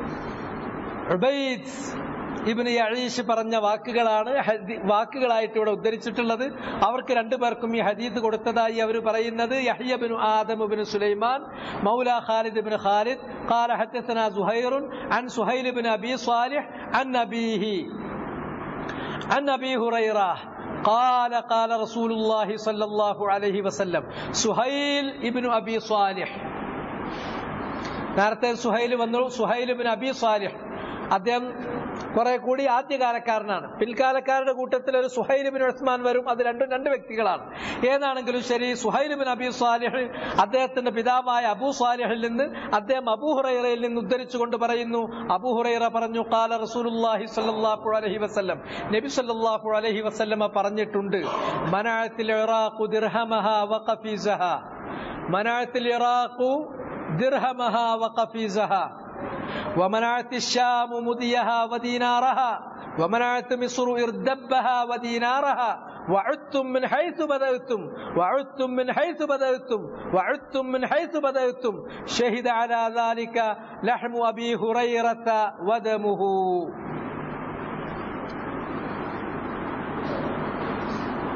ഉബൈദ് ഇബിന് യഴീഷ് പറഞ്ഞ വാക്കുകളാണ് വാക്കുകളായിട്ട് ഇവിടെ ഉദ്ധരിച്ചിട്ടുള്ളത് അവർക്ക് രണ്ടുപേർക്കും ഈ ഹദീദ് കൊടുത്തതായി അവർ പറയുന്നത് യഹ്യബിനു ആദം ഇബ്നു സുലൈമാൻ മൗല Khalid ibn Khalid قال حدثنا زهير عن سهيل بن ابي صالح عن ابيه عن ابي هريره قال قال رسول الله صلى الله عليه وسلم Suhail ibn Abi Salih നേരത്തെ സുഹൈൽ വന്നു സുഹൈൽ ഇബ്നു അബി സാലിഹ് അദ്ദേഹം കുറെ കൂടി ആദ്യകാലക്കാരനാണ് പിൽക്കാലക്കാരുടെ കൂട്ടത്തിൽ ഒരു സുഹൈലിബിൻ ഉസ്മാൻ വരും അത് രണ്ടും രണ്ട് വ്യക്തികളാണ് ഏതാണെങ്കിലും ശരി സുഹൈലിബിൻ അബി സാലിഹ് അദ്ദേഹത്തിന്റെ പിതാവായ അബൂ സാലിഹിൽ നിന്ന് അദ്ദേഹം അബൂ ഹുറൈറയിൽ നിന്ന് ഉദ്ധരിച്ചുകൊണ്ട് പറയുന്നു അബൂ ഹുറൈറ പറഞ്ഞു കാല റസൂലുള്ളാഹി സ്വല്ലല്ലാഹു അലൈഹി വസല്ലം നബി സല്ലല്ലാഹു അലൈഹി വസല്ലമ പറഞ്ഞിട്ടുണ്ട് മനാഅത്തിൽ ഇറാഖു ദിർഹമഹ വഖഫീസഹ മനാഅത്തിൽ ഇറാഖു ദിർഹമഹ വഖഫീസഹ ومنعت الشام مديها ودينارها ومنعت مصر إردبها ودينارها وعدتم من حيث بدأتم وعدتم من حيث بدأتم وعدتم من حيث بدأتم شهد على ذلك لحم أبي هريرة ودمه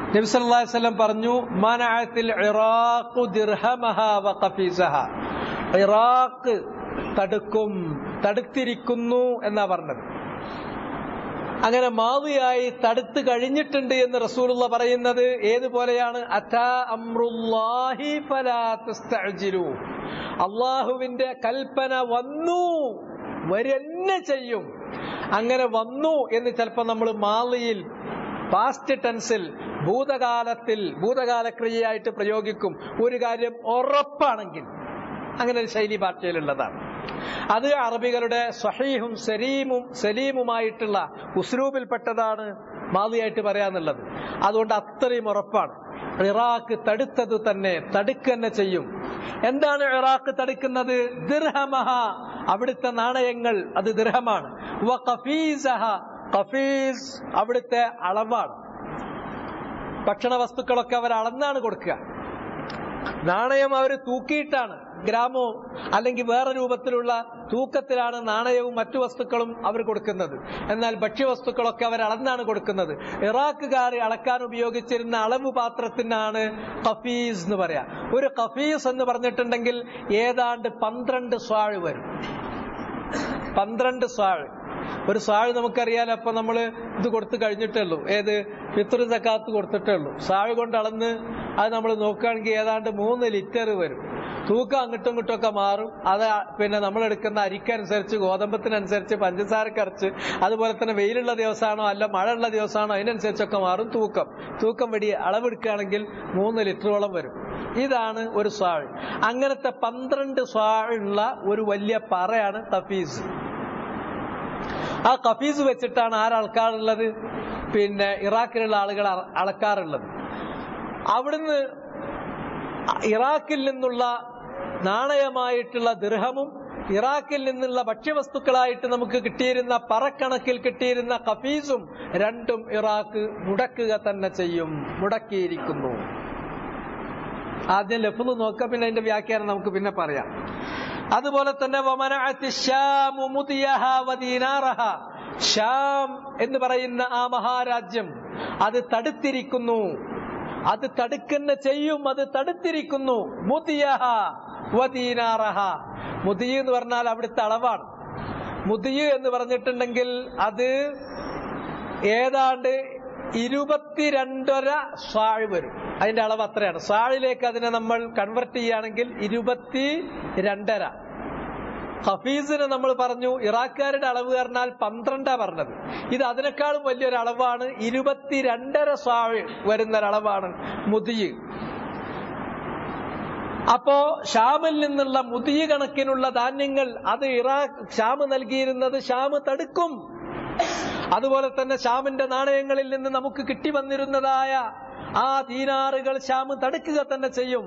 നബി സല്ലല്ലാഹു അലൈഹി വസല്ലം പറഞ്ഞു മനഅത്തിൽ ഇറാഖു ദിർഹമഹ വ ഖഫീസഹ ഇറാഖ് തടുക്കും തടുത്തിരിക്കുന്നു എന്നാ പറഞ്ഞത് അങ്ങനെ മാവിയായി തടുത്ത് കഴിഞ്ഞിട്ടുണ്ട് എന്ന് റസൂലുള്ള പറയുന്നത് ഏതുപോലെയാണ് അതാ അമ്രുല്ലാഹി ഫലാ തസ്തഅജിലു അള്ളാഹുവിന്റെ കൽപ്പന വന്നു വരെന്നെ ചെയ്യും അങ്ങനെ വന്നു എന്ന് ചിലപ്പോൾ നമ്മൾ മാളിയിൽ പാസ്റ്റ് ടെൻസിൽ ഭൂതകാലത്തിൽ ഭൂതകാല ക്രിയയായിട്ട് പ്രയോഗിക്കും ഒരു കാര്യം ഉറപ്പാണെങ്കിൽ അങ്ങനെ ഒരു ശൈലി ഭാഷയിലുള്ളതാണ് അത് അറബികളുടെ സ്വഹീഹും സലീമും സലീമുമായിട്ടുള്ള ഉസ്ലൂബിൽപ്പെട്ടതാണ് മാതിയായിട്ട് പറയാന്നുള്ളത് അതുകൊണ്ട് അത്രയും ഉറപ്പാണ് ഇറാഖ് തടുത്തത് തന്നെ തടുക്കുക തന്നെ ചെയ്യും എന്താണ് ഇറാഖ് തടുക്കുന്നത് ദിർഹമഹ അവിടുത്തെ നാണയങ്ങൾ അത് ദിർഹമാണ് വ ഖഫീസഹ ഖഫീസ് അവിടുത്തെ അളവാണ് ഭക്ഷണ വസ്തുക്കളൊക്കെ അവർ അളന്നാണ് കൊടുക്കുക നാണയം അവർ തൂക്കിയിട്ടാണ് ഗ്രാമോ അല്ലെങ്കിൽ വേറെ രൂപത്തിലുള്ള തൂക്കത്തിലാണ് നാണയവും മറ്റു വസ്തുക്കളും അവർ കൊടുക്കുന്നത് എന്നാൽ ഭക്ഷ്യവസ്തുക്കളൊക്കെ അവർ അളന്നാണ് കൊടുക്കുന്നത് ഇറാഖുകാർ അളക്കാൻ ഉപയോഗിച്ചിരുന്ന അളവ് പാത്രത്തിനാണ് കഫീസ് എന്ന് പറയാ ഒരു കഫീസ് എന്ന് പറഞ്ഞിട്ടുണ്ടെങ്കിൽ ഏതാണ്ട് പന്ത്രണ്ട് സ്വാഴ് വരും പന്ത്രണ്ട് സ്വാഴ് ഒരു സാഴ് നമുക്കറിയാലോ അപ്പൊ നമ്മൾ ഇത് കൊടുത്തു കഴിഞ്ഞിട്ടേ ഉള്ളൂ ഏത് പിതൃ സക്കാത്ത് കൊടുത്തിട്ടേ ഉള്ളൂ സാഴ് കൊണ്ട് അളന്ന് അത് നമ്മൾ നോക്കുകയാണെങ്കിൽ ഏതാണ്ട് മൂന്ന് ലിറ്റർ വരും തൂക്കം അങ്ങോട്ടും ഇങ്ങോട്ടും ഒക്കെ മാറും അത് പിന്നെ നമ്മൾ എടുക്കുന്ന അരിക്കനുസരിച്ച് ഗോതമ്പത്തിനനുസരിച്ച് പഞ്ചസാരക്കരച്ച് അതുപോലെ തന്നെ വെയിലുള്ള ദിവസമാണോ അല്ല മഴ ഉള്ള ദിവസമാണോ അതിനനുസരിച്ചൊക്കെ മാറും തൂക്കം തൂക്കം വെടി അളവെടുക്കുകയാണെങ്കിൽ മൂന്ന് ലിറ്ററോളം വരും ഇതാണ് ഒരു സ്വാഴ് അങ്ങനത്തെ പന്ത്രണ്ട് സ്വാഴുള്ള ഒരു വലിയ പറയാണ് തഫീസ് ആ കഫീസ് വെച്ചിട്ടാണ് ആരളക്കാറുള്ളത് പിന്നെ ഇറാഖിലുള്ള ആളുകൾ അളക്കാറുള്ളത് അവിടുന്ന് ഇറാഖിൽ നിന്നുള്ള നാണയമായിട്ടുള്ള ദൃഹമും ഇറാഖിൽ നിന്നുള്ള ഭക്ഷ്യവസ്തുക്കളായിട്ട് നമുക്ക് കിട്ടിയിരുന്ന പറക്കണക്കിൽ കിട്ടിയിരുന്ന കഫീസും രണ്ടും ഇറാഖ് മുടക്കുക തന്നെ ചെയ്യും മുടക്കിയിരിക്കുന്നു ആദ്യം ലഫ്ല് നോക്കുക പിന്നെ അതിന്റെ വ്യാഖ്യാനം നമുക്ക് പിന്നെ പറയാം അതുപോലെ തന്നെ ഷാം എന്ന് പറയുന്ന ആ മഹാരാജ്യം അത് തടുത്തിരിക്കുന്നു അത് തടുക്കുന്ന ചെയ്യും അത് തടുത്തിരിക്കുന്നു മുതിയഹ വദീനാറഹ മുതിയ എന്ന് പറഞ്ഞാൽ അവിടുത്തെ അളവാണ് മുതിയ എന്ന് പറഞ്ഞിട്ടുണ്ടെങ്കിൽ അത് ഏതാണ്ട് ഇരുപത്തിരണ്ടര സാഴ് വരും അതിന്റെ അളവ് അത്രയാണ് സാഴിലേക്ക് അതിനെ നമ്മൾ കൺവെർട്ട് ചെയ്യുകയാണെങ്കിൽ ഇരുപത്തി രണ്ടര ഹഫീസിനെ നമ്മൾ പറഞ്ഞു ഇറാഖുകാരുടെ അളവ് പറഞ്ഞാൽ പന്ത്രണ്ടാ പറഞ്ഞത് ഇത് അതിനേക്കാളും വലിയൊരു അളവാണ് ഇരുപത്തിരണ്ടര സാഴ് വരുന്ന ഒരളവാണ് മുതിയ് അപ്പോ ഷാമിൽ നിന്നുള്ള മുതിയ കണക്കിനുള്ള ധാന്യങ്ങൾ അത് ഇറാഖ് ഷാമ് നൽകിയിരുന്നത് ഷാമ് തടുക്കും അതുപോലെ തന്നെ ഷാമിന്റെ നാണയങ്ങളിൽ നിന്ന് നമുക്ക് കിട്ടി വന്നിരുന്നതായ ആ ദീനാറുകൾ ഷാമ് തടുക്കുക തന്നെ ചെയ്യും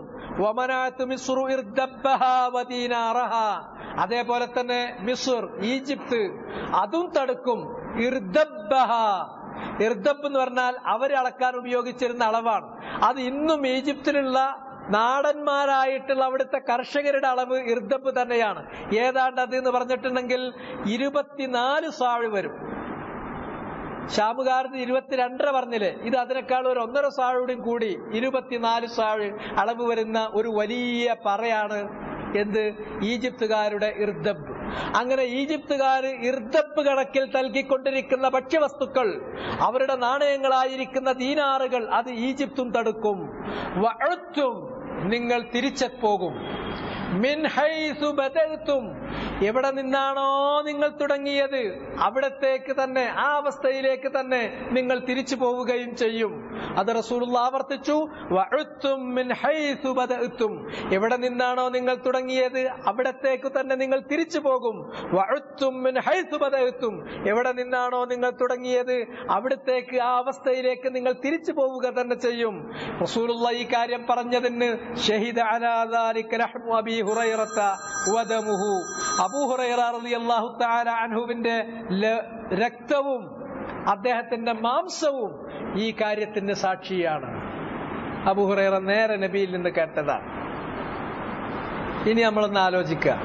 അതേപോലെ തന്നെ മിസുർ ഈജിപ്ത് അതും തടുക്കും ഇർദബഹ ഇർദബ് എന്ന് പറഞ്ഞാൽ അവരെ അളക്കാൻ ഉപയോഗിച്ചിരുന്ന അളവാണ് അത് ഇന്നും ഈജിപ്തിലുള്ള നാടന്മാരായിട്ടുള്ള അവിടുത്തെ കർഷകരുടെ അളവ് ഇർദബ് തന്നെയാണ് ഏതാണ്ട് അത് എന്ന് പറഞ്ഞിട്ടുണ്ടെങ്കിൽ ഇരുപത്തിനാല് സാഴ് വരും ഷാമുകാരന് ഇരുപത്തിരണ്ടര പറഞ്ഞില്ലേ ഇത് അതിനേക്കാൾ ഒരു ഒന്നര സാഴോടും കൂടി ഇരുപത്തിനാല് സാഴ് അളവ് വരുന്ന ഒരു വലിയ പറയാണ് എന്ത് ഈജിപ്തുകാരുടെ ഇർദബ് അങ്ങനെ ഈജിപ്തുകാർ ഇർദബ് കണക്കിൽ നൽകിക്കൊണ്ടിരിക്കുന്ന ഭക്ഷ്യവസ്തുക്കൾ അവരുടെ നാണയങ്ങളായിരിക്കുന്ന ദീനാറുകൾ അത് ഈജിപ്തും തടുക്കും വഴത്തും നിങ്ങൾ തിരിച്ചെപ്പോകും മിൻഹൈസു ബദൽത്തും എവിടെ നിന്നാണോ നിങ്ങൾ തുടങ്ങിയത് അവിടത്തേക്ക് തന്നെ ആ അവസ്ഥയിലേക്ക് തന്നെ നിങ്ങൾ തിരിച്ചു പോവുകയും ചെയ്യും അത് റസൂലുള്ള ആവർത്തിച്ചു വഅത്തും മിൻ ഹൈസു ബദഅത്തും എവിടെ നിന്നാണോ നിങ്ങൾ തുടങ്ങിയത് അവിടത്തേക്ക് തന്നെ നിങ്ങൾ തിരിച്ചു പോകും വഅത്തും മിൻ ഹൈസു ബദഅത്തും എവിടെ നിന്നാണോ നിങ്ങൾ തുടങ്ങിയത് അവിടത്തേക്ക് ആ അവസ്ഥയിലേക്ക് നിങ്ങൾ തിരിച്ചു പോവുക തന്നെ ചെയ്യും റസൂലുള്ള ഈ കാര്യം പറഞ്ഞതിന് ഷഹീദ അലാ ദാലിക ലഹ്മു അബീ ഹുറൈറത്ത വദമുഹു അബൂ ഹുറൈറ റളിയല്ലാഹു തആല അൻഹുവിന്റെ രക്തവും അദ്ദേഹത്തിന്റെ മാംസവും ഈ കാര്യത്തിന് സാക്ഷിയാണ് അബൂ ഹുറൈറ നേരെ നബിയിൽ നിന്ന് കേട്ടതാണ് ഇനി നമ്മളൊന്ന് ആലോചിക്കുക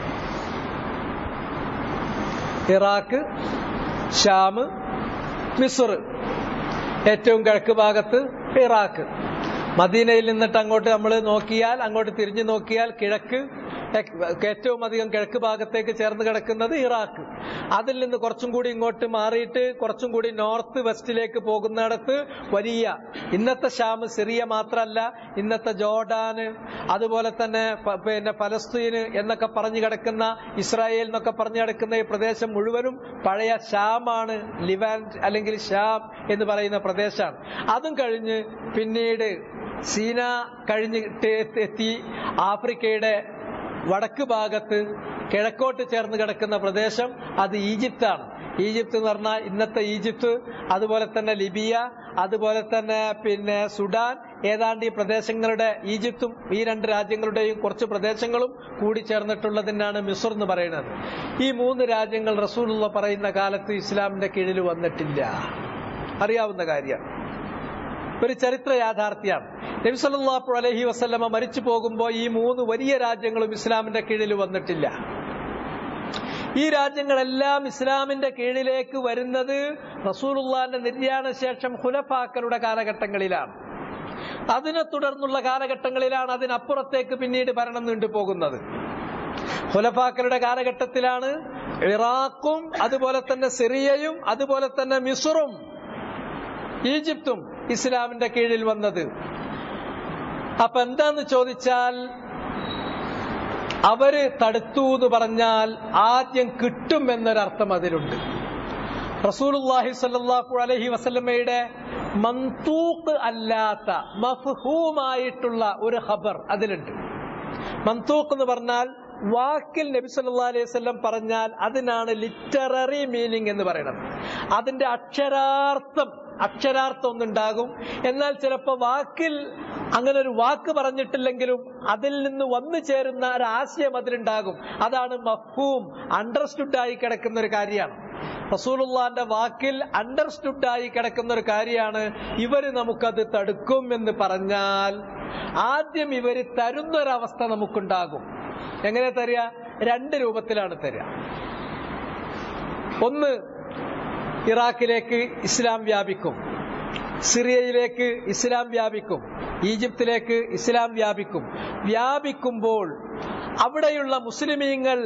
ഇറാഖ് ഷാം മിസ്ർ ഏറ്റവും കിഴക്ക് ഭാഗത്ത് ഇറാഖ് മദീനയിൽ നിന്നിട്ട് അങ്ങോട്ട് നമ്മൾ നോക്കിയാൽ അങ്ങോട്ട് തിരിഞ്ഞു നോക്കിയാൽ കിഴക്ക് ഏറ്റവും അധികം കിഴക്ക് ഭാഗത്തേക്ക് ചേർന്ന് കിടക്കുന്നത് ഇറാഖ് അതിൽ നിന്ന് കുറച്ചും കൂടി ഇങ്ങോട്ട് മാറിയിട്ട് കുറച്ചും കൂടി നോർത്ത് വെസ്റ്റിലേക്ക് പോകുന്നിടത്ത് വലിയ ഇന്നത്തെ ഷാം സിറിയ മാത്രമല്ല ഇന്നത്തെ ജോർഡാന് അതുപോലെ തന്നെ പ- പിന്നെ ഫലസ്തീന് എന്നൊക്കെ പറഞ്ഞു കിടക്കുന്ന ഇസ്രായേൽ എന്നൊക്കെ പറഞ്ഞു കിടക്കുന്ന ഈ പ്രദേശം മുഴുവനും പഴയ ഷാമാണ് ലിവാൻഡ് അല്ലെങ്കിൽ ഷാം എന്ന് പറയുന്ന പ്രദേശമാണ് അതും കഴിഞ്ഞ് പിന്നീട് സീന കഴിഞ്ഞിട്ട് എത്തി ആഫ്രിക്കയുടെ വടക്ക് ഭാഗത്ത് കിഴക്കോട്ട് ചേർന്ന് കിടക്കുന്ന പ്രദേശം അത് ഈജിപ്താണ് ഈജിപ്ത് എന്ന് പറഞ്ഞാൽ ഇന്നത്തെ ഈജിപ്ത് അതുപോലെ തന്നെ ലിബിയ അതുപോലെ തന്നെ പിന്നെ സുഡാൻ ഏതാണ്ട് ഈ പ്രദേശങ്ങളുടെ ഈജിപ്തും ഈ രണ്ട് രാജ്യങ്ങളുടെയും കുറച്ച് പ്രദേശങ്ങളും കൂടി ചേർന്നിട്ടുള്ളതിനാണ് മിസ്ർ എന്ന് പറയുന്നത് ഈ മൂന്ന് രാജ്യങ്ങൾ റസൂലുള്ള പറയുന്ന കാലത്ത് ഇസ്ലാമിന്റെ കീഴിൽ വന്നിട്ടില്ല അറിയാവുന്ന കാര്യമാണ് ഒരു ചരിത്ര യാഥാർത്ഥ്യമാണ് നബി സല്ലല്ലാഹു അലൈഹി വസല്ലമ മരിച്ചു പോകുമ്പോൾ ഈ മൂന്ന് വലിയ രാജ്യങ്ങളും ഇസ്ലാമിന്റെ കീഴിൽ വന്നിട്ടില്ല ഈ രാജ്യങ്ങളെല്ലാം ഇസ്ലാമിന്റെ കീഴിലേക്ക് വരുന്നത് റസൂലുള്ളാന്റെ നിര്യാണ ശേഷം ഹുലഫാക്കളുടെ കാലഘട്ടങ്ങളിലാണ് അതിനെ തുടർന്നുള്ള കാലഘട്ടങ്ങളിലാണ് അതിനപ്പുറത്തേക്ക് പിന്നീട് ഭരണം നീണ്ടുപോകുന്നത് ഹുലഫാക്കളുടെ കാലഘട്ടത്തിലാണ് ഇറാഖും അതുപോലെ തന്നെ സിറിയയും അതുപോലെ തന്നെ മിസുറും ഈജിപ്തും ഇസ്ലാമിന്റെ കീഴിൽ വന്നത് അപ്പൊ എന്താന്ന് ചോദിച്ചാൽ അവര് തടുത്തു എന്ന് പറഞ്ഞാൽ ആദ്യം കിട്ടും എന്നൊരർത്ഥം അതിലുണ്ട് റസൂലുള്ളാഹി സ്വല്ലല്ലാഹു അലൈഹി വസല്ലമയുടെ മന്തൂക്ക് അല്ലാത്ത മഫ്ഹൂമായിട്ടുള്ള ഒരു ഖബർ അതിലുണ്ട് മന്തൂക്ക് എന്ന് പറഞ്ഞാൽ വാക്കിൽ നബി സല്ലല്ലാഹു അലൈഹി വസല്ലം പറഞ്ഞാൽ അതിനാണ് ലിറ്റററി മീനിങ് എന്ന് പറയുന്നത് അതിന്റെ അക്ഷരാർത്ഥം അക്ഷരാർത്ഥം ഒന്നുണ്ടാകും എന്നാൽ ചിലപ്പോൾ വാക്കിൽ അങ്ങനെ ഒരു വാക്ക് പറഞ്ഞിട്ടില്ലെങ്കിലും അതിൽ നിന്ന് വന്നു ചേരുന്ന ഒരു ആശയം അതിലുണ്ടാകും അതാണ് മഫൂം അണ്ടർസ്റ്റുഡ് ആയി കിടക്കുന്ന ഒരു കാര്യമാണ് റസൂലുള്ളാന്റെ വാക്കിൽ അണ്ടർസ്റ്റുഡ് ആയി കിടക്കുന്ന ഒരു കാര്യമാണ് ഇവര് നമുക്കത് തടുക്കും എന്ന് പറഞ്ഞാൽ ആദ്യം ഇവര് തരുന്നൊരവസ്ഥ നമുക്കുണ്ടാകും എങ്ങനെ തരിക രണ്ട് രൂപത്തിലാണ് തരിക ഒന്ന് ഇറാഖിലേക്ക് ഇസ്ലാം വ്യാപിക്കും സിറിയയിലേക്ക് ഇസ്ലാം വ്യാപിക്കും ഈജിപ്തിലേക്ക് ഇസ്ലാം വ്യാപിക്കും വ്യാപിക്കുമ്പോൾ അവിടെയുള്ള മുസ്ലിമീങ്ങൾ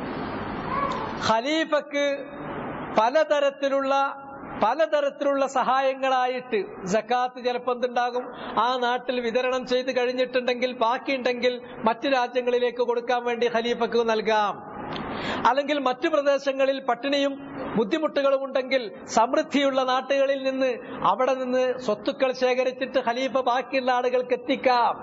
ഖലീഫക്ക് പലതരത്തിലുള്ള പലതരത്തിലുള്ള സഹായങ്ങളായിട്ട് ജക്കാത്ത് ചിലപ്പോൾ എന്തുണ്ടാകും ആ നാട്ടിൽ വിതരണം ചെയ്ത് കഴിഞ്ഞിട്ടുണ്ടെങ്കിൽ ബാക്കിയുണ്ടെങ്കിൽ മറ്റു രാജ്യങ്ങളിലേക്ക് കൊടുക്കാൻ വേണ്ടി ഖലീഫക്ക് നൽകാം അല്ലെങ്കിൽ മറ്റു പ്രദേശങ്ങളിൽ പട്ടിണിയും ബുദ്ധിമുട്ടുകളും ഉണ്ടെങ്കിൽ സമൃദ്ധിയുള്ള നാട്ടുകളിൽ നിന്ന് അവിടെ നിന്ന് സ്വത്തുക്കൾ ശേഖരിച്ചിട്ട് ഖലീഫ ബാക്കിയുള്ള ആളുകൾക്ക് എത്തിക്കാം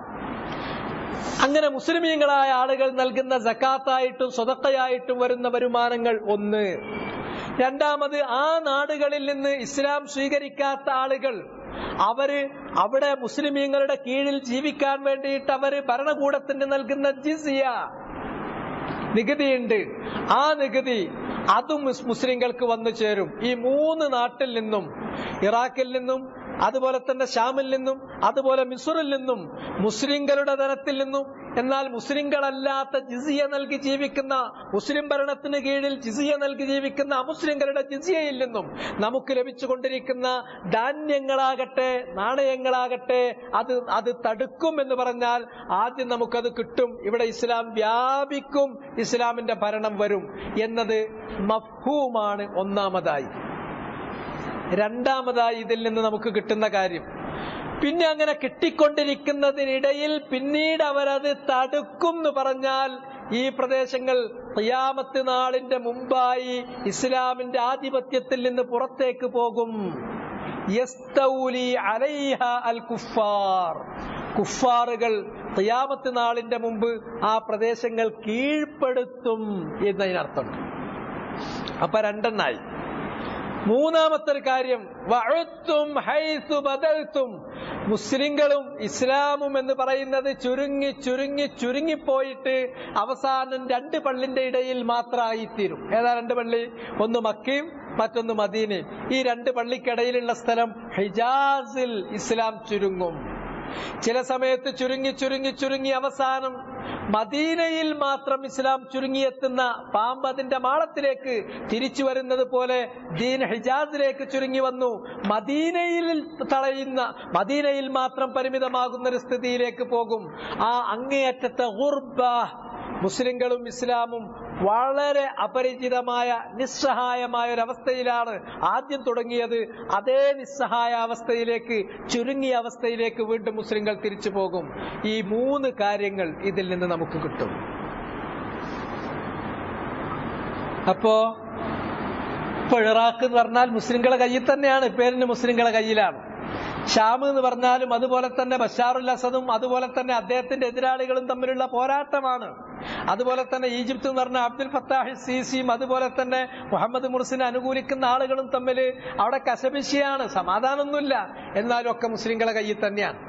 അങ്ങനെ മുസ്ലിമീങ്ങളായ ആളുകൾ നൽകുന്ന ജക്കാത്തായിട്ടും സ്വതക്കയായിട്ടും വരുന്ന വരുമാനങ്ങൾ ഒന്ന് രണ്ടാമത് ആ നാടുകളിൽ നിന്ന് ഇസ്ലാം സ്വീകരിക്കാത്ത ആളുകൾ അവര് അവിടെ മുസ്ലിമീങ്ങളുടെ കീഴിൽ ജീവിക്കാൻ വേണ്ടിയിട്ട് അവര് ഭരണകൂടത്തിന് നൽകുന്ന ജിസിയ നികുതിയുണ്ട് ആ നികുതി അതും മുസ് മുസ്ലിങ്ങൾക്ക് വന്നു ചേരും ഈ മൂന്ന് നാട്ടിൽ നിന്നും ഇറാഖിൽ നിന്നും അതുപോലെ തന്നെ ഷാമിൽ നിന്നും അതുപോലെ മിസുറിൽ നിന്നും മുസ്ലിങ്ങളുടെ ധനത്തിൽ നിന്നും എന്നാൽ മുസ്ലിങ്ങളല്ലാത്ത ജിസിയ നൽകി ജീവിക്കുന്ന മുസ്ലിം ഭരണത്തിന് കീഴിൽ ജിസിയ നൽകി ജീവിക്കുന്ന അമുസ്ലിങ്ങളുടെ ജിസിയയിൽ നിന്നും നമുക്ക് ലഭിച്ചുകൊണ്ടിരിക്കുന്ന ധാന്യങ്ങളാകട്ടെ നാണയങ്ങളാകട്ടെ അത് അത് തടുക്കും എന്ന് പറഞ്ഞാൽ ആദ്യം നമുക്കത് കിട്ടും ഇവിടെ ഇസ്ലാം വ്യാപിക്കും ഇസ്ലാമിന്റെ ഭരണം വരും എന്നത് മഫ്ഹൂമാണ് ഒന്നാമതായി രണ്ടാമതായി ഇതിൽ നിന്ന് നമുക്ക് കിട്ടുന്ന കാര്യം പിന്നെ അങ്ങനെ കിട്ടിക്കൊണ്ടിരിക്കുന്നതിനിടയിൽ പിന്നീട് അവരത് തടുക്കും എന്ന് പറഞ്ഞാൽ ഈ പ്രദേശങ്ങൾ ഖിയാമത്ത് നാളിന്റെ മുമ്പായി ഇസ്ലാമിന്റെ ആധിപത്യത്തിൽ നിന്ന് പുറത്തേക്ക് പോകും യസ്തൗലി അലൈഹ അൽ കുഫാർ കുഫാറുകൾ ഖിയാമത്ത് നാളിന്റെ മുമ്പ് ആ പ്രദേശങ്ങൾ കീഴ്പ്പെടുത്തും എന്നതിനർത്ഥം അപ്പൊ രണ്ടെണ്ണായി മൂന്നാമത്തെ ഒരു കാര്യം വഅത്തും ഹൈസു ബദൽത്തും മുസ്ലിങ്ങളും ഇസ്ലാമും എന്ന് പറയുന്നത് ചുരുങ്ങി ചുരുങ്ങി ചുരുങ്ങിപ്പോയിട്ട് അവസാനം രണ്ട് പള്ളിന്റെ ഇടയിൽ മാത്രമായി തീരും ഏതാ രണ്ട് പള്ളി ഒന്ന് മക്കയും മറ്റൊന്ന് മദീനയും ഈ രണ്ട് പള്ളിക്കിടയിലുള്ള സ്ഥലം ഹിജാസിൽ ഇസ്ലാം ചുരുങ്ങും ചില സമയത്ത് ചുരുങ്ങി ചുരുങ്ങി ചുരുങ്ങി അവസാനം മദീനയിൽ മാത്രം ഇസ്ലാം ചുരുങ്ങിയെത്തുന്ന പാമ്പ് അതിന്റെ മാളത്തിലേക്ക് തിരിച്ചു വരുന്നത് പോലെ ദീൻ ഹിജാസിലേക്ക് ചുരുങ്ങി വന്നു മദീനയിൽ തളയുന്ന മദീനയിൽ മാത്രം പരിമിതമാകുന്ന ഒരു സ്ഥിതിയിലേക്ക് പോകും ആ അങ്ങേയറ്റത്തെ ഗുർബ മുസ്ലിങ്ങളും ഇസ്ലാമും വളരെ അപരിചിതമായ നിസ്സഹായമായ ഒരു അവസ്ഥയിലാണ് ആദ്യം തുടങ്ങിയത് അതേ നിസ്സഹായ അവസ്ഥയിലേക്ക് ചുരുങ്ങിയ അവസ്ഥയിലേക്ക് വീണ്ടും മുസ്ലിങ്ങൾ തിരിച്ചു പോകും ഈ മൂന്ന് കാര്യങ്ങൾ ഇതിൽ നിന്ന് നമുക്ക് കിട്ടും അപ്പോ ഇപ്പൊ ഇറാഖ് എന്ന് പറഞ്ഞാൽ മുസ്ലിങ്ങളെ കയ്യിൽ തന്നെയാണ് പേരിന് മുസ്ലിങ്ങളെ കയ്യിലാണ് ഷാം എന്ന് പറഞ്ഞാലും അതുപോലെ തന്നെ ബഷാറുൽ അസദും അതുപോലെ തന്നെ അദ്ദേഹത്തിന്റെ എതിരാളികളും തമ്മിലുള്ള പോരാട്ടമാണ് അതുപോലെ തന്നെ ഈജിപ്ത് എന്ന് പറഞ്ഞ അബ്ദുൽ ഫത്താഹ് സീസിയും അതുപോലെ തന്നെ മുഹമ്മദ് മുർസിനെ അനുകൂലിക്കുന്ന ആളുകളും തമ്മിൽ അവിടെ കശപിശിയാണ് സമാധാനമൊന്നുമില്ല എന്നാലും ഒക്കെ മുസ്ലിങ്ങളെ കയ്യിൽ തന്നെയാണ്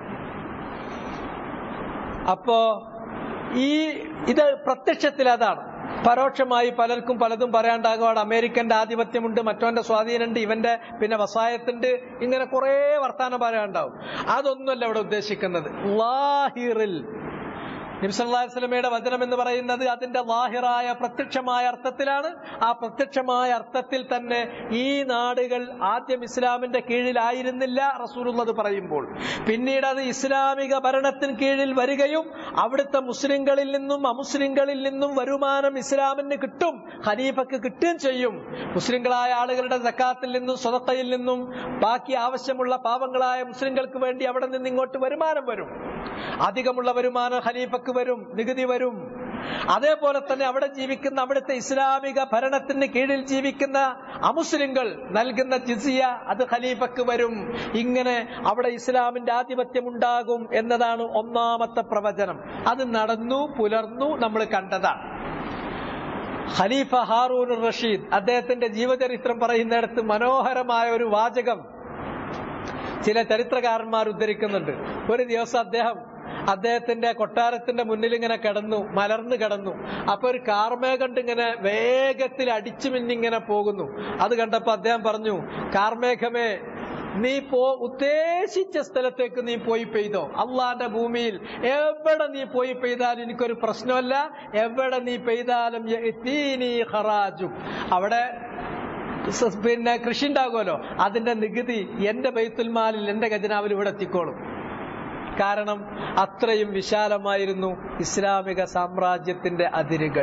അപ്പോ ഈ ഇത് പ്രത്യക്ഷത്തിൽ അതാണ് പരോക്ഷമായി പലർക്കും പലതും പറയാണ്ടാകും അവിടെ അമേരിക്കന്റെ ആധിപത്യമുണ്ട് മറ്റവന്റെ സ്വാധീനമുണ്ട് ഇവന്റെ പിന്നെ വസായത്തുണ്ട് ഇങ്ങനെ കുറെ വർത്താനം പറയാണ്ടാവും അതൊന്നുമല്ല ഇവിടെ ഉദ്ദേശിക്കുന്നത് ലാഹിറിൽ നിംസല്ലാസ്ലമയുടെ വചനം എന്ന് പറയുന്നത് അതിന്റെ ലാഹിറായ പ്രത്യക്ഷമായ അർത്ഥത്തിലാണ് ആ പ്രത്യക്ഷമായ അർത്ഥത്തിൽ തന്നെ ഈ നാടുകൾ ആദ്യം ഇസ്ലാമിന്റെ കീഴിലായിരുന്നില്ല റസൂലുള്ളത് പറയുമ്പോൾ പിന്നീട് അത് ഇസ്ലാമിക ഭരണത്തിന് കീഴിൽ വരികയും അവിടുത്തെ മുസ്ലിങ്ങളിൽ നിന്നും അമുസ്ലിങ്ങളിൽ നിന്നും വരുമാനം ഇസ്ലാമിന് കിട്ടും ഖലീഫക്ക് കിട്ടുകയും ചെയ്യും മുസ്ലിങ്ങളായ ആളുകളുടെ സക്കാത്തിൽ നിന്നും സ്വതത്തയിൽ നിന്നും ബാക്കി ആവശ്യമുള്ള പാവങ്ങളായ മുസ്ലിങ്ങൾക്ക് വേണ്ടി അവിടെ നിന്ന് ഇങ്ങോട്ട് വരുമാനം വരും അധികമുള്ള വരുമാനം ഖലീഫക്ക് വരും നികുതി വരും അതേപോലെ തന്നെ അവിടെ ജീവിക്കുന്ന അവിടുത്തെ ഇസ്ലാമിക ഭരണത്തിന് കീഴിൽ ജീവിക്കുന്ന അമുസ്ലിങ്ങൾ നൽകുന്ന ജിസിയ അത് ഖലീഫക്ക് വരും ഇങ്ങനെ അവിടെ ഇസ്ലാമിന്റെ ആധിപത്യം ഉണ്ടാകും എന്നതാണ് ഒന്നാമത്തെ പ്രവചനം അത് നടന്നു പുലർന്നു നമ്മൾ കണ്ടതാണ് ഖലീഫ ഹാറൂൻ റഷീദ് അദ്ദേഹത്തിന്റെ ജീവചരിത്രം പറയുന്നിടത്ത് മനോഹരമായ ഒരു വാചകം ചില ചരിത്രകാരന്മാർ ഉദ്ധരിക്കുന്നുണ്ട് ഒരു ദിവസം അദ്ദേഹം അദ്ദേഹത്തിന്റെ കൊട്ടാരത്തിന്റെ മുന്നിൽ ഇങ്ങനെ കിടന്നു മലർന്നു കിടന്നു അപ്പൊ ഒരു കാർമേ കണ്ട് ഇങ്ങനെ വേഗത്തിൽ അടിച്ചു മിന്നിങ്ങനെ പോകുന്നു അത് കണ്ടപ്പോ അദ്ദേഹം പറഞ്ഞു കാർമേഘമേ നീ പോ ഉദ്ദേശിച്ച സ്ഥലത്തേക്ക് നീ പോയി പെയ്തോ അള്ളാന്റെ ഭൂമിയിൽ എവിടെ നീ പോയി പെയ്താലും എനിക്കൊരു പ്രശ്നമല്ല എവിടെ നീ പെയ്താലും യഅ്തീനി ഖറാജും അവിടെ പിന്നെ കൃഷി ഉണ്ടാകുമല്ലോ അതിന്റെ നികുതി എന്റെ ബൈത്തുൽമാലിൽ എന്റെ ഖജനാവിൽ ഇവിടെ എത്തിക്കോളും കാരണം അത്രയും വിശാലമായിരുന്നു ഇസ്ലാമിക സാമ്രാജ്യത്തിന്റെ അതിരുകൾ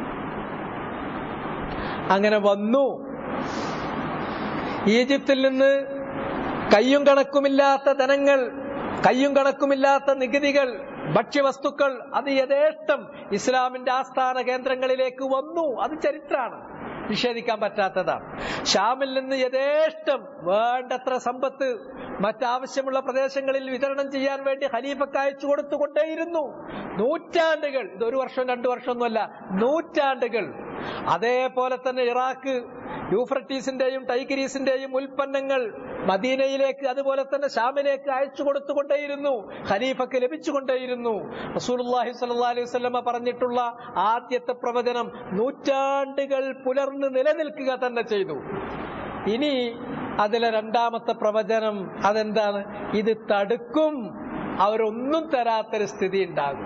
അങ്ങനെ വന്നു ഈജിപ്തിൽ നിന്ന് കയ്യും കണക്കുമില്ലാത്ത ധനങ്ങൾ കയ്യും കണക്കുമില്ലാത്ത നികുതികൾ ഭക്ഷ്യവസ്തുക്കൾ അത് യഥേഷ്ടം ഇസ്ലാമിന്റെ ആസ്ഥാന കേന്ദ്രങ്ങളിലേക്ക് വന്നു അത് ചരിത്രമാണ് നിഷേധിക്കാൻ പറ്റാത്തതാണ് ഷാമിൽ നിന്ന് യഥേഷ്ടം വേണ്ടത്ര സമ്പത്ത് മറ്റാവശ്യമുള്ള പ്രദേശങ്ങളിൽ വിതരണം ചെയ്യാൻ വേണ്ടി ഖലീഫക്ക് അയച്ചു കൊടുത്തുകൊണ്ടേയിരുന്നു നൂറ്റാണ്ടുകൾ ഇത് ഒരു വർഷം രണ്ടു വർഷമൊന്നുമല്ല നൂറ്റാണ്ടുകൾ അതേപോലെ തന്നെ ഇറാഖ് യൂഫ്രട്ടീസിന്റെയും ടൈഗ്രീസിന്റെയും ഉൽപ്പന്നങ്ങൾ മദീനയിലേക്ക് അതുപോലെ തന്നെ ഷാമിലേക്ക് അയച്ചു കൊടുത്തുകൊണ്ടേയിരുന്നു ഖലീഫക്ക് ലഭിച്ചുകൊണ്ടേയിരുന്നു റസൂലുള്ളാഹി സ്വല്ലല്ലാഹി അലൈഹി വസല്ലമ പറഞ്ഞിട്ടുള്ള ആദ്യത്തെ പ്രവചനം നൂറ്റാണ്ടുകൾ പുലർന്ന് നിലനിൽക്കുക തന്നെ ചെയ്തു ഇനി അതിലെ രണ്ടാമത്തെ പ്രവചനം അതെന്താണ് ഇത് തടുക്കും അവരൊന്നും തരാത്തൊരു സ്ഥിതി ഉണ്ടാകും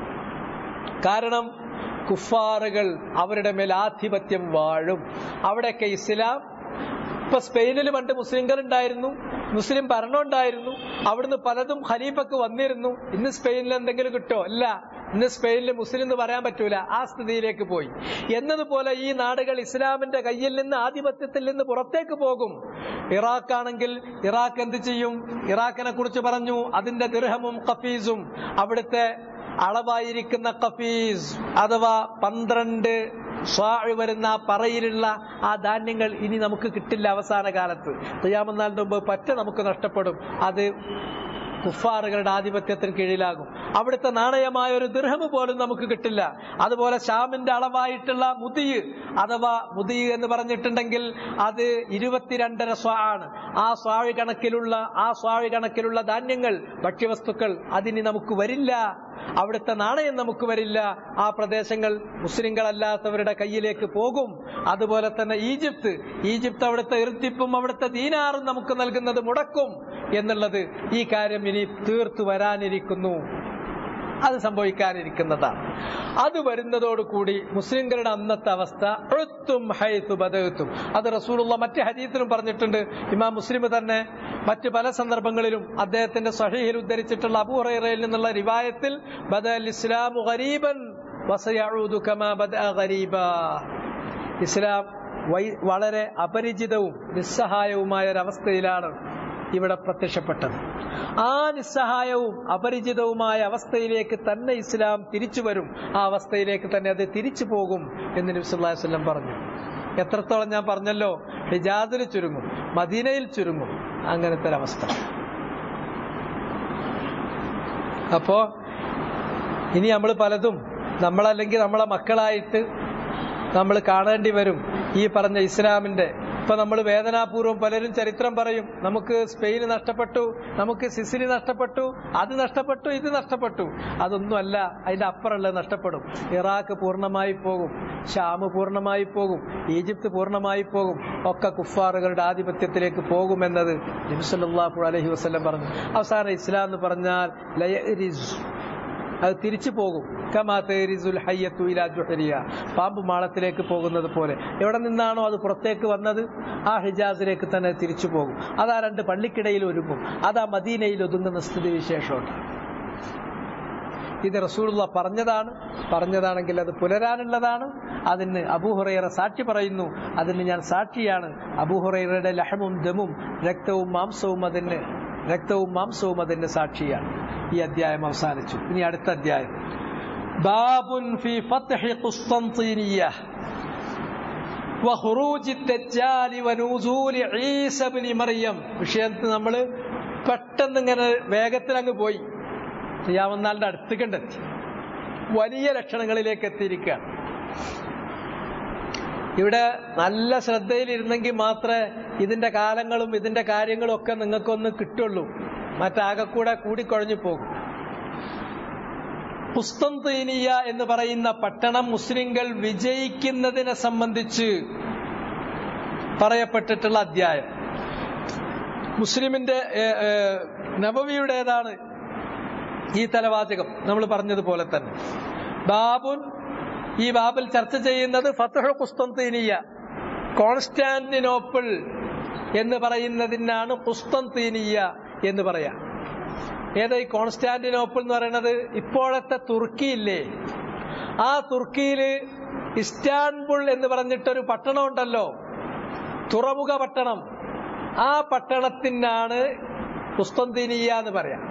കാരണം കുഫാറുകൾ അവരുടെ മേൽ ആധിപത്യം വാഴും അവിടെയൊക്കെ ഇസ്ലാം ഇപ്പൊ സ്പെയിനിൽ പണ്ട് മുസ്ലിംകൾ ഉണ്ടായിരുന്നു മുസ്ലിം ഭരണം ഉണ്ടായിരുന്നു അവിടുന്ന് പലതും ഖലീഫക്ക് വന്നിരുന്നു ഇന്ന് സ്പെയിനിൽ എന്തെങ്കിലും കിട്ടോ ഇല്ല ഇന്ന് സ്പെയിനിൽ മുസ്ലിം എന്ന് പറയാൻ പറ്റൂല ആ സ്ഥിതിയിലേക്ക് പോയി എന്നതുപോലെ ഈ നാടുകൾ ഇസ്ലാമിന്റെ കയ്യിൽ നിന്ന് ആധിപത്യത്തിൽ നിന്ന് പുറത്തേക്ക് പോകും ഇറാഖ് ആണെങ്കിൽ ഇറാഖ് എന്ത് ചെയ്യും ഇറാഖിനെ കുറിച്ച് പറഞ്ഞു അതിന്റെ ദിർഹമും കഫീസും അവിടുത്തെ അളവായിരിക്കുന്ന കഫീസ് അഥവാ പന്ത്രണ്ട് സ്വാഴ് വരുന്ന ആ പറയിലുള്ള ആ ധാന്യങ്ങൾ ഇനി നമുക്ക് കിട്ടില്ല അവസാന കാലത്ത് തയ്യാമെന്നാളിന്റെ മുമ്പ് പറ്റ നമുക്ക് നഷ്ടപ്പെടും അത് കുഫാറുകളുടെ ആധിപത്യത്തിന് കീഴിലാകും അവിടുത്തെ നാണയമായ ഒരു ദൃഹമ് പോലും നമുക്ക് കിട്ടില്ല അതുപോലെ ഷാമിന്റെ അളവായിട്ടുള്ള മുതിയ് അഥവാ മുതിയ് എന്ന് പറഞ്ഞിട്ടുണ്ടെങ്കിൽ അത് ഇരുപത്തിരണ്ടര സ്വാ ആണ് ആ സ്വാഴ് കണക്കിലുള്ള ആ സ്വാഴ് കണക്കിലുള്ള ധാന്യങ്ങൾ ഭക്ഷ്യവസ്തുക്കൾ അതിന് നമുക്ക് വരില്ല അവിടുത്തെ നാണയം നമുക്ക് വരില്ല ആ പ്രദേശങ്ങൾ മുസ്ലിങ്ങളല്ലാത്തവരുടെ കയ്യിലേക്ക് പോകും അതുപോലെ തന്നെ ഈജിപ്ത് ഈജിപ്ത് അവിടുത്തെ ഇർത്തിപ്പും അവിടുത്തെ ദീനാറും നമുക്ക് നൽകുന്നത് മുടക്കും എന്നുള്ളത് ഈ കാര്യം ഇനി തീർത്തു വരാനിരിക്കുന്നു അത് സംഭവിക്കാനിരിക്കുന്നതാണ് അത് വരുന്നതോടുകൂടി മുസ്ലിംകളുടെ അന്നത്തെ അവസ്ഥ ഉഴുത്തും ഹൈത്തും ബദത്തും അത് റസൂലുള്ള മറ്റ് ഹദീത്തിലും പറഞ്ഞിട്ടുണ്ട് ഇമാം മുസ്ലിം തന്നെ മറ്റ് പല സന്ദർഭങ്ങളിലും അദ്ദേഹത്തിന്റെ സഹീഹിൽ ഉദ്ധരിച്ചിട്ടുള്ള അബൂഹറയിൽ നിന്നുള്ള റിവായത്തിൽ ബദൽ ഇസ്ലാമു ഗരീബൻ വസയഊദു കമാ ബദഅ ഗരീബാ ഇസ്ലാം വൈ- വളരെ അപരിചിതവും നിസ്സഹായവുമായ ഒരവസ്ഥയിലാണ് ഇവിടെ പ്രത്യക്ഷപ്പെട്ടത് ആ നിസ്സഹായവും അപരിചിതവുമായ അവസ്ഥയിലേക്ക് തന്നെ ഇസ്ലാം തിരിച്ചു വരും ആ അവസ്ഥയിലേക്ക് തന്നെ അത് തിരിച്ചു പോകും എന്ന് നബി സല്ലല്ലാഹു അലൈഹി വസല്ലം പറഞ്ഞു എത്രത്തോളം ഞാൻ പറഞ്ഞല്ലോ ഹിജാദിൽ ചുരുങ്ങും മദീനയിൽ ചുരുങ്ങും അങ്ങനത്തെ ഒരവസ്ഥ അപ്പോ ഇനി നമ്മൾ പലതും നമ്മളല്ലെങ്കിൽ നമ്മളെ മക്കളായിട്ട് നമ്മൾ കാണേണ്ടി വരും ഈ പറഞ്ഞ ഇസ്ലാമിന്റെ ഇപ്പൊ നമ്മൾ വേദനാപൂർവ്വം പലരും ചരിത്രം പറയും നമുക്ക് സ്പെയിൻ നഷ്ടപ്പെട്ടു നമുക്ക് സിസിലി നഷ്ടപ്പെട്ടു അത് നഷ്ടപ്പെട്ടു ഇത് നഷ്ടപ്പെട്ടു അതൊന്നുമല്ല അതിന്റെ അപ്പുറമുള്ളത് നഷ്ടപ്പെടും ഇറാഖ് പൂർണ്ണമായി പോകും ഷാമ് പൂർണ്ണമായി പോകും ഈജിപ്ത് പൂർണ്ണമായി പോകും ഒക്കെ കുഫാറുകളുടെ ആധിപത്യത്തിലേക്ക് പോകുമെന്നത് നബിസല്ലാഹു അലഹി വസ്ലം പറഞ്ഞു അവസാനം ഇസ്ലാം എന്ന് പറഞ്ഞാൽ ലയരിസ് അത് തിരിച്ചു പോകും കമാ തേരിസുൽ ഹയ്യത്തു ഇലാ ജുഹരിയ പാമ്പ് മാളത്തിലേക്ക് പോകുന്നത് പോലെ എവിടെ നിന്നാണോ അത് പുറത്തേക്ക് വന്നത് ആ ഹിജാസിലേക്ക് തന്നെ തിരിച്ചു പോകും അതാ രണ്ട് പള്ളിക്കിടയിൽ ഒരുങ്ങും അതാ മദീനയിൽ ഒതുങ്ങുന്ന സ്ഥിതി വിശേഷമുണ്ട് ഇത് റസൂലുള്ള പറഞ്ഞതാണ് പറഞ്ഞതാണെങ്കിൽ അത് പുലരാനുള്ളതാണ് അതിന് അബൂഹുറൈറ സാക്ഷി പറയുന്നു അതിന് ഞാൻ സാക്ഷിയാണ് അബൂഹുറൈറയുടെ ലഹമും ദമും രക്തവും മാംസവും അതിന് രക്തവും മാംസവും അതിന്റെ സാക്ഷിയാണ് ഈ അധ്യായം അവസാനിച്ചു ഇനി അടുത്ത അധ്യായം ബാബുൻ ഫി ഫത്ഹി ഖുസ്തൻതീനിയ وخروج الدجال ونزول عيسى بن مريم വിഷയത്തിൽ നമ്മൾ പെട്ടെന്ന് ഇങ്ങനെ വേഗത്തിൽ അങ്ങ് പോയി ചെയ്യാവുന്നാളുടെ അടുത്തേക്കെത്തി വലിയ ലക്ഷണങ്ങളിലേക്ക് എത്തിയിരിക്കുകയാണ് ഇവിടെ നല്ല ശ്രദ്ധയിലിരുന്നെങ്കിൽ മാത്രമേ ഇതിന്റെ കാലങ്ങളും ഇതിന്റെ കാര്യങ്ങളും ഒക്കെ നിങ്ങൾക്കൊന്ന് കിട്ടുള്ളൂ മറ്റാകെ കൂടെ കൂടിക്കുഴഞ്ഞു പോകും പുസ്തന്തീനിയ എന്ന് പറയുന്ന പട്ടണം മുസ്ലിങ്ങൾ വിജയിക്കുന്നതിനെ സംബന്ധിച്ച് പറയപ്പെട്ടിട്ടുള്ള അധ്യായം മുസ്ലിമിന്റെ ഏ, ഏ, നബവിയുടേതാണ് ഈ തലവാചകം നമ്മൾ പറഞ്ഞതുപോലെ തന്നെ ബാബുൻ ഈ ബാബിൽ ചർച്ച ചെയ്യുന്നത് ഫത്തഹ് കുസ്തന്തീനിയ കോൺസ്റ്റാന്റിനോപ്പിൾ എന്ന് പറയുന്നതിനാണ് കുസ്തന്തീനിയ എന്ന് പറയാം ഏതാ ഈ കോൺസ്റ്റാന്റിനോപ്പിൾ എന്ന് പറയുന്നത് ഇപ്പോഴത്തെ തുർക്കി ഇല്ലേ ആ തുർക്കിയില് ഇസ്റ്റാൻബുൾ എന്ന് പറഞ്ഞിട്ടൊരു പട്ടണം ഉണ്ടല്ലോ തുറമുഖ പട്ടണം ആ പട്ടണത്തിനാണ് കുസ്തന്തീനിയ എന്ന് പറയാം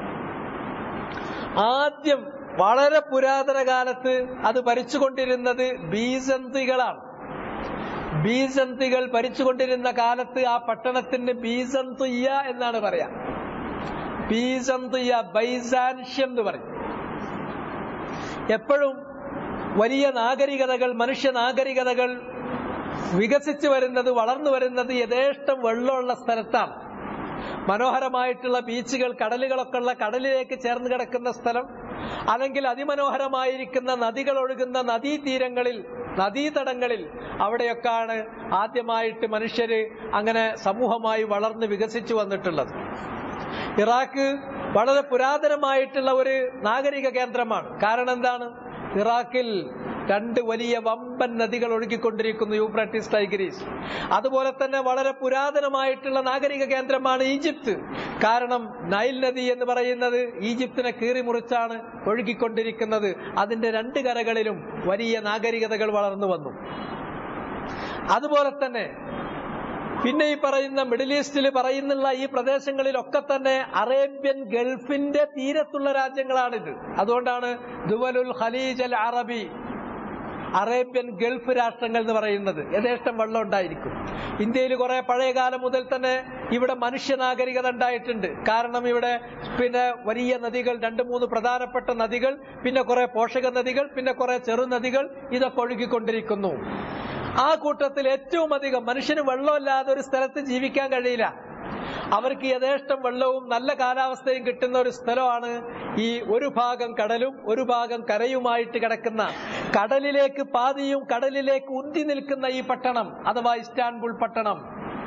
ആദ്യം വളരെ പുരാതന കാലത്ത് അത് ഭരിച്ചുകൊണ്ടിരുന്നത് ബീസന്തികളാണ് ബീസന്തികൾ ഭരിച്ചുകൊണ്ടിരുന്ന കാലത്ത് ആ പട്ടണത്തിന് ബീസന്തിയ എന്നാണ് പറയാ ബീസന്തിയ ബൈസാൻഷ്യം എന്ന് പറയും എപ്പോഴും വലിയ നാഗരികതകൾ മനുഷ്യ നാഗരികതകൾ വികസിച്ചു വരുന്നത് വളർന്നു വരുന്നത് യഥേഷ്ടം വെള്ളമുള്ള സ്ഥലത്താണ് മനോഹരമായിട്ടുള്ള ബീച്ചുകൾ കടലുകളൊക്കെ ഉള്ള കടലിലേക്ക് ചേർന്ന് കിടക്കുന്ന സ്ഥലം അല്ലെങ്കിൽ അതിമനോഹരമായിരിക്കുന്ന നദികൾ ഒഴുകുന്ന നദീതീരങ്ങളിൽ നദീതടങ്ങളിൽ അവിടെയൊക്കെയാണ് ആദ്യമായിട്ട് മനുഷ്യര് അങ്ങനെ സമൂഹമായി വളർന്ന് വികസിച്ചു വന്നിട്ടുള്ളത് ഇറാഖ് വളരെ പുരാതനമായിട്ടുള്ള ഒരു നാഗരിക കേന്ദ്രമാണ് കാരണം എന്താണ് ഇറാഖിൽ രണ്ട് വലിയ വമ്പൻ നദികൾ ഒഴുകിക്കൊണ്ടിരിക്കുന്നു യൂഫ്രട്ടീസ് ടൈഗ്രീസ് അതുപോലെ തന്നെ വളരെ പുരാതനമായിട്ടുള്ള നാഗരിക കേന്ദ്രമാണ് ഈജിപ്ത് കാരണം നൈൽ നദി എന്ന് പറയുന്നത് ഈജിപ്തിനെ കീറി മുറിച്ചാണ് ഒഴുകിക്കൊണ്ടിരിക്കുന്നത് അതിന്റെ രണ്ട് കരകളിലും വലിയ നാഗരികതകൾ വളർന്നു വന്നു അതുപോലെ തന്നെ പിന്നെ ഈ പറയുന്ന മിഡിൽ ഈസ്റ്റിൽ പറയുന്നുള്ള ഈ പ്രദേശങ്ങളിലൊക്കെ തന്നെ അറേബ്യൻ ഗൾഫിന്റെ തീരത്തുള്ള രാജ്യങ്ങളാണിത് അതുകൊണ്ടാണ് ദുവലുൽ ഖലീജ് അൽ അറബി അറേബ്യൻ ഗൾഫ് രാഷ്ട്രങ്ങൾ എന്ന് പറയുന്നത് യഥേഷ്ടം വെള്ളം ഉണ്ടായിരിക്കും ഇന്ത്യയിൽ കുറെ പഴയ കാലം മുതൽ തന്നെ ഇവിടെ മനുഷ്യ നാഗരികത ഉണ്ടായിട്ടുണ്ട് കാരണം ഇവിടെ പിന്നെ വലിയ നദികൾ രണ്ട് മൂന്ന് പ്രധാനപ്പെട്ട നദികൾ പിന്നെ കുറെ പോഷക നദികൾ പിന്നെ കുറെ ചെറുനദികൾ ഇതൊക്കെ ഒഴുകിക്കൊണ്ടിരിക്കുന്നു ആ കൂട്ടത്തിൽ ഏറ്റവും അധികം മനുഷ്യന് വെള്ളമില്ലാതെ ഒരു സ്ഥലത്ത് ജീവിക്കാൻ കഴിയില്ല അവർക്ക് യഥേഷ്ടം വെള്ളവും നല്ല കാലാവസ്ഥയും കിട്ടുന്ന ഒരു സ്ഥലമാണ് ഈ ഒരു ഭാഗം കടലും ഒരു ഭാഗം കരയുമായിട്ട് കിടക്കുന്ന കടലിലേക്ക് പാതിയും കടലിലേക്ക് ഉന്തി നിൽക്കുന്ന ഈ പട്ടണം അഥവാ ഇസ്റ്റാൻബുൾ പട്ടണം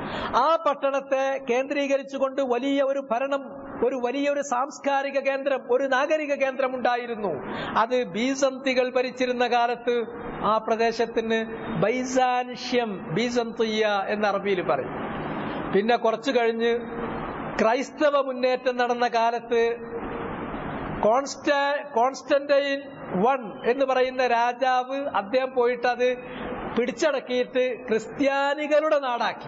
ആ പട്ടണത്തെ കേന്ദ്രീകരിച്ചുകൊണ്ട് വലിയ ഒരു ഭരണം ഒരു വലിയൊരു സാംസ്കാരിക കേന്ദ്രം ഒരു നാഗരിക കേന്ദ്രം ഉണ്ടായിരുന്നു അത് ബീസന്തികൾ ഭരിച്ചിരുന്ന കാലത്ത് ആ പ്രദേശത്തിന് ബൈസാൻഷ്യം ബീസന്തിയ എന്ന അറബിയിൽ പറയും പിന്നെ കുറച്ചു കഴിഞ്ഞ് ക്രൈസ്തവ മുന്നേറ്റം നടന്ന കാലത്ത് കോൺസ്റ്റാ കോൺസ്റ്റന്റൈൻ വൺ എന്ന് പറയുന്ന രാജാവ് അദ്ദേഹം പോയിട്ട് അത് പിടിച്ചടക്കിയിട്ട് ക്രിസ്ത്യാനികളുടെ നാടാക്കി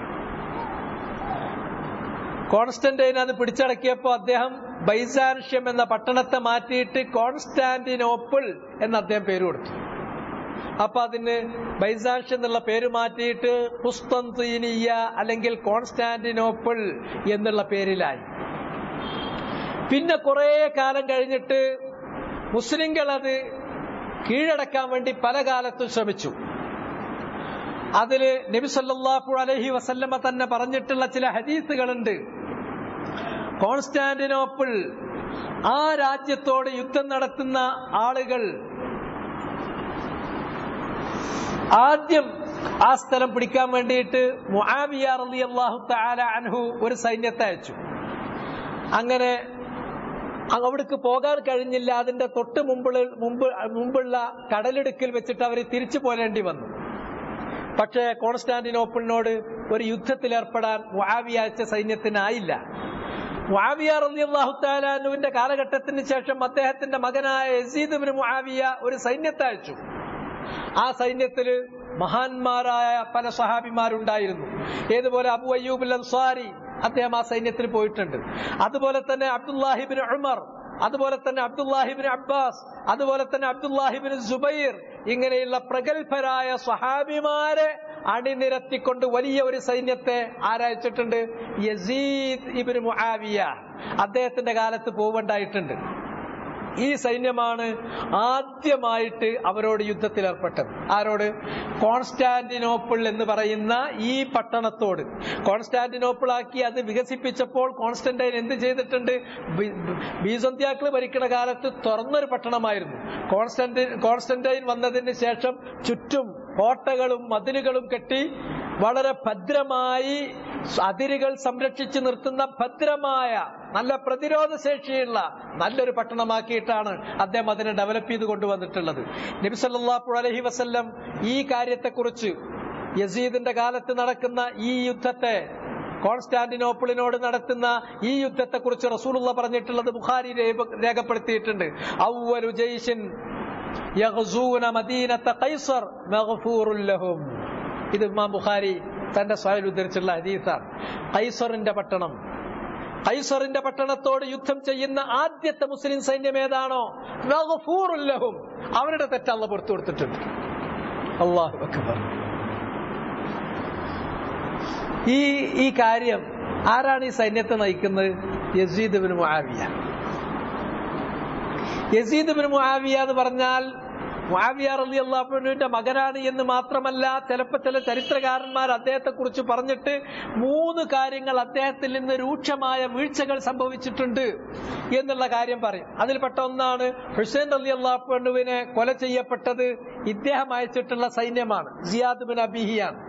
കോൺസ്റ്റന്റൈൻ അത് പിടിച്ചടക്കിയപ്പോൾ അദ്ദേഹം ബൈസാൻഷ്യം എന്ന പട്ടണത്തെ മാറ്റിയിട്ട് കോൺസ്റ്റാന്റിനോപ്പിൾ എന്ന് അദ്ദേഹം പേര് കൊടുത്തു അപ്പൊ അതിന് ബൈസാൻഷ്യം എന്നുള്ള പേര് മാറ്റിയിട്ട് കുസ്തന്തീനിയ അല്ലെങ്കിൽ കോൺസ്റ്റാന്റിനോപ്പിൾ എന്നുള്ള പേരിലായി പിന്നെ കുറെ കാലം കഴിഞ്ഞിട്ട് മുസ്ലിങ്ങൾ അത് കീഴടക്കാൻ വേണ്ടി പല കാലത്തും ശ്രമിച്ചു അതില് നബി സല്ലല്ലാഹു അലൈഹി വസല്ലമ തന്നെ പറഞ്ഞിട്ടുള്ള ചില ഹദീസുകളുണ്ട് കോൺസ്റ്റാന്റിനോപ്പിൾ ആ രാജ്യത്തോട് യുദ്ധം നടത്തുന്ന ആളുകൾ ആദ്യം ആ സ്ഥലം പിടിക്കാൻ വേണ്ടിയിട്ട് മുആവിയ റളിയല്ലാഹു തആല അൻഹു ഒരു സൈന്യത്തെ അയച്ചു അങ്ങനെ അവിടേക്ക് പോകാൻ കഴിഞ്ഞില്ല അതിന്റെ തൊട്ട് മുമ്പുള്ള മുമ്പ് മുമ്പുള്ള കടലിടുക്കിൽ വെച്ചിട്ട് അവർ തിരിച്ചു പോരേണ്ടി വന്നു പക്ഷേ കോൺസ്റ്റാന്റിനോപ്പിളിനോട് ഒരു യുദ്ധത്തിൽ ഏർപ്പെടാൻ മുആവിയ അയച്ച സൈന്യത്തിനായില്ല മുആവിയ റളിയല്ലാഹു തആലാനുവിന്റെ കാലഘട്ടത്തിന് ശേഷം അദ്ദേഹത്തിന്റെ മകനായ യസീദ് ബിൻ മുആവിയ ഒരു സൈന്യത്തെ അയച്ചു ആ സൈന്യത്തില് മഹാന്മാരായ പല സഹാബിമാരുണ്ടായിരുന്നു ഏതുപോലെ അബു അയ്യൂബ് അൻസാരി അദ്ദേഹം ആ സൈന്യത്തിൽ പോയിട്ടുണ്ട് അതുപോലെ തന്നെ അബ്ദുല്ലാഹിബിൻ ഉമർ അതുപോലെ തന്നെ അബ്ദുല്ലാഹിബിൻ അബ്ബാസ് അതുപോലെ തന്നെ അബ്ദുല്ലാഹിബിൻ സുബൈർ ഇങ്ങനെയുള്ള പ്രഗത്ഭരായ സഹാബിമാരെ അണിനിരത്തിക്കൊണ്ട് വലിയ ഒരു സൈന്യത്തെ ആരയച്ചിട്ടുണ്ട് യസീദ് ഇബിൻ മുആവിയ അദ്ദേഹത്തിന്റെ കാലത്ത് പോവുണ്ടായിട്ടുണ്ട് ഈ സൈന്യമാണ് ആദ്യമായിട്ട് അവരോട് യുദ്ധത്തിൽ ഏർപ്പെട്ടത് ആരോട് കോൺസ്റ്റാന്റിനോപ്പിൾ എന്ന് പറയുന്ന ഈ പട്ടണത്തോട് കോൺസ്റ്റാന്റിനോപ്പിൾ ആക്കി അത് വികസിപ്പിച്ചപ്പോൾ കോൺസ്റ്റന്റൈൻ എന്ത് ചെയ്തിട്ടുണ്ട് ബീസന്ത്യാക്കൾ ഭരിക്കുന്ന കാലത്ത് തുറന്നൊരു പട്ടണമായിരുന്നു കോൺസ്റ്റന്റൈൻ കോൺസ്റ്റന്റൈൻ വന്നതിന് ശേഷം ചുറ്റും കോട്ടകളും മതിലുകളും കെട്ടി വളരെ ഭദ്രമായി അതിരുകൾ സംരക്ഷിച്ചു നിർത്തുന്ന ഭദ്രമായ നല്ല പ്രതിരോധ ശേഷിയുള്ള നല്ലൊരു പട്ടണമാക്കിയിട്ടാണ് അദ്ദേഹം അതിനെ ഡെവലപ്പ് ചെയ്ത് കൊണ്ടുവന്നിട്ടുള്ളത് നബിസല്ലാഹു അലഹി വസ്ല്ലം ഈ കാര്യത്തെക്കുറിച്ച് യസീദിന്റെ കാലത്ത് നടക്കുന്ന ഈ യുദ്ധത്തെ കോൺസ്റ്റാന്റിനോപ്പിളിനോട് നടത്തുന്ന ഈ യുദ്ധത്തെക്കുറിച്ച് റസൂലുള്ള പറഞ്ഞിട്ടുള്ളത് ബുഖാരി രേഖപ്പെടുത്തിയിട്ടുണ്ട് ഔവലു ജയ്ഷിൻ യഗ്സൂന മദീനത്ത ഖൈസർ മഗ്ഫൂറുൽ ലഹും ഇത് ഇമാം ബുഖാരി തന്റെ സ്വയം ഉദ്ധരിച്ചുള്ള ഹദീസാണ് ഖൈസറിന്റെ പട്ടണം ഖൈസറിന്റെ പട്ടണത്തോട് യുദ്ധം ചെയ്യുന്ന ആദ്യത്തെ മുസ്ലിം സൈന്യം ഏതാണോ മഗ്ഫൂറുൽ ലഹും അവരുടെ തെറ്റ് അള്ള പുറത്തു കൊടുത്തിട്ടുണ്ട് അള്ളാഹു അക്ബർ ഈ ഈ കാര്യം ആരാണ് ഈ സൈന്യത്തെ നയിക്കുന്നത് Yazid bin Muawiya Yazid bin Muawiya എന്ന് പറഞ്ഞാൽ മുആവിയ റളിയല്ലാഹുവിന്റെ മകനാണ് എന്ന് മാത്രമല്ല ചിലപ്പോൾ ചില ചരിത്രകാരന്മാർ അദ്ദേഹത്തെ കുറിച്ച് പറഞ്ഞിട്ട് മൂന്ന് കാര്യങ്ങൾ അദ്ദേഹത്തിൽ നിന്ന് രൂക്ഷമായ വീഴ്ചകൾ സംഭവിച്ചിട്ടുണ്ട് എന്നുള്ള കാര്യം പറയും അതിൽപ്പെട്ട ഒന്നാണ് ഹുസൈൻ അലി അള്ളാഹുവിനെ കൊല ചെയ്യപ്പെട്ടത് ഇദ്ദേഹം അയച്ചിട്ടുള്ള സൈന്യമാണ് സിയാദ് ബിൻ അബിഹിയാണ്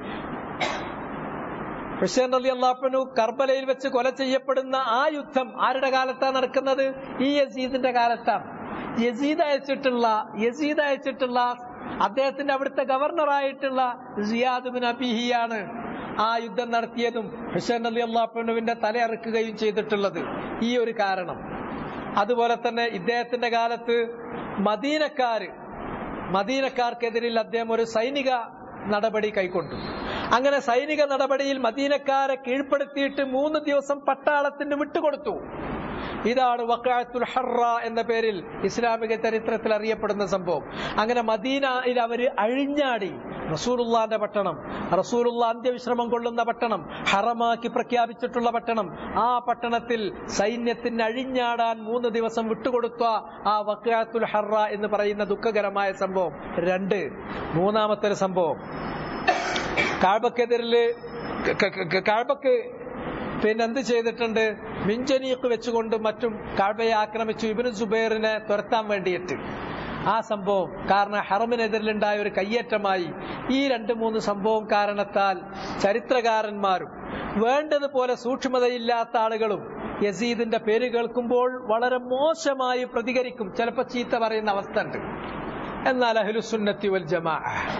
ഹുസൈൻ അലി അള്ളാഹുനു കർബലയിൽ വെച്ച് കൊല ചെയ്യപ്പെടുന്ന ആ യുദ്ധം ആരുടെ കാലത്താണ് നടക്കുന്നത് ഈ യസീദിന്റെ കാലത്താണ് യസീദ് അയച്ചിട്ടുള്ള യസീദ് അയച്ചിട്ടുള്ള അദ്ദേഹത്തിന്റെ അവിടുത്തെ ഗവർണറായിട്ടുള്ള സിയാദ് ബിൻ അബിഹിയാണ് ആ യുദ്ധം നടത്തിയതും ഹുസൈൻ അലി അള്ളാഹുനുവിന്റെ തലയറുക്കുകയും ചെയ്തിട്ടുള്ളത് ഈ ഒരു കാരണം അതുപോലെ തന്നെ ഇദ്ദേഹത്തിന്റെ കാലത്ത് മദീനക്കാര് മദീനക്കാർക്കെതിരിൽ അദ്ദേഹം ഒരു സൈനിക നടപടി കൈക്കൊണ്ടു അങ്ങനെ സൈനിക നടപടിയിൽ മദീനക്കാരെ കീഴ്പ്പെടുത്തിയിട്ട് മൂന്ന് ദിവസം പട്ടാളത്തിന് വിട്ടുകൊടുത്തു ഇതാണ് വക്കാത്തുൽ ഹറ എന്ന പേരിൽ ഇസ്ലാമിക ചരിത്രത്തിൽ അറിയപ്പെടുന്ന സംഭവം അങ്ങനെ മദീനയിൽ അവര് അഴിഞ്ഞാടി റസൂലുള്ളാന്റെ പട്ടണം റസൂലുള്ള അന്ത്യവിശ്രമം കൊള്ളുന്ന പട്ടണം ഹറമാക്കി പ്രഖ്യാപിച്ചിട്ടുള്ള പട്ടണം ആ പട്ടണത്തിൽ സൈന്യത്തിന് അഴിഞ്ഞാടാൻ മൂന്ന് ദിവസം വിട്ടുകൊടുത്ത ആ വക്കാത്തുൽ ഹറ എന്ന് പറയുന്ന ദുഃഖകരമായ സംഭവം രണ്ട് മൂന്നാമത്തെ ഒരു സംഭവം കാഴ്ബക്കെതിരില് കാഴ്ബക്ക് പിന്നെ എന്ത് ചെയ്തിട്ടുണ്ട് മിഞ്ചനീക്ക് വെച്ചുകൊണ്ട് മറ്റും കാഴ്ബയെ ആക്രമിച്ചു ഇബിന് സുബൈറിനെ തുരത്താൻ വേണ്ടിയിട്ട് ആ സംഭവം കാരണം ഹറമിനെതിരിലുണ്ടായ ഒരു കയ്യേറ്റമായി ഈ രണ്ട് മൂന്ന് സംഭവം കാരണത്താൽ ചരിത്രകാരന്മാരും വേണ്ടതുപോലെ സൂക്ഷ്മതയില്ലാത്ത ആളുകളും യസീദിന്റെ പേര് കേൾക്കുമ്പോൾ വളരെ മോശമായി പ്രതികരിക്കും ചിലപ്പോൾ ചീത്ത പറയുന്ന അവസ്ഥ ഉണ്ട് എന്നാൽ അഹ്ലുസുന്നത്തി വൽ ജമാ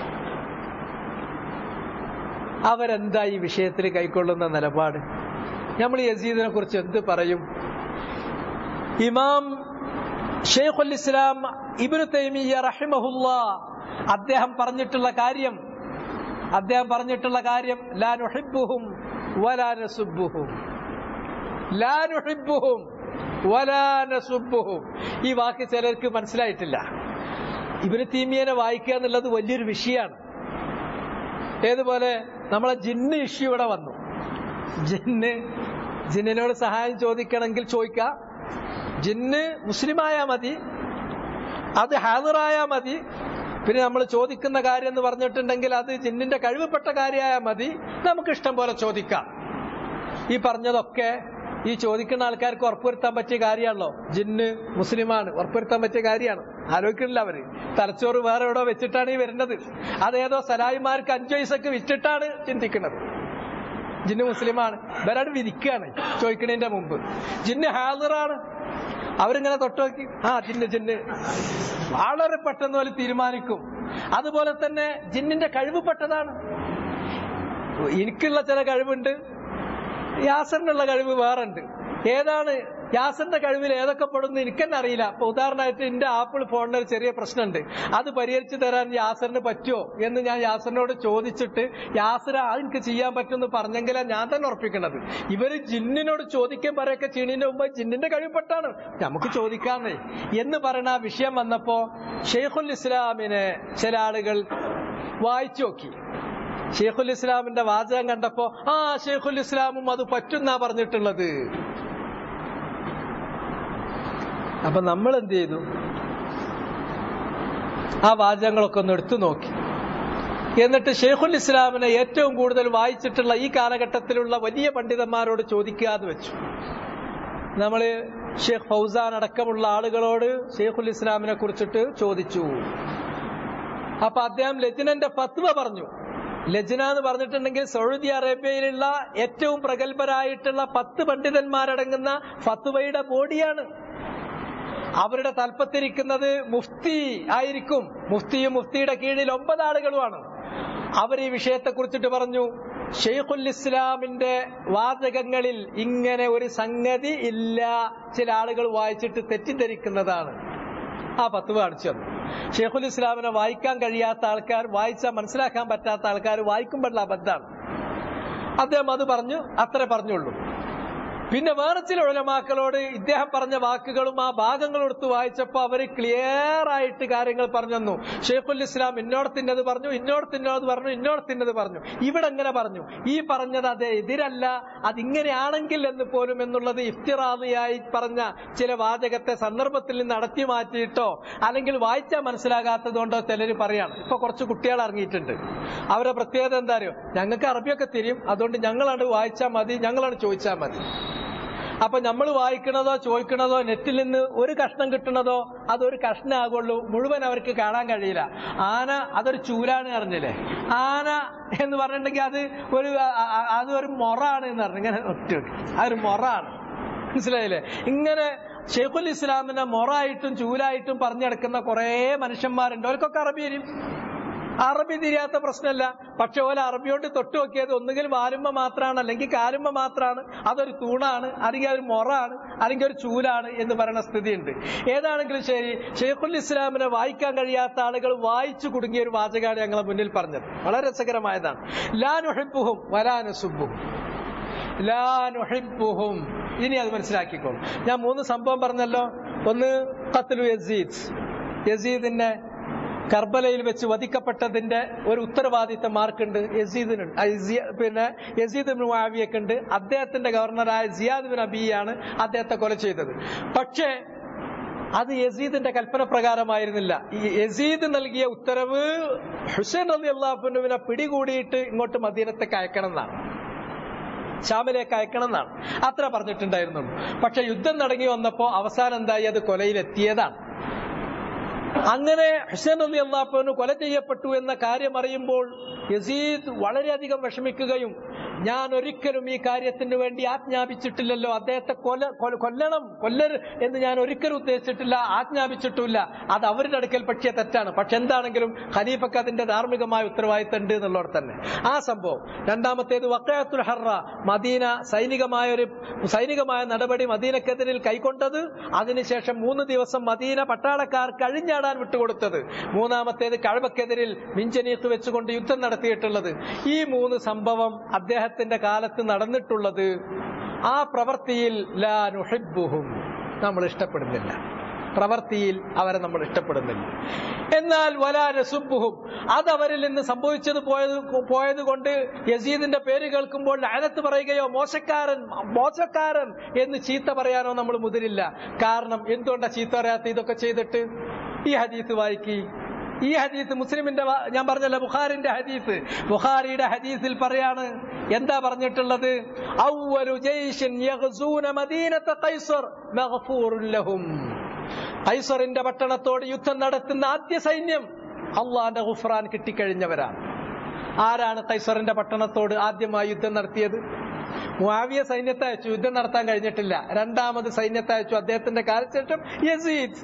അവരെന്താ ഈ വിഷയത്തിൽ കൈക്കൊള്ളുന്ന നിലപാട് നമ്മൾ യസീദിനെ കുറിച്ച് എന്ത് പറയും ഇമാം ഷെയ്ഖുൽ ഇസ്ലാം ഇബ്നു തൈമിയ റഹിമഹുല്ല അദ്ദേഹം പറഞ്ഞിട്ടുള്ള കാര്യം അദ്ദേഹം പറഞ്ഞിട്ടുള്ള കാര്യം ലാ നുഹിബ്ബുഹും വലാ നസുബ്ബുഹും ലാ നുഹിബ്ബുഹും വലാ നസുബ്ബുഹും ഈ വാക്ക് ചിലർക്ക് മനസ്സിലായിട്ടില്ല ഇബ്നു തീമിയനെ വായിക്കുക എന്നുള്ളത് വലിയൊരു വിഷയമാണ് ഏതുപോലെ നമ്മളെ ജിന്ന് ഇഷ്യൂ ഇവിടെ വന്നു ജിന്ന് ജിന്നിനോട് സഹായം ചോദിക്കണമെങ്കിൽ ചോദിക്കാം ജിന്ന് മുസ്ലിമായാ മതി അത് ഹാജറായാ മതി പിന്നെ നമ്മൾ ചോദിക്കുന്ന കാര്യം എന്ന് പറഞ്ഞിട്ടുണ്ടെങ്കിൽ അത് ജിന്നിന്റെ കഴിവുപെട്ട കാര്യമായാൽ മതി നമുക്ക് ഇഷ്ടം പോലെ ചോദിക്കാം ഈ പറഞ്ഞതൊക്കെ ഈ ചോദിക്കുന്ന ആൾക്കാർക്ക് ഉറപ്പുവരുത്താൻ പറ്റിയ കാര്യമാണല്ലോ ജിന്ന് മുസ്ലിമാണ് ഉറപ്പുവരുത്താൻ പറ്റിയ കാര്യമാണ് ആലോചിക്കണില്ല അവര് തലച്ചോറ് വേറെ എവിടെയോ വെച്ചിട്ടാണ് ഈ വരുന്നത് അതേതോ സലായിമാർക്ക് അഞ്ചു പൈസക്ക് വിറ്റിട്ടാണ് ചിന്തിക്കുന്നത് ജിന്ന് മുസ്ലിമാണ് ഇവരാട് വിധിക്കുകയാണ് ചോദിക്കണതിന്റെ മുമ്പ് ജിന്ന് ഹാജറാണ് അവരിങ്ങനെ തൊട്ടുനോക്കി ആ ജിന്ന് ജിന്ന് വളരെ പെട്ടെന്ന് പോലെ തീരുമാനിക്കും അതുപോലെ തന്നെ ജിന്നിന്റെ കഴിവ് പെട്ടതാണ് എനിക്കുള്ള ചില കഴിവുണ്ട് യാസറിനുള്ള കഴിവ് വേറെ ഉണ്ട് ഏതാണ് യാസറിന്റെ കഴിവിൽ ഏതൊക്കെ പെടുന്നു എനിക്കെന്നെ അറിയില്ല ഇപ്പൊ ഉദാഹരണമായിട്ട് എന്റെ ആപ്പിൾ ഫോണിന് ഒരു ചെറിയ പ്രശ്നമുണ്ട് അത് പരിഹരിച്ചു തരാൻ യാസറിന് പറ്റുമോ എന്ന് ഞാൻ യാസറിനോട് ചോദിച്ചിട്ട് യാസര അതെനിക്ക് ചെയ്യാൻ പറ്റുമെന്ന് പറഞ്ഞെങ്കിലാ ഞാൻ തന്നെ ഉറപ്പിക്കുന്നത് ഇവര് ജിന്നിനോട് ചോദിക്കാൻ പറയൊക്കെ ചെയ്യണതിന്റെ മുമ്പ് ജിന്നിന്റെ കഴിവപ്പെട്ടാണ് നമുക്ക് ചോദിക്കാന്നേ എന്ന് പറയുന്ന ആ വിഷയം വന്നപ്പോ ഷെയ്ഖുൽ ഇസ്ലാമിനെ ചില ആളുകൾ വായിച്ചു നോക്കി ഷെയ്ഖുൽ ഇസ്ലാമിന്റെ വാചകം കണ്ടപ്പോ ആ ഷെയ്ഖുൽ ഇസ്ലാമും അത് പറ്റുന്നാ പറഞ്ഞിട്ടുള്ളത് അപ്പൊ നമ്മൾ എന്ത് ചെയ്തു ആ വാചകങ്ങളൊക്കെ ഒന്ന് എടുത്തു നോക്കി എന്നിട്ട് ഷെയ്ഖുൽ ഇസ്ലാമിനെ ഏറ്റവും കൂടുതൽ വായിച്ചിട്ടുള്ള ഈ കാലഘട്ടത്തിലുള്ള വലിയ പണ്ഡിതന്മാരോട് ചോദിക്കാതെ വെച്ചു നമ്മൾ ഷെയ്ഖ് ഫൗസാൻ അടക്കമുള്ള ആളുകളോട് ഷെയ്ഖുൽ ഇസ്ലാമിനെ കുറിച്ചിട്ട് ചോദിച്ചു അപ്പൊ അദ്ദേഹം ലജ്നന്റെ ഫത്വ പറഞ്ഞു ലജ്ന എന്ന് പറഞ്ഞിട്ടുണ്ടെങ്കിൽ സൗദി അറേബ്യയിലുള്ള ഏറ്റവും പ്രഗത്ഭരായിട്ടുള്ള പത്ത് പണ്ഡിതന്മാരടങ്ങുന്ന ഫത്വയുടെ ബോഡിയാണ് അവരുടെ തൽപ്പത്തിരിക്കുന്നത് മുഫ്തി ആയിരിക്കും മുഫ്തിയും മുഫ്തിയുടെ കീഴിൽ ഒമ്പത് ആളുകളുമാണ് അവർ ഈ വിഷയത്തെ കുറിച്ചിട്ട് പറഞ്ഞു ഷെയ്ഖുൽ ഇസ്ലാമിന്റെ വാചകങ്ങളിൽ ഇങ്ങനെ ഒരു സംഗതി ഇല്ല ചില ആളുകൾ വായിച്ചിട്ട് തെറ്റിദ്ധരിക്കുന്നതാണ് ആ പത്ത് കാണിച്ചു തന്നു ഷെയ്ഖുൽ ഇസ്ലാമിനെ വായിക്കാൻ കഴിയാത്ത ആൾക്കാർ വായിച്ചാൽ മനസ്സിലാക്കാൻ പറ്റാത്ത ആൾക്കാർ വായിക്കുമ്പോഴുള്ള അബദ്ധാണ് അദ്ദേഹം അത് പറഞ്ഞു അത്രേ പറഞ്ഞുള്ളൂ പിന്നെ വേറെ ചില ഉലമാക്കളോട് ഇദ്ദേഹം പറഞ്ഞ വാക്കുകളും ആ ഭാഗങ്ങളും എടുത്ത് വായിച്ചപ്പോ അവര് ക്ലിയർ ആയിട്ട് കാര്യങ്ങൾ പറഞ്ഞു തന്നു ഷെയ്ഖുൽ ഇസ്ലാം ഇന്നോടത്തിന്നത് പറഞ്ഞു ഇന്നോടത്തിന്നത് പറഞ്ഞു ഇന്നോടത്തിന്നത് പറഞ്ഞു ഇവിടെ എങ്ങനെ പറഞ്ഞു ഈ പറഞ്ഞത് അത് എതിരല്ല അതിങ്ങനെയാണെങ്കിൽ എന്ന് പോലും എന്നുള്ളത് ഇഫ്തിറാദിയായി പറഞ്ഞ ചില വാചകത്തെ സന്ദർഭത്തിൽ നിന്ന് അടത്തി മാറ്റിയിട്ടോ അല്ലെങ്കിൽ വായിച്ചാൽ മനസ്സിലാകാത്തത് കൊണ്ടോ ചിലര് പറയാണ് ഇപ്പൊ കുറച്ച് കുട്ടികൾ ഇറങ്ങിയിട്ടുണ്ട് അവരുടെ പ്രത്യേകത എന്താ അറിയോ ഞങ്ങൾക്ക് അറബിയൊക്കെ തിരിയും അതുകൊണ്ട് ഞങ്ങളാണ് വായിച്ചാൽ മതി ഞങ്ങളാണ് ചോദിച്ചാൽ മതി അപ്പൊ നമ്മൾ വായിക്കണതോ ചോദിക്കണതോ നെറ്റിൽ നിന്ന് ഒരു കഷ്ണം കിട്ടണതോ അതൊരു കഷ്ണമാകുള്ളൂ മുഴുവൻ അവർക്ക് കാണാൻ കഴിയില്ല ആന അതൊരു ചൂലാണ് അറിഞ്ഞില്ലേ ആന എന്ന് പറഞ്ഞിട്ടുണ്ടെങ്കിൽ അത് ഒരു അ- അ- അത് ഒരു മൊറാണ് എന്ന് പറഞ്ഞു ഇങ്ങനെ ഒറ്റ അതൊരു മൊറാണ് മനസ്സിലായില്ലേ ഇങ്ങനെ ഷെയ്ഖുൽ ഇസ്ലാമിനെ മൊറായിട്ടും ചൂലായിട്ടും പറഞ്ഞു നടക്കുന്ന കുറെ മനുഷ്യന്മാരുണ്ട് അവർക്കൊക്കെ അറബി വരും അറബി തിരിയാത്ത പ്രശ്നമല്ല പക്ഷെ ഓല അറബിയോട്ട് തൊട്ട് നോക്കിയത് ഒന്നുകിൽ വാലുമ്പ മാത്രമാണ് അല്ലെങ്കിൽ കാലുമ്പ മാത്രമാണ് അതൊരു തൂണാണ് അല്ലെങ്കിൽ അതൊരു മൊറാണ് അല്ലെങ്കിൽ ഒരു ചൂലാണ് എന്ന് പറയുന്ന സ്ഥിതിയുണ്ട് ഏതാണെങ്കിലും ശരി ഷെയ്ഖുൽ ഇസ്ലാമിനെ വായിക്കാൻ കഴിയാത്ത ആളുകൾ വായിച്ചു കുടുങ്ങിയ ഒരു വാചകമാണ് ഞങ്ങളെ മുന്നിൽ പറഞ്ഞത് വളരെ രസകരമായതാണ് ലാനുഹിബുഹും വലാനുസുബുഹും ലാനുഹിബുഹും ഇനി അത് മനസ്സിലാക്കിക്കോളൂ ഞാൻ മൂന്ന് സംഭവം പറഞ്ഞല്ലോ ഒന്ന് ഖത്ലു യസീദ് യസീദിന്റെ കർബലയിൽ വെച്ച് വധിക്കപ്പെട്ടതിന്റെ ഒരു ഉത്തരവാദിത്തം ആർക്കുണ്ട് യസീദിനുണ്ട് ആ യസീ- പിന്നെ യസീദ് ബിൻ മുആവിയക്കുണ്ട് അദ്ദേഹത്തിന്റെ ഗവർണറായ സിയാദ് ബിൻ അബിയാണ് അദ്ദേഹത്തെ കൊല ചെയ്തത് പക്ഷേ അത് യസീദിന്റെ കൽപ്പന പ്രകാരമായിരുന്നില്ല ഈ യസീദ് നൽകിയ ഉത്തരവ് ഹുസൈൻ അലി അള്ളാഹുവിനെ പിടികൂടിയിട്ട് ഇങ്ങോട്ട് മദീനത്തേക്ക് അയക്കണം എന്നാണ് ഷാമിലേക്ക് അയക്കണം എന്നാണ് അത്ര പറഞ്ഞിട്ടുണ്ടായിരുന്നുള്ളൂ പക്ഷെ യുദ്ധം തുടങ്ങി വന്നപ്പോ അവസാനം എന്തായി അത് കൊലയിലെത്തിയതാണ് അങ്ങനെ ഹുസൈൻ അലി അള്ളാഹുവിന് കൊല ചെയ്യപ്പെട്ടു എന്ന കാര്യം അറിയുമ്പോൾ യസീദ് വളരെയധികം വിഷമിക്കുകയും ഞാൻ ഒരിക്കലും ഈ കാര്യത്തിന് വേണ്ടി ആജ്ഞാപിച്ചിട്ടില്ലല്ലോ അദ്ദേഹത്തെ കൊല കൊല- കൊല്ലണം കൊല്ലർ എന്ന് ഞാൻ ഒരിക്കലും ഉദ്ദേശിച്ചിട്ടില്ല ആജ്ഞാപിച്ചിട്ടില്ല അത് അവരുടെ അടുക്കൽ പക്ഷേ തെറ്റാണ് പക്ഷെ എന്താണെങ്കിലും ഖലീഫക്ക് അതിന്റെ ധാർമ്മികമായ ഉത്തരവാദിത്തം ഉണ്ട് എന്നുള്ളവർ തന്നെ ആ സംഭവം രണ്ടാമത്തേത് വക്കയത്തുൽ ഹർറ മദീന സൈനികമായ ഒരു സൈനികമായ നടപടി മദീനക്കെതിരിൽ കൈക്കൊണ്ടത് അതിനുശേഷം മൂന്ന് ദിവസം മദീന പട്ടാളക്കാർ കഴിഞ്ഞാടാൻ വിട്ടുകൊടുത്തത് മൂന്നാമത്തേത് കഴവക്കെതിരിൽ മിഞ്ചനീത്ത് വെച്ചുകൊണ്ട് യുദ്ധം നടത്തിയിട്ടുള്ളത് ഈ മൂന്ന് സംഭവം അദ്ദേഹത്തിന്റെ കാലത്ത് നടന്നിട്ടുള്ളത് ആ പ്രവൃത്തിയിൽ ലാ നുഹിബ്ബുഹും നമ്മൾ ഇഷ്ടപ്പെടുന്നില്ല പ്രവൃത്തിയിൽ അവരെ നമ്മൾ ഇഷ്ടപ്പെടുന്നില്ല എന്നാൽ വലാ രസുബുഹും അത് അവരിൽ നിന്ന് സംഭവിച്ചത് പോയത് പോയത് കൊണ്ട് യസീദിന്റെ പേര് കേൾക്കുമ്പോൾ അനത്ത് പറയുകയോ മോശക്കാരൻ മോശക്കാരൻ എന്ന് ചീത്ത പറയാനോ നമ്മൾ മുതിരില്ല കാരണം എന്തുകൊണ്ടാ ചീത്ത പറയാത്ത ഇതൊക്കെ ചെയ്തിട്ട് ഈ ഹദീസ് വായിക്കി ഈ ഹദീസ് മുസ്ലിമിന്റെ വ- ഞാൻ പറഞ്ഞല്ലോ ബുഖാരിന്റെ ഹദീസ് ബുഖാരിയുടെ ഹദീസിൽ പറയാണ് എന്താ പറഞ്ഞിട്ടുള്ളത് അവ്വലു ജയ്ഷിൻ യഗ്സൂന മദീനത ഖൈസർ മഗ്ഫൂറുൻ ലഹും ഖൈസറിന്റെ പട്ടണത്തോട് യുദ്ധം നടത്തുന്ന ആദ്യ സൈന്യം അള്ളാന്റെ ഗുഫ്രാൻ കിട്ടിക്കഴിഞ്ഞവരാണ് ആരാണ് ഖൈസറിന്റെ പട്ടണത്തോട് ആദ്യമായി യുദ്ധം നടത്തിയത് മുആവിയ സൈന്യത്തെ അയച്ചു യുദ്ധം നടത്താൻ കഴിഞ്ഞിട്ടില്ല രണ്ടാമത് സൈന്യത്തെ അയച്ചു അദ്ദേഹത്തിന്റെ കാലശേഷം യസീദ്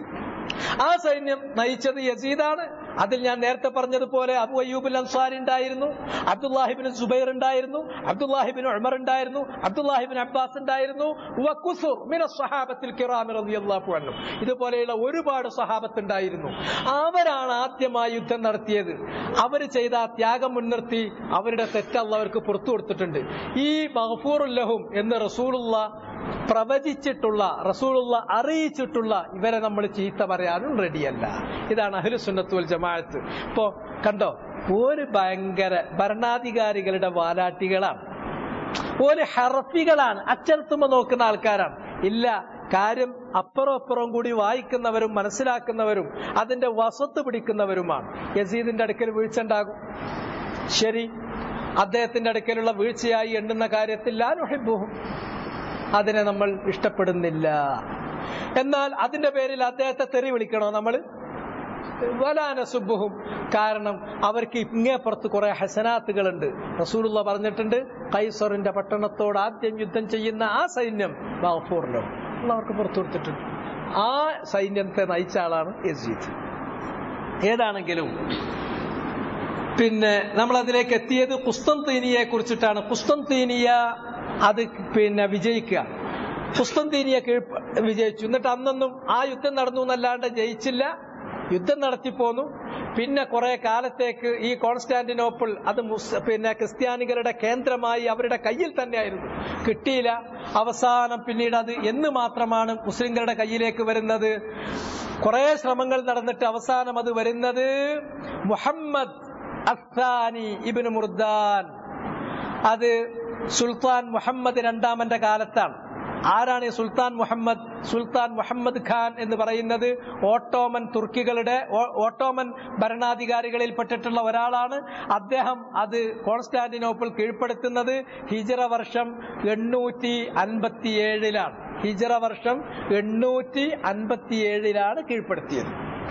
ആ സൈന്യം നയിച്ചത് യസീദാണ് അതിൽ ഞാൻ നേരത്തെ പറഞ്ഞതുപോലെ അബു അയ്യൂബുൽ അൻസാരി ഉണ്ടായിരുന്നു അബ്ദുല്ലാഹിബിൻ സുബൈർ ഉണ്ടായിരുന്നു അബ്ദുല്ലാഹിബിൻ ഉമർ ഉണ്ടായിരുന്നു അബ്ദുല്ലാഹിബിൻ അബ്ബാസ് ഉണ്ടായിരുന്നു വഖുസുർ മിന സ്വഹാബത്തിൽ കിറാമി റളിയല്ലാഹു അൻഹു ഇതുപോലെയുള്ള ഒരുപാട് സ്വഹാബത്ത് ഉണ്ടായിരുന്നു അവരാണ് ആദ്യമായി യുദ്ധം നടത്തിയത് അവർ ചെയ്ത ആ ത്യാഗം മുൻനിർത്തി അവരുടെ തെറ്റ് അള്ളവർക്ക് പുറത്തു കൊടുത്തിട്ടുണ്ട് ഈ മഹഫൂറുല്ലഹും എന്ന് റസൂലുള്ള പ്രവചിച്ചിട്ടുള്ള റസൂലുള്ള അറിയിച്ചിട്ടുള്ള ഇവരെ നമ്മൾ ചീത്ത പറയാനും റെഡിയല്ല ഇതാണ് അഹ്ലുസുന്നത്തുൽ ജമാഅത്ത് ഇപ്പോ കണ്ടോ ഒരു ഭയങ്കര ഭരണാധികാരികളുടെ വാലാട്ടികളാണ് ഒരു ഹർഫികളാണ് അച്ചടത്തുമ്പോ നോക്കുന്ന ആൾക്കാരാണ് ഇല്ല കാര്യം അപ്പുറം അപ്പുറം കൂടി വായിക്കുന്നവരും മനസ്സിലാക്കുന്നവരും അതിന്റെ വസത്ത് പിടിക്കുന്നവരുമാണ് യസീദിന്റെ അടുക്കൽ വീഴ്ച ഉണ്ടാകും ശരി അദ്ദേഹത്തിന്റെ അടുക്കലുള്ള വീഴ്ചയായി എണ്ണുന്ന കാര്യത്തിൽ ലാനുഹിബുഹും അതിനെ നമ്മൾ ഇഷ്ടപ്പെടുന്നില്ല എന്നാൽ അതിന്റെ പേരിൽ അദ്ദേഹത്തെ തെറി വിളിക്കണോ നമ്മൾ വലാനസുബുഹും കാരണം അവർക്ക് ഇങ്ങേപ്പുറത്ത് കുറെ ഹസനാത്തുകളുണ്ട് റസൂലുള്ള പറഞ്ഞിട്ടുണ്ട് കൈസറിന്റെ പട്ടണത്തോട് ആദ്യം യുദ്ധം ചെയ്യുന്ന ആ സൈന്യം ബാഫൂറിലോ അവർക്ക് പുറത്തു കൊടുത്തിട്ടുണ്ട് ആ സൈന്യത്തെ നയിച്ച ആളാണ് യസീദ് ഏതാണെങ്കിലും പിന്നെ നമ്മൾ അതിലേക്ക് എത്തിയത് കുസ്തന്തീനിയെ കുറിച്ചിട്ടാണ് കുസ്തന്തീനിയ അത് പിന്നെ വിജയിക്കുക കുസ്തന്തീനിയ കീഴ് വിജയിച്ചു എന്നിട്ട് അന്നൊന്നും ആ യുദ്ധം നടന്നു എന്നല്ലാണ്ട് ജയിച്ചില്ല യുദ്ധം നടത്തിപ്പോന്നു പിന്നെ കുറെ കാലത്തേക്ക് ഈ കോൺസ്റ്റാന്റിനോപ്പിൾ അത് മുസ് പിന്നെ ക്രിസ്ത്യാനികളുടെ കേന്ദ്രമായി അവരുടെ കയ്യിൽ തന്നെയായിരുന്നു കിട്ടിയില്ല അവസാനം പിന്നീട് അത് എന്ന് മാത്രമാണ് മുസ്ലിങ്ങളുടെ കയ്യിലേക്ക് വരുന്നത് കുറെ ശ്രമങ്ങൾ നടന്നിട്ട് അവസാനം അത് വരുന്നത് മുഹമ്മദ് അസ്ഥാനി ഇബിന് മുർദാൻ അത് സുൽത്താൻ മുഹമ്മദ് രണ്ടാമന്റെ കാലത്താണ് ആരാണ് ഈ സുൽത്താൻ മുഹമ്മദ് സുൽത്താൻ മുഹമ്മദ് ഖാൻ എന്ന് പറയുന്നത് ഓട്ടോമൻ തുർക്കികളുടെ ഓ- ഓട്ടോമൻ ഭരണാധികാരികളിൽപ്പെട്ടിട്ടുള്ള ഒരാളാണ് അദ്ദേഹം അത് കോൺസ്റ്റാന്റിനോപ്പിൾ കീഴ്പ്പെടുത്തുന്നത് ഹിജറ വർഷം എണ്ണൂറ്റി അൻപത്തിയേഴിലാണ് ഹിജറ വർഷം എണ്ണൂറ്റി അൻപത്തിയേഴിലാണ് കീഴ്പ്പെടുത്തിയത്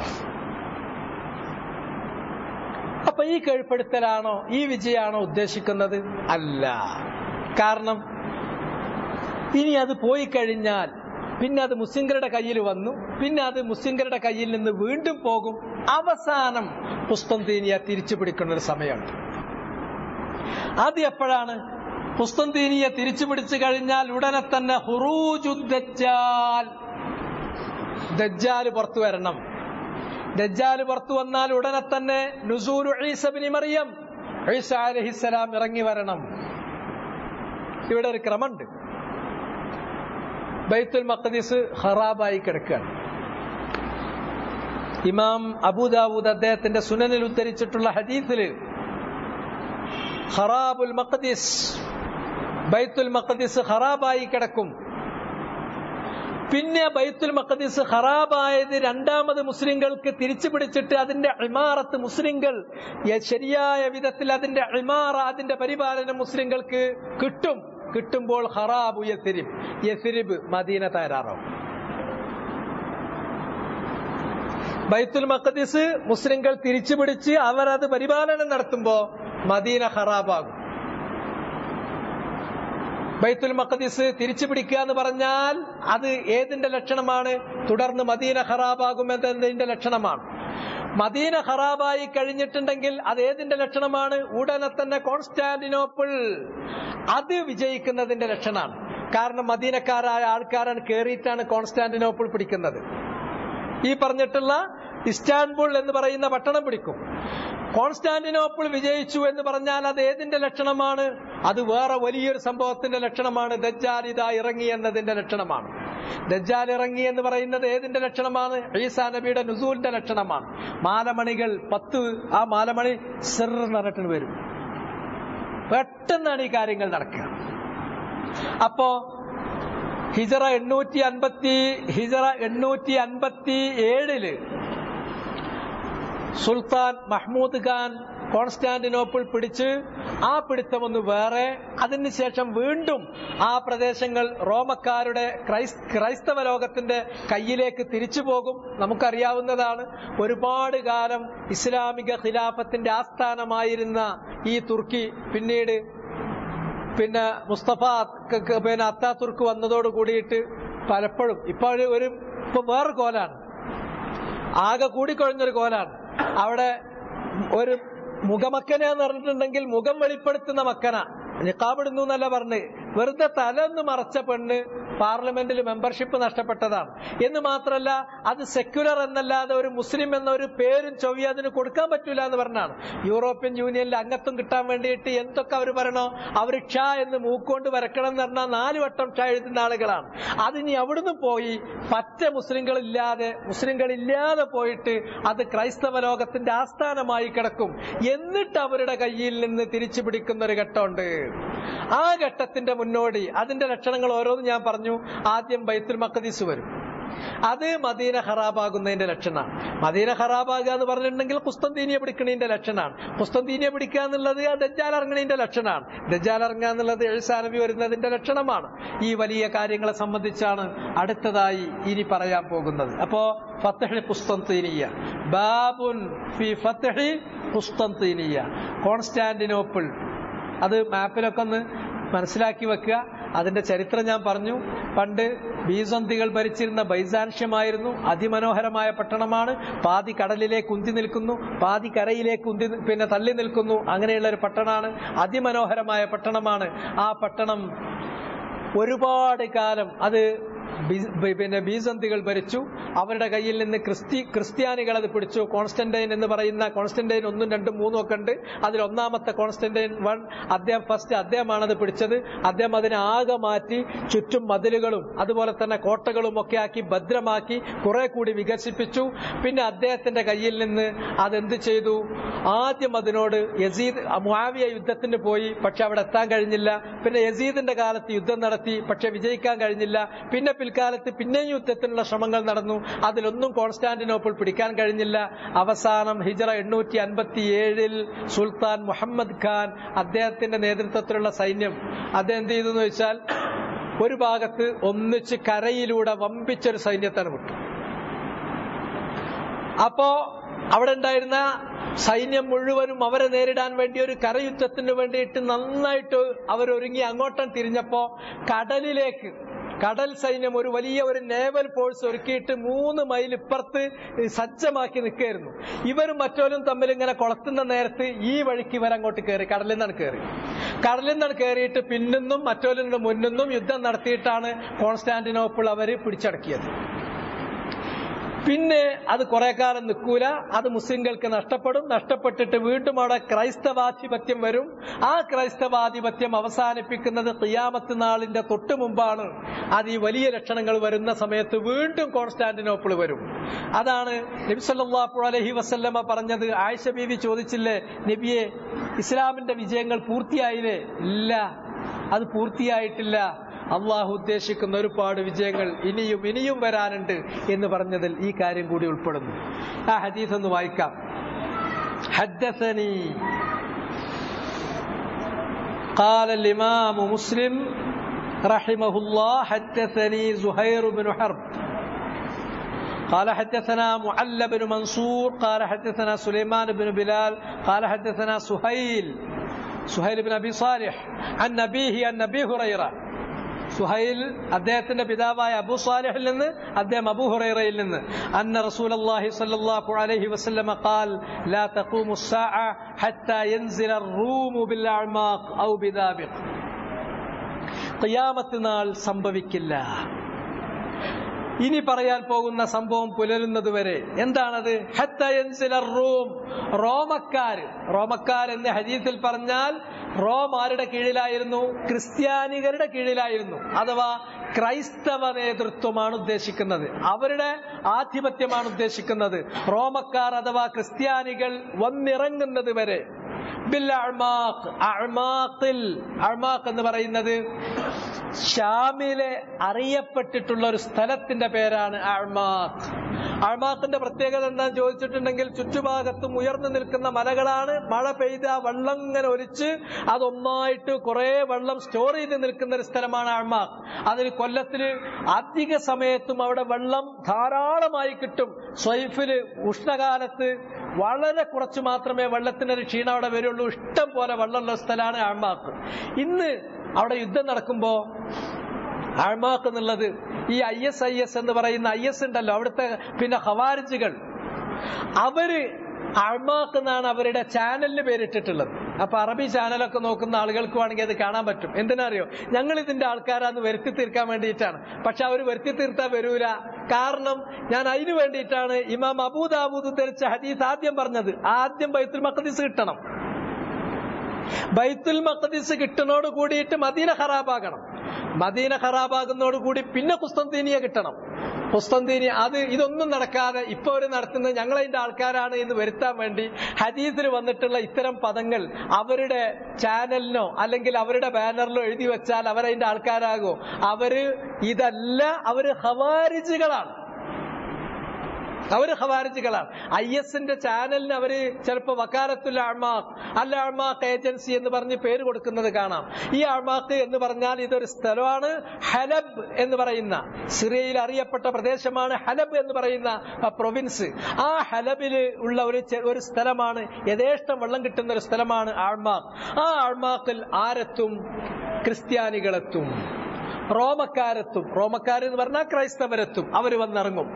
അപ്പൊ ഈ കീഴ്പ്പെടുത്തലാണോ ഈ വിജയമാണോ ഉദ്ദേശിക്കുന്നത് അല്ല കാരണം ഇനി അത് പോയി കഴിഞ്ഞാൽ പിന്നെ അത് മുസ്ലിങ്ങളുടെ കയ്യിൽ വന്നു പിന്നെ അത് മുസ്ലിങ്ങളുടെ കയ്യിൽ നിന്ന് വീണ്ടും പോകും അവസാനം പുസ്തന്തീനിയ തിരിച്ചു പിടിക്കുന്ന ഒരു സമയമുണ്ട് അത് എപ്പോഴാണ് പുസ്തന്തീനിയ തിരിച്ചു പിടിച്ചു കഴിഞ്ഞാൽ ഉടനെ തന്നെ ഹുറൂജു ദജ്ജാൽ ദജ്ജാല് പുറത്തു വരണം ദജ്ജാല് പുറത്തു വന്നാൽ ഉടനെ തന്നെ നുസൂലു ഈസബിനി മറിയം ഈസ അലഹിസലാം ഇറങ്ങി വരണം ഇവിടെ ഒരു ക്രമമുണ്ട് ബൈത്തുൽ മഖദീസ് ഖറാബായി കിടക്കുകയാണ് ഇമാം അബൂദാവൂദ് അദ്ദേഹത്തിന്റെ സുനനിൽ ഉദ്ധരിച്ചിട്ടുള്ള ഹദീസില് ഖറാബുൽ മഖദീസ് ബൈത്തുൽ മഖദീസ് ഖറാബായി കിടക്കും പിന്നെ ബൈത്തുൽ മഖദീസ് ഖറാബായത് രണ്ടാമത് മുസ്ലിങ്ങൾക്ക് തിരിച്ചു പിടിച്ചിട്ട് അതിന്റെ ഇമാറത്ത് മുസ്ലിങ്ങൾ യ- ശരിയായ വിധത്തിൽ അതിന്റെ ഇമാറ അതിന്റെ പരിപാലനം മുസ്ലിങ്ങൾക്ക് കിട്ടും കിട്ടുമ്പോൾ ഖറാബു യസിരിബ് യസിരിബ് മദീന തയ്യാറാവും ബൈത്തുൽ മഖദിസ് മുസ്ലിങ്ങൾ തിരിച്ചുപിടിച്ച് അവരത് പരിപാലനം നടത്തുമ്പോ മദീന ഖറാബാകും ബൈത്തുൽ മഖദിസ് തിരിച്ചു പിടിക്കുക എന്ന് പറഞ്ഞാൽ അത് ഏതിന്റെ ലക്ഷണമാണ് തുടർന്ന് മദീന ഖറാബാകും എന്നതിന്റെ ലക്ഷണമാണ് മദീന ഖറാബായി കഴിഞ്ഞിട്ടുണ്ടെങ്കിൽ അത് ഏതിന്റെ ലക്ഷണമാണ് ഉടനെ തന്നെ കോൺസ്റ്റാന്റിനോപ്പിൾ അത് വിജയിക്കുന്നതിന്റെ ലക്ഷണമാണ് കാരണം മദീനക്കാരായ ആൾക്കാരാണ് കയറിയിട്ടാണ് കോൺസ്റ്റാന്റിനോപ്പിൾ പിടിക്കുന്നത് ഈ പറഞ്ഞിട്ടുള്ള ഇസ്റ്റാൻബുൾ എന്ന് പറയുന്ന പട്ടണം പിടിക്കും കോൺസ്റ്റാന്റിനോപ്പിൾ വിജയിച്ചു എന്ന് പറഞ്ഞാൽ അത് ഏതിന്റെ ലക്ഷണമാണ് അത് വേറെ വലിയൊരു സംഭവത്തിന്റെ ലക്ഷണമാണ് ദജ്ജാൽ ഇതാ ഇറങ്ങി എന്നതിന്റെ ലക്ഷണമാണ് ദജ്ജാൽ ഇറങ്ങി എന്ന് പറയുന്നത് ഏതിന്റെ ലക്ഷണമാണ് ഈസാ നബിയുടെ നുസൂലിന്റെ ലക്ഷണമാണ് മാലമണികൾ പത്ത് ആ മാലമണി സിർ പറഞ്ഞിട്ട് വരും പെട്ടെന്നാണ് ഈ കാര്യങ്ങൾ നടക്കുക അപ്പോ ഹിജറ എണ്ണൂറ്റി അൻപത്തി ഹിജറ എണ്ണൂറ്റി അൻപത്തി ഏഴില് സുൽത്താൻ മഹ്മൂദ് ഖാൻ കോൺസ്റ്റാന്റിനോപ്പിൾ പിടിച്ച് ആ പിടുത്തം ഒന്ന് വേറെ അതിനുശേഷം വീണ്ടും ആ പ്രദേശങ്ങൾ റോമക്കാരുടെ ക്രൈസ് ക്രൈസ്തവ ലോകത്തിന്റെ കയ്യിലേക്ക് തിരിച്ചു പോകും നമുക്കറിയാവുന്നതാണ് ഒരുപാട് കാലം ഇസ്ലാമിക ഖിലാഫത്തിന്റെ ആസ്ഥാനമായിരുന്ന ഈ തുർക്കി പിന്നീട് പിന്നെ മുസ്തഫ ക- ക- പിന്നെ അത്താതുർക്ക് വന്നതോട് കൂടിയിട്ട് പലപ്പോഴും ഇപ്പോൾ ഒരു ഇപ്പൊ വേറെ കോലാണ് ആകെ കൂടിക്കൊഴിഞ്ഞൊരു കോലാണ് അവിടെ ഒരു മുഖമക്കന എന്ന് പറഞ്ഞിട്ടുണ്ടെങ്കിൽ മുഖം വെളിപ്പെടുത്തുന്ന മക്കന നിക്കാബിടുന്നു എന്നല്ല പറഞ്ഞ് വെറുതെ തല ഒന്ന് മറച്ച പെണ്ണ് പാർലമെന്റിൽ മെമ്പർഷിപ്പ് നഷ്ടപ്പെട്ടതാണ് എന്ന് മാത്രമല്ല അത് സെക്യുലർ എന്നല്ലാതെ ഒരു മുസ്ലിം എന്ന ഒരു പേരും ചൊവ്വി അതിന് കൊടുക്കാൻ പറ്റൂല എന്ന് പറഞ്ഞാണ് യൂറോപ്യൻ യൂണിയനിൽ അംഗത്വം കിട്ടാൻ വേണ്ടിയിട്ട് എന്തൊക്കെ അവർ പറയണോ അവർ ക്ഷ എന്ന് മൂക്കൊണ്ട് വരക്കണം എന്ന് പറഞ്ഞാൽ നാല് വട്ടം ക്ഷ എഴുതുന്ന ആളുകളാണ് അതിനി അവിടുന്ന് പോയി പറ്റ മുസ്ലിങ്ങളില്ലാതെ മുസ്ലിങ്ങളില്ലാതെ പോയിട്ട് അത് ക്രൈസ്തവ ലോകത്തിന്റെ ആസ്ഥാനമായി കിടക്കും എന്നിട്ട് അവരുടെ കയ്യിൽ നിന്ന് തിരിച്ചു പിടിക്കുന്ന ഒരു ഘട്ടമുണ്ട് ആ ഘട്ടത്തിന്റെ മുന്നോടി അതിന്റെ ലക്ഷണങ്ങൾ ഓരോന്നും ഞാൻ പറഞ്ഞു ആദ്യം ബൈത്തുൽ മഖദീസ് വരും അത് മദീന ഖറാബാകുന്നതിന്റെ ലക്ഷണമാണ് മദീന ഖറാബാകുക എന്ന് പറഞ്ഞിട്ടുണ്ടെങ്കിൽ കുസ്തന്തീനിയെ പിടിക്കണതിന്റെ ലക്ഷണമാണ് കുസ്തന്തീനിയെ പിടിക്കുക എന്നുള്ളത് ആ ദജ്ജാൽ ഇറങ്ങണതിന്റെ ലക്ഷണമാണ് ദജ്ജാൽ ഇറങ്ങുക എന്നുള്ളത് എഴുസാനബി വരുന്നതിന്റെ ലക്ഷണമാണ് ഈ വലിയ കാര്യങ്ങളെ സംബന്ധിച്ചാണ് അടുത്തതായി ഇനി പറയാൻ പോകുന്നത് അപ്പോ ഫത്തഹി കുസ്തന്തീനിയ ബാബുൻ ഫി ഫത്തഹി കുസ്തന്തീനിയ കോൺസ്റ്റാന്റിനോപ്പിൾ അത് മാപ്പിലൊക്കെ ഒന്ന് മനസ്സിലാക്കി വെക്കുക അതിന്റെ ചരിത്രം ഞാൻ പറഞ്ഞു പണ്ട് ബീസന്തികൾ ഭരിച്ചിരുന്ന ബൈസാൻഷ്യമായിരുന്നു അതിമനോഹരമായ പട്ടണമാണ് പാതി കടലിലേക്ക് ഉന്തി നിൽക്കുന്നു പാതി കരയിലേക്ക് ഉന്തി പിന്നെ തള്ളി നിൽക്കുന്നു അങ്ങനെയുള്ള ഒരു പട്ടണമാണ് അതിമനോഹരമായ പട്ടണമാണ് ആ പട്ടണം ഒരുപാട് കാലം അത് ബി- ബി- പിന്നെ ബീസന്തികൾ ഭരിച്ചു അവരുടെ കയ്യിൽ നിന്ന് ക്രിസ്തി ക്രിസ്ത്യാനികൾ അത് പിടിച്ചു കോൺസ്റ്റന്റൈൻ എന്ന് പറയുന്ന കോൺസ്റ്റന്റൈൻ ഒന്നും രണ്ടും മൂന്നും ഒക്കെ ഉണ്ട് അതിൽ ഒന്നാമത്തെ കോൺസ്റ്റന്റൈൻ വൺ അദ്ദേഹം ഫസ്റ്റ് അദ്ദേഹമാണ് അത് പിടിച്ചത് അദ്ദേഹം അതിനെ ആകെ മാറ്റി ചുറ്റും മതിലുകളും അതുപോലെ തന്നെ കോട്ടകളും ഒക്കെ ആക്കി ഭദ്രമാക്കി കുറെ കൂടി വികസിപ്പിച്ചു പിന്നെ അദ്ദേഹത്തിന്റെ കയ്യിൽ നിന്ന് അതെന്ത് ചെയ്തു ആദ്യം അതിനോട് യസീദ് മുആവിയ യുദ്ധത്തിന് പോയി പക്ഷെ അവിടെ എത്താൻ കഴിഞ്ഞില്ല പിന്നെ യസീദിന്റെ കാലത്ത് യുദ്ധം നടത്തി പക്ഷെ വിജയിക്കാൻ കഴിഞ്ഞില്ല പിന്നെ പിൽക്കാലത്ത് പിന്നെയും യുദ്ധത്തിനുള്ള ശ്രമങ്ങൾ നടന്നു അതിലൊന്നും കോൺസ്റ്റാന്റിനോപ്പിൾ പിടിക്കാൻ കഴിഞ്ഞില്ല അവസാനം ഹിജറ എണ്ണൂറ്റി അൻപത്തി ഏഴിൽ സുൽത്താൻ മുഹമ്മദ് ഖാൻ അദ്ദേഹത്തിന്റെ നേതൃത്വത്തിലുള്ള സൈന്യം അദ്ദേഹം എന്ത് ചെയ്തു എന്ന് വെച്ചാൽ ഒരു ഭാഗത്ത് ഒന്നിച്ച് കരയിലൂടെ വമ്പിച്ചൊരു സൈന്യത്താണ് വിട്ടു അപ്പോ അവിടെ ഉണ്ടായിരുന്ന സൈന്യം മുഴുവനും അവരെ നേരിടാൻ വേണ്ടി ഒരു കരയുദ്ധത്തിന് വേണ്ടിയിട്ട് നന്നായിട്ട് അവരൊരുങ്ങി അങ്ങോട്ടും തിരിഞ്ഞപ്പോ കടലിലേക്ക് കടൽ സൈന്യം ഒരു വലിയ ഒരു നേവൽ ഫോഴ്സ് ഒരുക്കിയിട്ട് മൂന്ന് മൈൽ ഇപ്പുറത്ത് സജ്ജമാക്കി നിൽക്കുകയായിരുന്നു ഇവരും മറ്റോരും തമ്മിൽ ഇങ്ങനെ കൊളത്തുന്ന നേരത്ത് ഈ വഴിക്ക് ഇവരങ്ങോട്ട് കയറി കടലിൽ നിന്നാണ് കയറി കടലിൽ നിന്നാണ് കയറിയിട്ട് പിന്നിന്നും മറ്റോലിന്റെ മുന്നിന്നും യുദ്ധം നടത്തിയിട്ടാണ് കോൺസ്റ്റാന്റിനോപ്പിൾ അവര് പിടിച്ചടക്കിയത് പിന്നെ അത് കുറെ കാലം നിൽക്കൂല അത് മുസ്ലിങ്ങൾക്ക് നഷ്ടപ്പെടും നഷ്ടപ്പെട്ടിട്ട് വീണ്ടും അവിടെ ക്രൈസ്തവാധിപത്യം വരും ആ ക്രൈസ്തവാധിപത്യം അവസാനിപ്പിക്കുന്നത് ഖിയാമത്ത് നാളിന്റെ തൊട്ടു മുമ്പാണ് അത് ഈ വലിയ ലക്ഷണങ്ങൾ വരുന്ന സമയത്ത് വീണ്ടും കോൺസ്റ്റാന്റിനോപ്പിൾ വരും അതാണ് നബി സല്ലല്ലാഹു അലൈഹി വസല്ലമ പറഞ്ഞത് ആയിഷ ബീവി ചോദിച്ചില്ലേ നബിയെ ഇസ്ലാമിന്റെ വിജയങ്ങൾ പൂർത്തിയായില്ലേ ഇല്ല അത് പൂർത്തിയായിട്ടില്ല അള്ളാഹു ഉദ്ദേശിക്കുന്ന ഒരുപാട് വിജയങ്ങൾ ഇനിയും ഇനിയും വരാനുണ്ട് എന്ന് പറഞ്ഞതിൽ ഈ കാര്യം കൂടി ഉൾപ്പെടുന്നു ആ ഹദീസ് ഒന്ന് വായിക്കാം حدثني قال الإمام مسلم رحمه الله حدثني زهير بن حرب قال حدثنا معل بن منصور قال حدثنا سليمان بن بلال قال حدثنا سهيل سهيل بن ابي صالح عن نبيه عن ابي هريره സുഹൈൽ അദ്ദേഹത്തിന്റെ പിതാവായ അബു സാലിഹിൽ നിന്ന് അദ്ദേഹം അബു ഹുറൈറയിൽ നിന്ന് അന്ന റസൂലുള്ളാഹി സ്വല്ലല്ലാഹു അലൈഹി വസല്ലമ ഖാൽ ലാ തഖൂമു الساعة حتى ينزل الروم بالأعماق أو بذابق ഖിയാമത്ത് നാൾ സംഭവിക്കില്ല ഇനി പറയാൻ പോകുന്ന സംഭവം പുലരുന്നത് വരെ എന്താണത് ഹത്ത യൻസില റൂം റോമക്കാർ റോമക്കാർ എന്ന് ഹദീസിൽ പറഞ്ഞാൽ റോം ആരുടെ കീഴിലായിരുന്നു ക്രിസ്ത്യാനികളുടെ കീഴിലായിരുന്നു അഥവാ ക്രൈസ്തവ നേതൃത്വമാണ് ഉദ്ദേശിക്കുന്നത് അവരുടെ ആധിപത്യമാണ് ഉദ്ദേശിക്കുന്നത് റോമക്കാർ അഥവാ ക്രിസ്ത്യാനികൾ വന്നിറങ്ങുന്നത് വരെ ബിൽ അഅ്മാഖ് അഅ്മാഖിൽ അഅ്മാഖ് എന്ന് പറയുന്നത് ഷാമിലെ അറിയപ്പെട്ടിട്ടുള്ള ഒരു സ്ഥലത്തിന്റെ പേരാണ് അഅ്മാഖ് അഅ്മാഖിന്റെ പ്രത്യേകത എന്താന്ന് ചോദിച്ചിട്ടുണ്ടെങ്കിൽ ചുറ്റുഭാഗത്തും ഉയർന്നു നിൽക്കുന്ന മലകളാണ് മഴ പെയ്ത വെള്ളം ഇങ്ങനെ ഒലിച്ച് അതൊന്നായിട്ട് കുറെ വെള്ളം സ്റ്റോർ ചെയ്ത് നിൽക്കുന്ന ഒരു സ്ഥലമാണ് അഅ്മാഖ് അതിന് കൊല്ലത്തില് അധിക സമയത്തും അവിടെ വെള്ളം ധാരാളമായി കിട്ടും സ്വൈഫില് ഉഷ്ണകാലത്ത് വളരെ കുറച്ച് മാത്രമേ വെള്ളത്തിനൊരു ക്ഷീണം അവിടെ വരുള്ളൂ ഇഷ്ടം പോലെ വെള്ളമുള്ള സ്ഥലമാണ് അഴമാക്ക് ഇന്ന് അവിടെ യുദ്ധം നടക്കുമ്പോ അഴമാക്ക് എന്നുള്ളത് ഈ ഐ എസ് ഐ എസ് എന്ന് പറയുന്ന ഐ എസ് ഉണ്ടല്ലോ അവിടുത്തെ പിന്നെ ഹവാരിജുകൾ അവര് അഴ്മാക്ക് എന്നാണ് അവരുടെ ചാനലിന് പേരിട്ടിട്ടുള്ളത് അപ്പൊ അറബി ചാനലൊക്കെ നോക്കുന്ന ആളുകൾക്ക് വേണമെങ്കിൽ അത് കാണാൻ പറ്റും എന്തിനറിയോ ഞങ്ങൾ ഇതിന്റെ ആൾക്കാരാന്ന് വരുത്തി തീർക്കാൻ വേണ്ടിയിട്ടാണ് പക്ഷെ അവർ വരുത്തി തീർത്താൻ വരൂല കാരണം ഞാൻ അതിനു വേണ്ടിയിട്ടാണ് ഇമാം അബൂദാബൂദ് ധരിച്ച ഹദീസ് ആദ്യം പറഞ്ഞത് ആദ്യം ബൈത്തുൽ മഖദീസ് കിട്ടണം ബൈത്തുൽ മഖദീസ് കിട്ടുന്നോട് കൂടിയിട്ട് മദീന ഖറാബാകണം മദീന ഖറാബാകുന്നതോട് കൂടി പിന്നെ കുസ്തന്തീനിയ കിട്ടണം കുസ്തന്തീനിയ അത് ഇതൊന്നും നടക്കാതെ ഇപ്പൊ അവർ നടത്തുന്നത് ഞങ്ങളതിന്റെ ആൾക്കാരാണ് എന്ന് വരുത്താൻ വേണ്ടി ഹദീസിൽ വന്നിട്ടുള്ള ഇത്തരം പദങ്ങൾ അവരുടെ ചാനലിനോ അല്ലെങ്കിൽ അവരുടെ ബാനറിലോ എഴുതി വെച്ചാൽ അവരതിന്റെ ആൾക്കാരാകോ അവര് ഇതല്ല അവര് ഹവാരിജുകളാണ് അവര് ഖവാരിജുകളാണ് ഐ എസിന്റെ ചാനലിന് അവര് ചിലപ്പോ വക്കാലത്തുൽ അഴ്മാഖ് അൽ അഴ്മാഖ് ഏജൻസി എന്ന് പറഞ്ഞ് പേര് കൊടുക്കുന്നത് കാണാം ഈ അഴ്മാഖ് എന്ന് പറഞ്ഞാൽ ഇതൊരു സ്ഥലമാണ് ഹലബ് എന്ന് പറയുന്ന സിറിയയിൽ അറിയപ്പെട്ട പ്രദേശമാണ് ഹലബ് എന്ന് പറയുന്ന പ്രൊവിൻസ് ആ ഹലബിൽ ഉള്ള ഒരു ചെ- ഒരു സ്ഥലമാണ് യഥേഷ്ടം വെള്ളം കിട്ടുന്ന ഒരു സ്ഥലമാണ് ആഴ്മാഖ് ആ ആഴ്മാഖിൽ ആരെത്തും ക്രിസ്ത്യാനികളെത്തും റോമക്കാരെത്തും റോമക്കാർ എന്ന് പറഞ്ഞാൽ ക്രൈസ്തവരെത്തും അവർ വന്നിറങ്ങും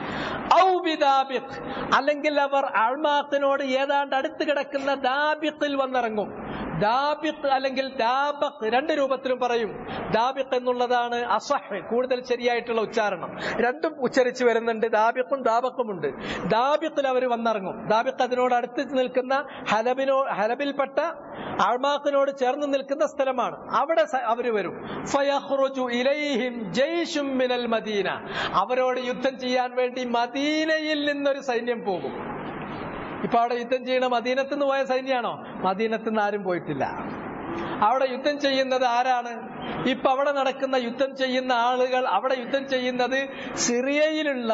ഔ ബിദാബിഖ് അല്ലെങ്കിൽ അവർ അൾമാത്തിനോട് ഏതാണ്ട് അടുത്ത് കിടക്കുന്ന ദാബിഖിൽ വന്നിറങ്ങും ദാബിഖ് അല്ലെങ്കിൽ ദാബഖ് രണ്ട് രൂപത്തിലും പറയും ദാബിഖ് എന്നുള്ളതാണ് അസഹ് കൂടുതൽ ശരിയായിട്ടുള്ള ഉച്ചാരണം രണ്ടും ഉച്ചരിച്ചു വരുന്നുണ്ട് ദാബിഖും ദാബക്കും ഉണ്ട് ദാബിഖിൽ അവർ വന്നിറങ്ങും ദാബിഖ് അതിനോട് അടുത്ത് നിൽക്കുന്ന ഹലബിനോ ഹലബിൽപ്പെട്ട അൾമാക്കിനോട് ചേർന്ന് നിൽക്കുന്ന സ്ഥലമാണ് അവിടെ സ- അവര് വരും ഫയഖ്റുജു ഇലൈഹിം ജയ്ഷും മിനൽ മദീന അവരോട് യുദ്ധം ചെയ്യാൻ വേണ്ടി മദീനയിൽ നിന്നൊരു സൈന്യം പോകും ഇപ്പൊ അവിടെ യുദ്ധം ചെയ്യണ മദീനത്ത് നിന്ന് പോയ സൈന്യാണോ മദീനത്ത് നിന്ന് ആരും പോയിട്ടില്ല അവിടെ യുദ്ധം ചെയ്യുന്നത് ആരാണ് ഇപ്പൊ അവിടെ നടക്കുന്ന യുദ്ധം ചെയ്യുന്ന ആളുകൾ അവിടെ യുദ്ധം ചെയ്യുന്നത് സിറിയയിലുള്ള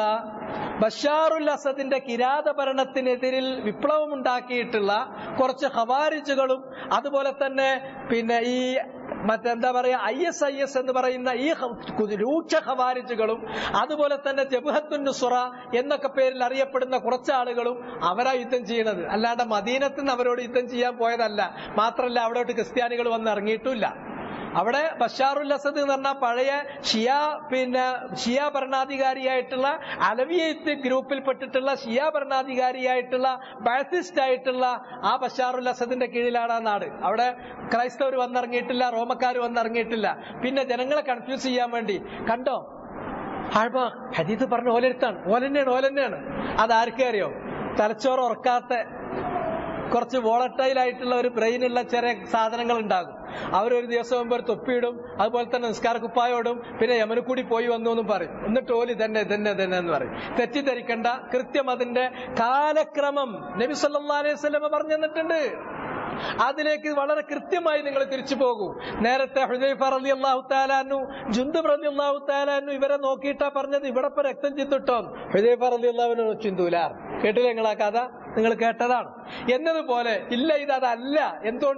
ബഷാറുൽ അസദിന്റെ കിരാത ഭരണത്തിനെതിരിൽ വിപ്ലവമുണ്ടാക്കിയിട്ടുള്ള കുറച്ച് ഹവാരിജുകളും അതുപോലെ തന്നെ പിന്നെ ഈ മറ്റെന്താ പറയാ ഐ എസ് ഐ എസ് എന്ന് പറയുന്ന ഈ ഹ- രൂക്ഷ ഖവാരിജുകളും അതുപോലെ തന്നെ ജബഹത്തുൻ നുസുറ എന്നൊക്കെ പേരിൽ അറിയപ്പെടുന്ന കുറച്ച് ആളുകളും അവരാ യുദ്ധം ചെയ്യുന്നത് അല്ലാണ്ട് മദീനത്ത് നിന്ന് അവരോട് യുദ്ധം ചെയ്യാൻ പോയതല്ല മാത്രമല്ല അവിടോട്ട് ക്രിസ്ത്യാനികൾ വന്ന് ഇറങ്ങിയിട്ടില്ല അവിടെ ബഷാറുൽ അസദ് എന്ന് പറഞ്ഞാൽ പഴയ ഷിയ പിന്നെ ഷിയ ഭരണാധികാരിയായിട്ടുള്ള അലവിയത്ത് ഗ്രൂപ്പിൽപ്പെട്ടിട്ടുള്ള ഷിയ ഭരണാധികാരിയായിട്ടുള്ള ബാസിസ്റ്റ് ആയിട്ടുള്ള ആ ബഷാറുൽ അസദിന്റെ കീഴിലാണ് ആ നാട് അവിടെ ക്രൈസ്തവർ വന്നിറങ്ങിയിട്ടില്ല റോമക്കാർ വന്നിറങ്ങിയിട്ടില്ല പിന്നെ ജനങ്ങളെ കൺഫ്യൂസ് ചെയ്യാൻ വേണ്ടി കണ്ടോ ആഴ്മ ഹദീത്ത് പറഞ്ഞ ഓലെടുത്താണ് ഓലെന്നെയാണ് ഓലെന്നെയാണ് അത് ആർക്കേ അറിയോ തലച്ചോറ് ഉറക്കാത്ത കുറച്ച് വോളറ്റൈൽ ആയിട്ടുള്ള ഒരു ബ്രെയിനുള്ള ചെറിയ സാധനങ്ങൾ ഉണ്ടാകും അവരൊരു ദിവസം മുമ്പ് ഒരു തൊപ്പിയിടും അതുപോലെ തന്നെ നിസ്കാര കുപ്പായോടും പിന്നെ യമനക്കൂടി പോയി വന്നു എന്നും പറയും എന്നിട്ട് ഓലി തന്നെ തന്നെ തന്നെ എന്ന് പറയും തെറ്റിദ്ധരിക്കണ്ട കൃത്യം അതിന്റെ കാലക്രമം നബി സല്ലാ അലൈഹി സ്വലമ പറഞ്ഞു തന്നിട്ടുണ്ട് അതിലേക്ക് വളരെ കൃത്യമായി നിങ്ങൾ തിരിച്ചു പോകൂ നേരത്തെ ഹുദൈഫ റലി അള്ളാഹു താലാനു ജുന്ദുബ് റലി അള്ളാഹു താലാനു ഇവരെ നോക്കിയിട്ടാ പറഞ്ഞത് ഇവിടെ ഇപ്പൊ രക്തം ചിന്തിട്ടോ ഹുദൈഫ റലി അള്ളാഹുവിന് ചിന്തൂലാർ കേട്ടില്ല നിങ്ങൾ ആ കഥ നിങ്ങൾ കേട്ടതാണ് എന്നതുപോലെ ഇല്ല ഇത് അതല്ല എന്തുകൊണ്ട്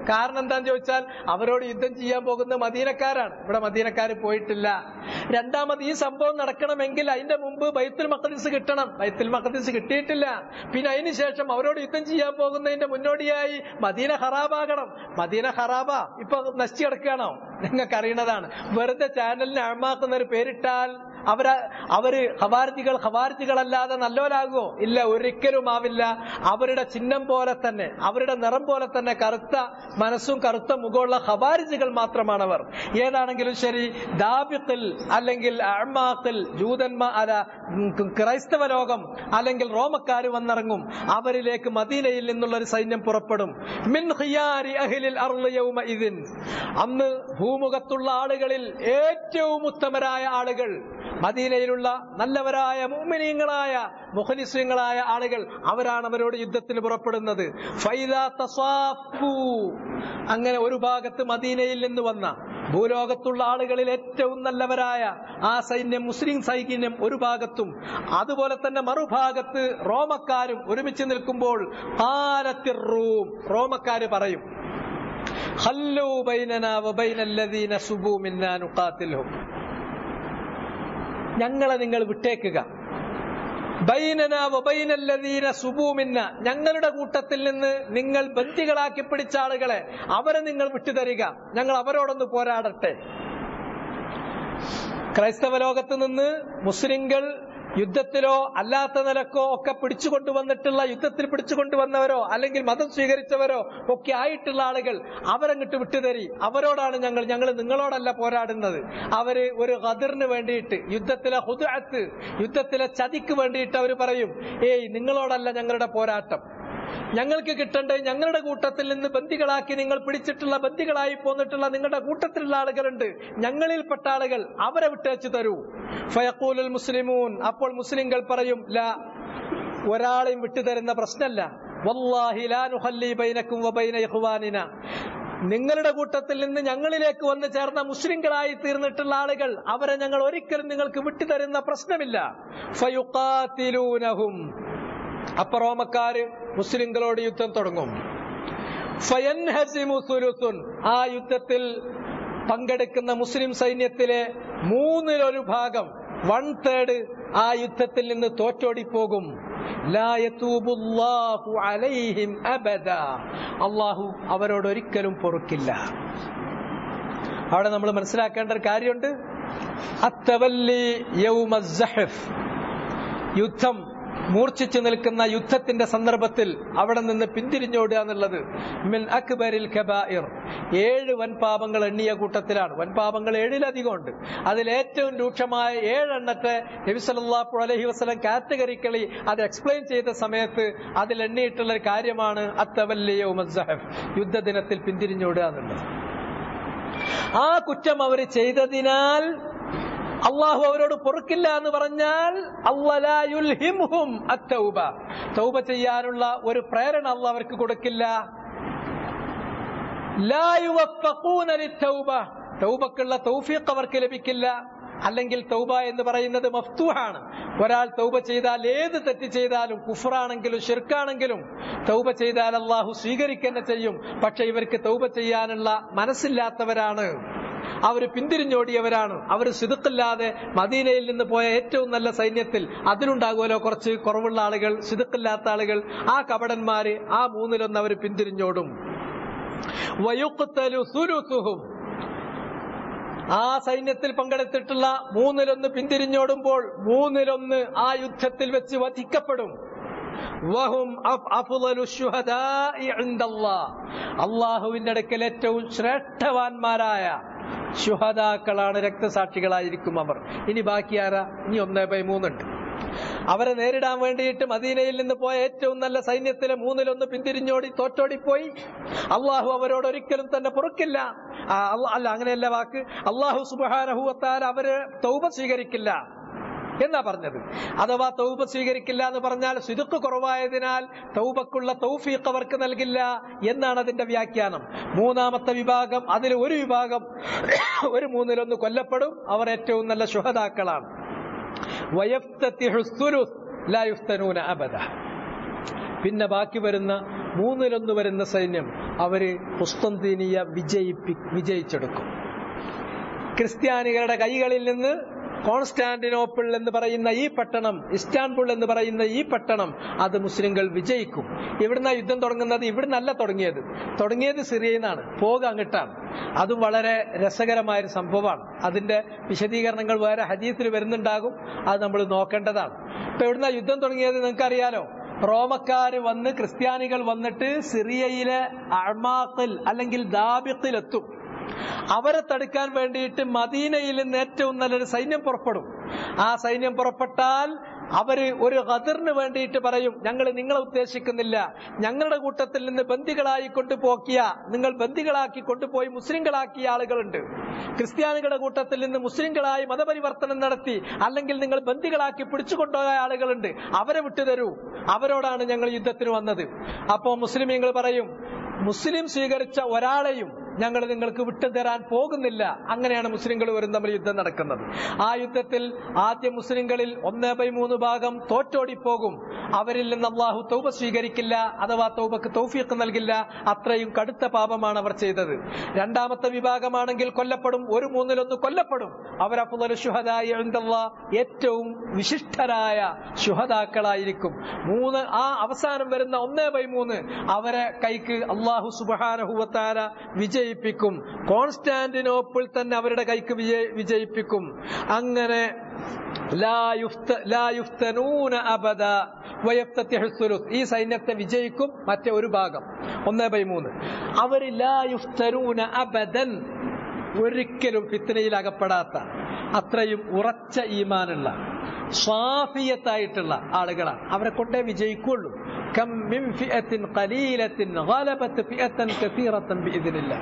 കാരണം എന്താന്ന് ചോദിച്ചാൽ അവരോട് യുദ്ധം ചെയ്യാൻ പോകുന്ന മദീനക്കാരാണ് ഇവിടെ മദീനക്കാർ പോയിട്ടില്ല രണ്ടാമത് ഈ സംഭവം നടക്കണമെങ്കിൽ അതിന്റെ മുമ്പ് ബൈത്തുൽ മഖദീസ് കിട്ടണം ബൈത്തുൽ മഖദീസ് കിട്ടിയിട്ടില്ല പിന്നെ അതിന് ശേഷം അവരോട് യുദ്ധം ചെയ്യാൻ പോകുന്നതിന്റെ മുന്നോടിയായി മദീന ഹറാബാകണം മദീന ഹറാബ ഇപ്പൊ നശിച്ചു കിടക്കുകയാണോ നിങ്ങൾക്ക് അറിയണതാണ് വെറുതെ ചാനലിന് അഴമാക്കുന്ന ഒരു പേരിട്ടാൽ അവര് അവര് ഹവാർജികൾ ഹവാർജികളല്ലാതെ നല്ലവരാകുമോ ഇല്ല ഒരിക്കലും ആവില്ല അവരുടെ ചിഹ്നം പോലെ തന്നെ അവരുടെ നിറം പോലെ തന്നെ കറുത്ത മനസ്സും കറുത്ത മുഖമുള്ള ഹവാരിജികൾ മാത്രമാണവർ ഏതാണെങ്കിലും ശരി ദാബിത്തിൽ അല്ലെങ്കിൽ അഴമാത്തിൽ ജൂതന്മാ അല്ല ഉം, ക്രൈസ്തവ ലോകം അല്ലെങ്കിൽ റോമക്കാർ വന്നിറങ്ങും അവരിലേക്ക് മദീനയിൽ നിന്നുള്ള ഒരു സൈന്യം പുറപ്പെടും മിൻ ഖിയാരി അഹ്ലിൽ അർളി യൗമഇദിൻ അന്ന് ഭൂമുഖത്തുള്ള ആളുകളിൽ ഏറ്റവും ഉത്തമരായ ആളുകൾ മദീനയിലുള്ള നല്ലവരായ മുഅ്മിനീങ്ങളായ മുഖലിസ്യങ്ങളായ ആളുകൾ അവരാണ് അവരോട് യുദ്ധത്തിന് പുറപ്പെടുന്നത് ഫൈദാ തസാഫു അങ്ങനെ ഒരു ഭാഗത്ത് മദീനയിൽ നിന്ന് വന്ന ഭൂലോകത്തുള്ള ആളുകളിൽ ഏറ്റവും നല്ലവരായ ആ സൈന്യം മുസ്ലിം സൈന്യം ഒരു ഭാഗത്തും അതുപോലെ തന്നെ മറുഭാഗത്ത് റോമക്കാരും ഒരുമിച്ച് നിൽക്കുമ്പോൾ കാലത്തിർ റൂം റോമക്കാര് പറയും ഖല്ലൂ ബൈനനാ വബൈനല്ലദീന സുബൂ മിന്നാ നുഖാതിൽഹും ഞങ്ങളെ നിങ്ങൾ വിട്ടേക്കുക ബൈനന വബൈനല്ലദീന സുബൂമിന്ന ഞങ്ങളുടെ കൂട്ടത്തിൽ നിന്ന് നിങ്ങൾ ബന്ദികളാക്കി പിടിച്ച ആളുകളെ അവരെ നിങ്ങൾ വിട്ടുതരിക ഞങ്ങൾ അവരോടൊന്ന് പോരാടട്ടെ ക്രൈസ്തവ ലോകത്ത് നിന്ന് മുസ്ലിങ്ങൾ യുദ്ധത്തിലോ അല്ലാത്ത നിലക്കോ ഒക്കെ പിടിച്ചുകൊണ്ടുവന്നിട്ടുള്ള യുദ്ധത്തിൽ പിടിച്ചുകൊണ്ടുവന്നവരോ അല്ലെങ്കിൽ മതം സ്വീകരിച്ചവരോ ഒക്കെ ആയിട്ടുള്ള ആളുകൾ അവരങ്ങിട്ട് വിട്ടുതരി അവരോടാണ് ഞങ്ങൾ ഞങ്ങൾ നിങ്ങളോടല്ല പോരാടുന്നത് അവര് ഒരു ഖദറിന് വേണ്ടിയിട്ട് യുദ്ധത്തിലെ ഹുദഅത്ത് യുദ്ധത്തിലെ ചതിക്ക് വേണ്ടിയിട്ട് അവർ പറയും ഏയ് നിങ്ങളോടല്ല ഞങ്ങളുടെ പോരാട്ടം ഞങ്ങൾക്ക് കിട്ടേണ്ടത് ഞങ്ങളുടെ കൂട്ടത്തിൽ നിന്ന് ബന്ദികളാക്കി നിങ്ങൾ പിടിച്ചിട്ടുള്ള ബന്ദികളായി പോന്നിട്ടുള്ള നിങ്ങളുടെ കൂട്ടത്തിലുള്ള ആളുകളുണ്ട് ഞങ്ങളിൽപ്പെട്ട ആളുകൾ അവരെ വിട്ടേച്ചു തരൂ ഫയക്കൂലുൽ മുസ്ലിമൂൻ അപ്പോൾ മുസ്ലിങ്ങൾ പറയും ലാ ഒരാളെയും വിട്ടുതരുന്ന പ്രശ്നമല്ല വല്ലാഹി ലാ നുഖല്ലി ബൈനക്കും വബൈന ഇഖ്വാനിന നിങ്ങളുടെ കൂട്ടത്തിൽ നിന്ന് ഞങ്ങളിലേക്ക് വന്നു ചേർന്ന മുസ്ലിങ്ങളായി തീർന്നിട്ടുള്ള ആളുകൾ അവരെ ഞങ്ങൾ ഒരിക്കലും നിങ്ങൾക്ക് വിട്ടുതരുന്ന പ്രശ്നമില്ല ഫയുഖാതിലൂനഹും അപ്പൊ റോമക്കാര് മുസ്ലിങ്ങളോട് യുദ്ധം തുടങ്ങും ഫയൻഹസിമു സുലുസുൻ ആ യുദ്ധത്തിൽ പങ്കെടുക്കുന്ന മുസ്ലിം സൈന്യത്തിലെ മൂന്നിലൊരു ഭാഗം വൺ തേർഡ് ആ യുദ്ധത്തിൽ നിന്ന് തോറ്റോടിപ്പോകും ലാ യതൂബുല്ലാഹു അലൈഹിം അബദ അള്ളാഹു അവരോട് ഒരിക്കലും പൊറുക്കില്ല അവിടെ നമ്മൾ മനസ്സിലാക്കേണ്ട ഒരു കാര്യമുണ്ട് അത്തവല്ലി യൗമ സഹഫ് യുദ്ധം മൂർച്ഛിച്ചു നിൽക്കുന്ന യുദ്ധത്തിന്റെ സന്ദർഭത്തിൽ അവിടെ നിന്ന് പിന്തിരിഞ്ഞോടുക എന്നുള്ളത് മിൻ അക്ബരിൽ ഖബായിർ ഏഴ് വൻപാപങ്ങൾ എണ്ണിയ കൂട്ടത്തിലാണ് വൻപാപങ്ങൾ ഏഴിലധികം ഉണ്ട് അതിൽ ഏറ്റവും രൂക്ഷമായ ഏഴെണ്ണത്തെ നബി സല്ലല്ലാഹു അലൈഹി വസല്ലം കാറ്റഗറിക്കലി അത് എക്സ്പ്ലെയിൻ ചെയ്ത സമയത്ത് അതിൽ എണ്ണിയിട്ടുള്ള ഒരു കാര്യമാണ് അത്തവല്ലിയ ഉമസ്സഹഫ് യുദ്ധദിനത്തിൽ പിന്തിരിഞ്ഞോടുക എന്നുള്ളത് ആ കുറ്റം അവർ ചെയ്തതിനാൽ അള്ളാഹു അവരോട് പൊറുക്കില്ല എന്ന് പറഞ്ഞാൽ അള്ളലായുൽഹിംഹും അത്തൗബ തൗബ ചെയ്യാനുള്ള ഒരു പ്രേരണ അള്ളാഹ് അവർക്ക് കൊടുക്കില്ല ലാ യുവഫഖൂന ലിത്തൗബ തൗബക്കുള്ള തൗഫീഖ് അവർക്ക് ലഭിക്കില്ല അല്ലെങ്കിൽ തൗബ എന്ന് പറയുന്നത് മഫ്തൂഹാണ് ഒരാൾ തൗബ ചെയ്താൽ ഏത് തെറ്റ് ചെയ്താലും കുഫറാണെങ്കിലും ഷിർക്കാണെങ്കിലും തൗബ ചെയ്താൽ അള്ളാഹു സ്വീകരിക്കുക ചെയ്യും പക്ഷെ ഇവർക്ക് തൗബ ചെയ്യാനുള്ള മനസ്സില്ലാത്തവരാണ് അവർ പിന്തിരിഞ്ഞോടിയവരാണ് അവർ സിതുക്കില്ലാതെ മദീനയിൽ നിന്ന് പോയ ഏറ്റവും നല്ല സൈന്യത്തിൽ അതിലുണ്ടാകുമല്ലോ കുറച്ച് കുറവുള്ള ആളുകൾ സിതുക്കില്ലാത്ത ആളുകൾ ആ കപടന്മാര് ആ മൂന്നിലൊന്ന് അവർ പിന്തിരിഞ്ഞോടും വയുക്കുത്തലു സുരുസുഹും ആ സൈന്യത്തിൽ പങ്കെടുത്തിട്ടുള്ള മൂന്നിലൊന്ന് പിന്തിരിഞ്ഞോടുമ്പോൾ മൂന്നിലൊന്ന് ആ യുദ്ധത്തിൽ വെച്ച് വധിക്കപ്പെടും വഹും അഫ്ളലു ശുഹദാഇ ഇൻദല്ലാഹ് അള്ളാഹുവിന്റെ അടുക്കൽ ഏറ്റവും ശ്രേഷ്ഠവാന്മാരായ ശുഹദാക്കളാണ് രക്തസാക്ഷികളായിരിക്കും അവർ ഇനി ബാക്കി ആരാ ഇനി ഒന്നേ ബൈ മൂന്നുണ്ട് അവരെ നേരിടാൻ വേണ്ടിയിട്ട് മദീനയിൽ നിന്ന് പോയ ഏറ്റവും നല്ല സൈന്യത്തിലെ മൂന്നിലൊന്ന് പിന്തിരിഞ്ഞോടി തോറ്റോടിപ്പോയി അള്ളാഹു അവരോട് ഒരിക്കലും തന്നെ പൊറുക്കില്ല ആ, അല്ല അല്ല, അങ്ങനെയല്ല വാക്ക് അള്ളാഹു സുബാനഹുവത്താൽ അവര് തൗബ സ്വീകരിക്കില്ല എന്നാ പറഞ്ഞത് അഥവാ തൗബ സ്വീകരിക്കില്ല എന്ന് പറഞ്ഞാൽ സിതുക്ക് കുറവായതിനാൽ തൗബക്കുള്ള തൗഫീഖ് അവർക്ക് നൽകില്ല എന്നാണ് അതിന്റെ വ്യാഖ്യാനം മൂന്നാമത്തെ വിഭാഗം അതിൽ ഒരു വിഭാഗം ഒരു മൂന്നിലൊന്ന് കൊല്ലപ്പെടും അവർ ഏറ്റവും നല്ല ശുഹതാക്കളാണ് വയഫ്തത്തിഹു സുലുസ് ലാ യുഫ്തനൂന അബദ പിന്നെ ബാക്കി വരുന്ന മൂന്നിലൊന്ന് വരുന്ന സൈന്യം അവര് കുസ്തന്തീനിയ വിജയിപ്പി വിജയിച്ചെടുക്കും ക്രിസ്ത്യാനികളുടെ കൈകളിൽ നിന്ന് കോൺസ്റ്റാന്റിനോപ്പിൾ എന്ന് പറയുന്ന ഈ പട്ടണം ഇസ്റ്റാൻബുൾ എന്ന് പറയുന്ന ഈ പട്ടണം അത് മുസ്ലിങ്ങൾ വിജയിക്കും ഇവിടുന്ന് യുദ്ധം തുടങ്ങുന്നത് ഇവിടുന്നല്ല തുടങ്ങിയത് തുടങ്ങിയത് സിറിയയിൽ നിന്നാണ് പോക അങ്ങോട്ടാണ് അതും വളരെ രസകരമായ ഒരു സംഭവമാണ് അതിന്റെ വിശദീകരണങ്ങൾ വേറെ ഹദീസിൽ വരുന്നുണ്ടാകും അത് നമ്മൾ നോക്കേണ്ടതാണ് ഇപ്പൊ ഇവിടുന്ന് യുദ്ധം തുടങ്ങിയത് നിങ്ങൾക്കറിയാലോ റോമക്കാര് വന്ന് ക്രിസ്ത്യാനികൾ വന്നിട്ട് സിറിയയിലെ അമാക്കിൽ അല്ലെങ്കിൽ ദാബിത്തിലെത്തും അവരെ തടുക്കാൻ വേണ്ടിയിട്ട് മദീനയിൽ നിന്ന് ഏറ്റവും നല്ലൊരു സൈന്യം പുറപ്പെടും ആ സൈന്യം പുറപ്പെട്ടാൽ അവര് ഒരു ഖദറിന് വേണ്ടിയിട്ട് പറയും ഞങ്ങൾ നിങ്ങളെ ഉദ്ദേശിക്കുന്നില്ല ഞങ്ങളുടെ കൂട്ടത്തിൽ നിന്ന് ബന്ദികളായി കൊണ്ടുപോക്കിയ നിങ്ങൾ ബന്ദികളാക്കി കൊണ്ടുപോയി മുസ്ലിങ്ങളാക്കിയ ആളുകളുണ്ട് ക്രിസ്ത്യാനികളുടെ കൂട്ടത്തിൽ നിന്ന് മുസ്ലിങ്ങളായി മതപരിവർത്തനം നടത്തി അല്ലെങ്കിൽ നിങ്ങൾ ബന്ദികളാക്കി പിടിച്ചുകൊണ്ടുപോയ ആളുകളുണ്ട് അവരെ വിട്ടുതരൂ അവരോടാണ് ഞങ്ങൾ യുദ്ധത്തിന് വന്നത് അപ്പോ മുസ്ലിമീങ്ങൾ പറയും മുസ്ലിം സ്വീകരിച്ച ഒരാളെയും ഞങ്ങൾ നിങ്ങൾക്ക് വിട്ടുതരാൻ പോകുന്നില്ല അങ്ങനെയാണ് മുസ്ലിങ്ങൾ വരും തമ്മിൽ യുദ്ധം നടക്കുന്നത് ആ യുദ്ധത്തിൽ ആദ്യ മുസ്ലിങ്ങളിൽ ഒന്നേ ബൈ മൂന്ന് ഭാഗം തോറ്റോടിപ്പോകും അവരിൽ നിന്ന് അള്ളാഹു തൗബ സ്വീകരിക്കില്ല അഥവാ തൗബക്ക് തൗഫീഖ് നൽകില്ല അത്രയും കടുത്ത പാപമാണ് അവർ ചെയ്തത് രണ്ടാമത്തെ വിഭാഗമാണെങ്കിൽ കൊല്ലപ്പെടും ഒരു മൂന്നിലൊന്ന് കൊല്ലപ്പെടും അവർ അപ്പോൾ ശുഹദായി ഏറ്റവും വിശിഷ്ടരായ ശുഹദാക്കളായിരിക്കും മൂന്ന് ആ അവസാനം വരുന്ന ഒന്നേ ബൈ മൂന്ന് അവരെ കൈക്ക് അള്ളാഹു സുബാനഹുവത്താര വിജയിപ്പിക്കും കോൺസ്റ്റാന്റിനോപ്പിൾ തന്നെ അവരുടെ കൈക്ക് വിജയ- വിജയിപ്പിക്കും അങ്ങനെ ലാ യുഫ്ത- ലാ യുഫ്തനൂന അബദ വയഫ്തത്തിഹു സുലുസ്. ഈ സൈന്യത്തെ വിജയിക്കും മറ്റേ ഒരു ഭാഗം ഒന്നേ ബൈ മൂന്ന് അവര് ലാ യുഫ്തനൂന അബദൻ ഒരിക്കലും ഫിത്തനയിൽ അകപ്പെടാത്ത അത്രയും ഉറച്ച ഈമാനുള്ള സ്വാഫിയത്തായിട്ടുള്ള ആളുകളാണ് അവരെ കൊണ്ടേ വിജയിക്കുള്ളൂ കം മിൻ ഫിഅത്തിൻ ഖലീലത്തിൻ ഗലബത്ത് ഫിഅത്തൻ കസീറത്തൻ ബിഇദ്നില്ലാ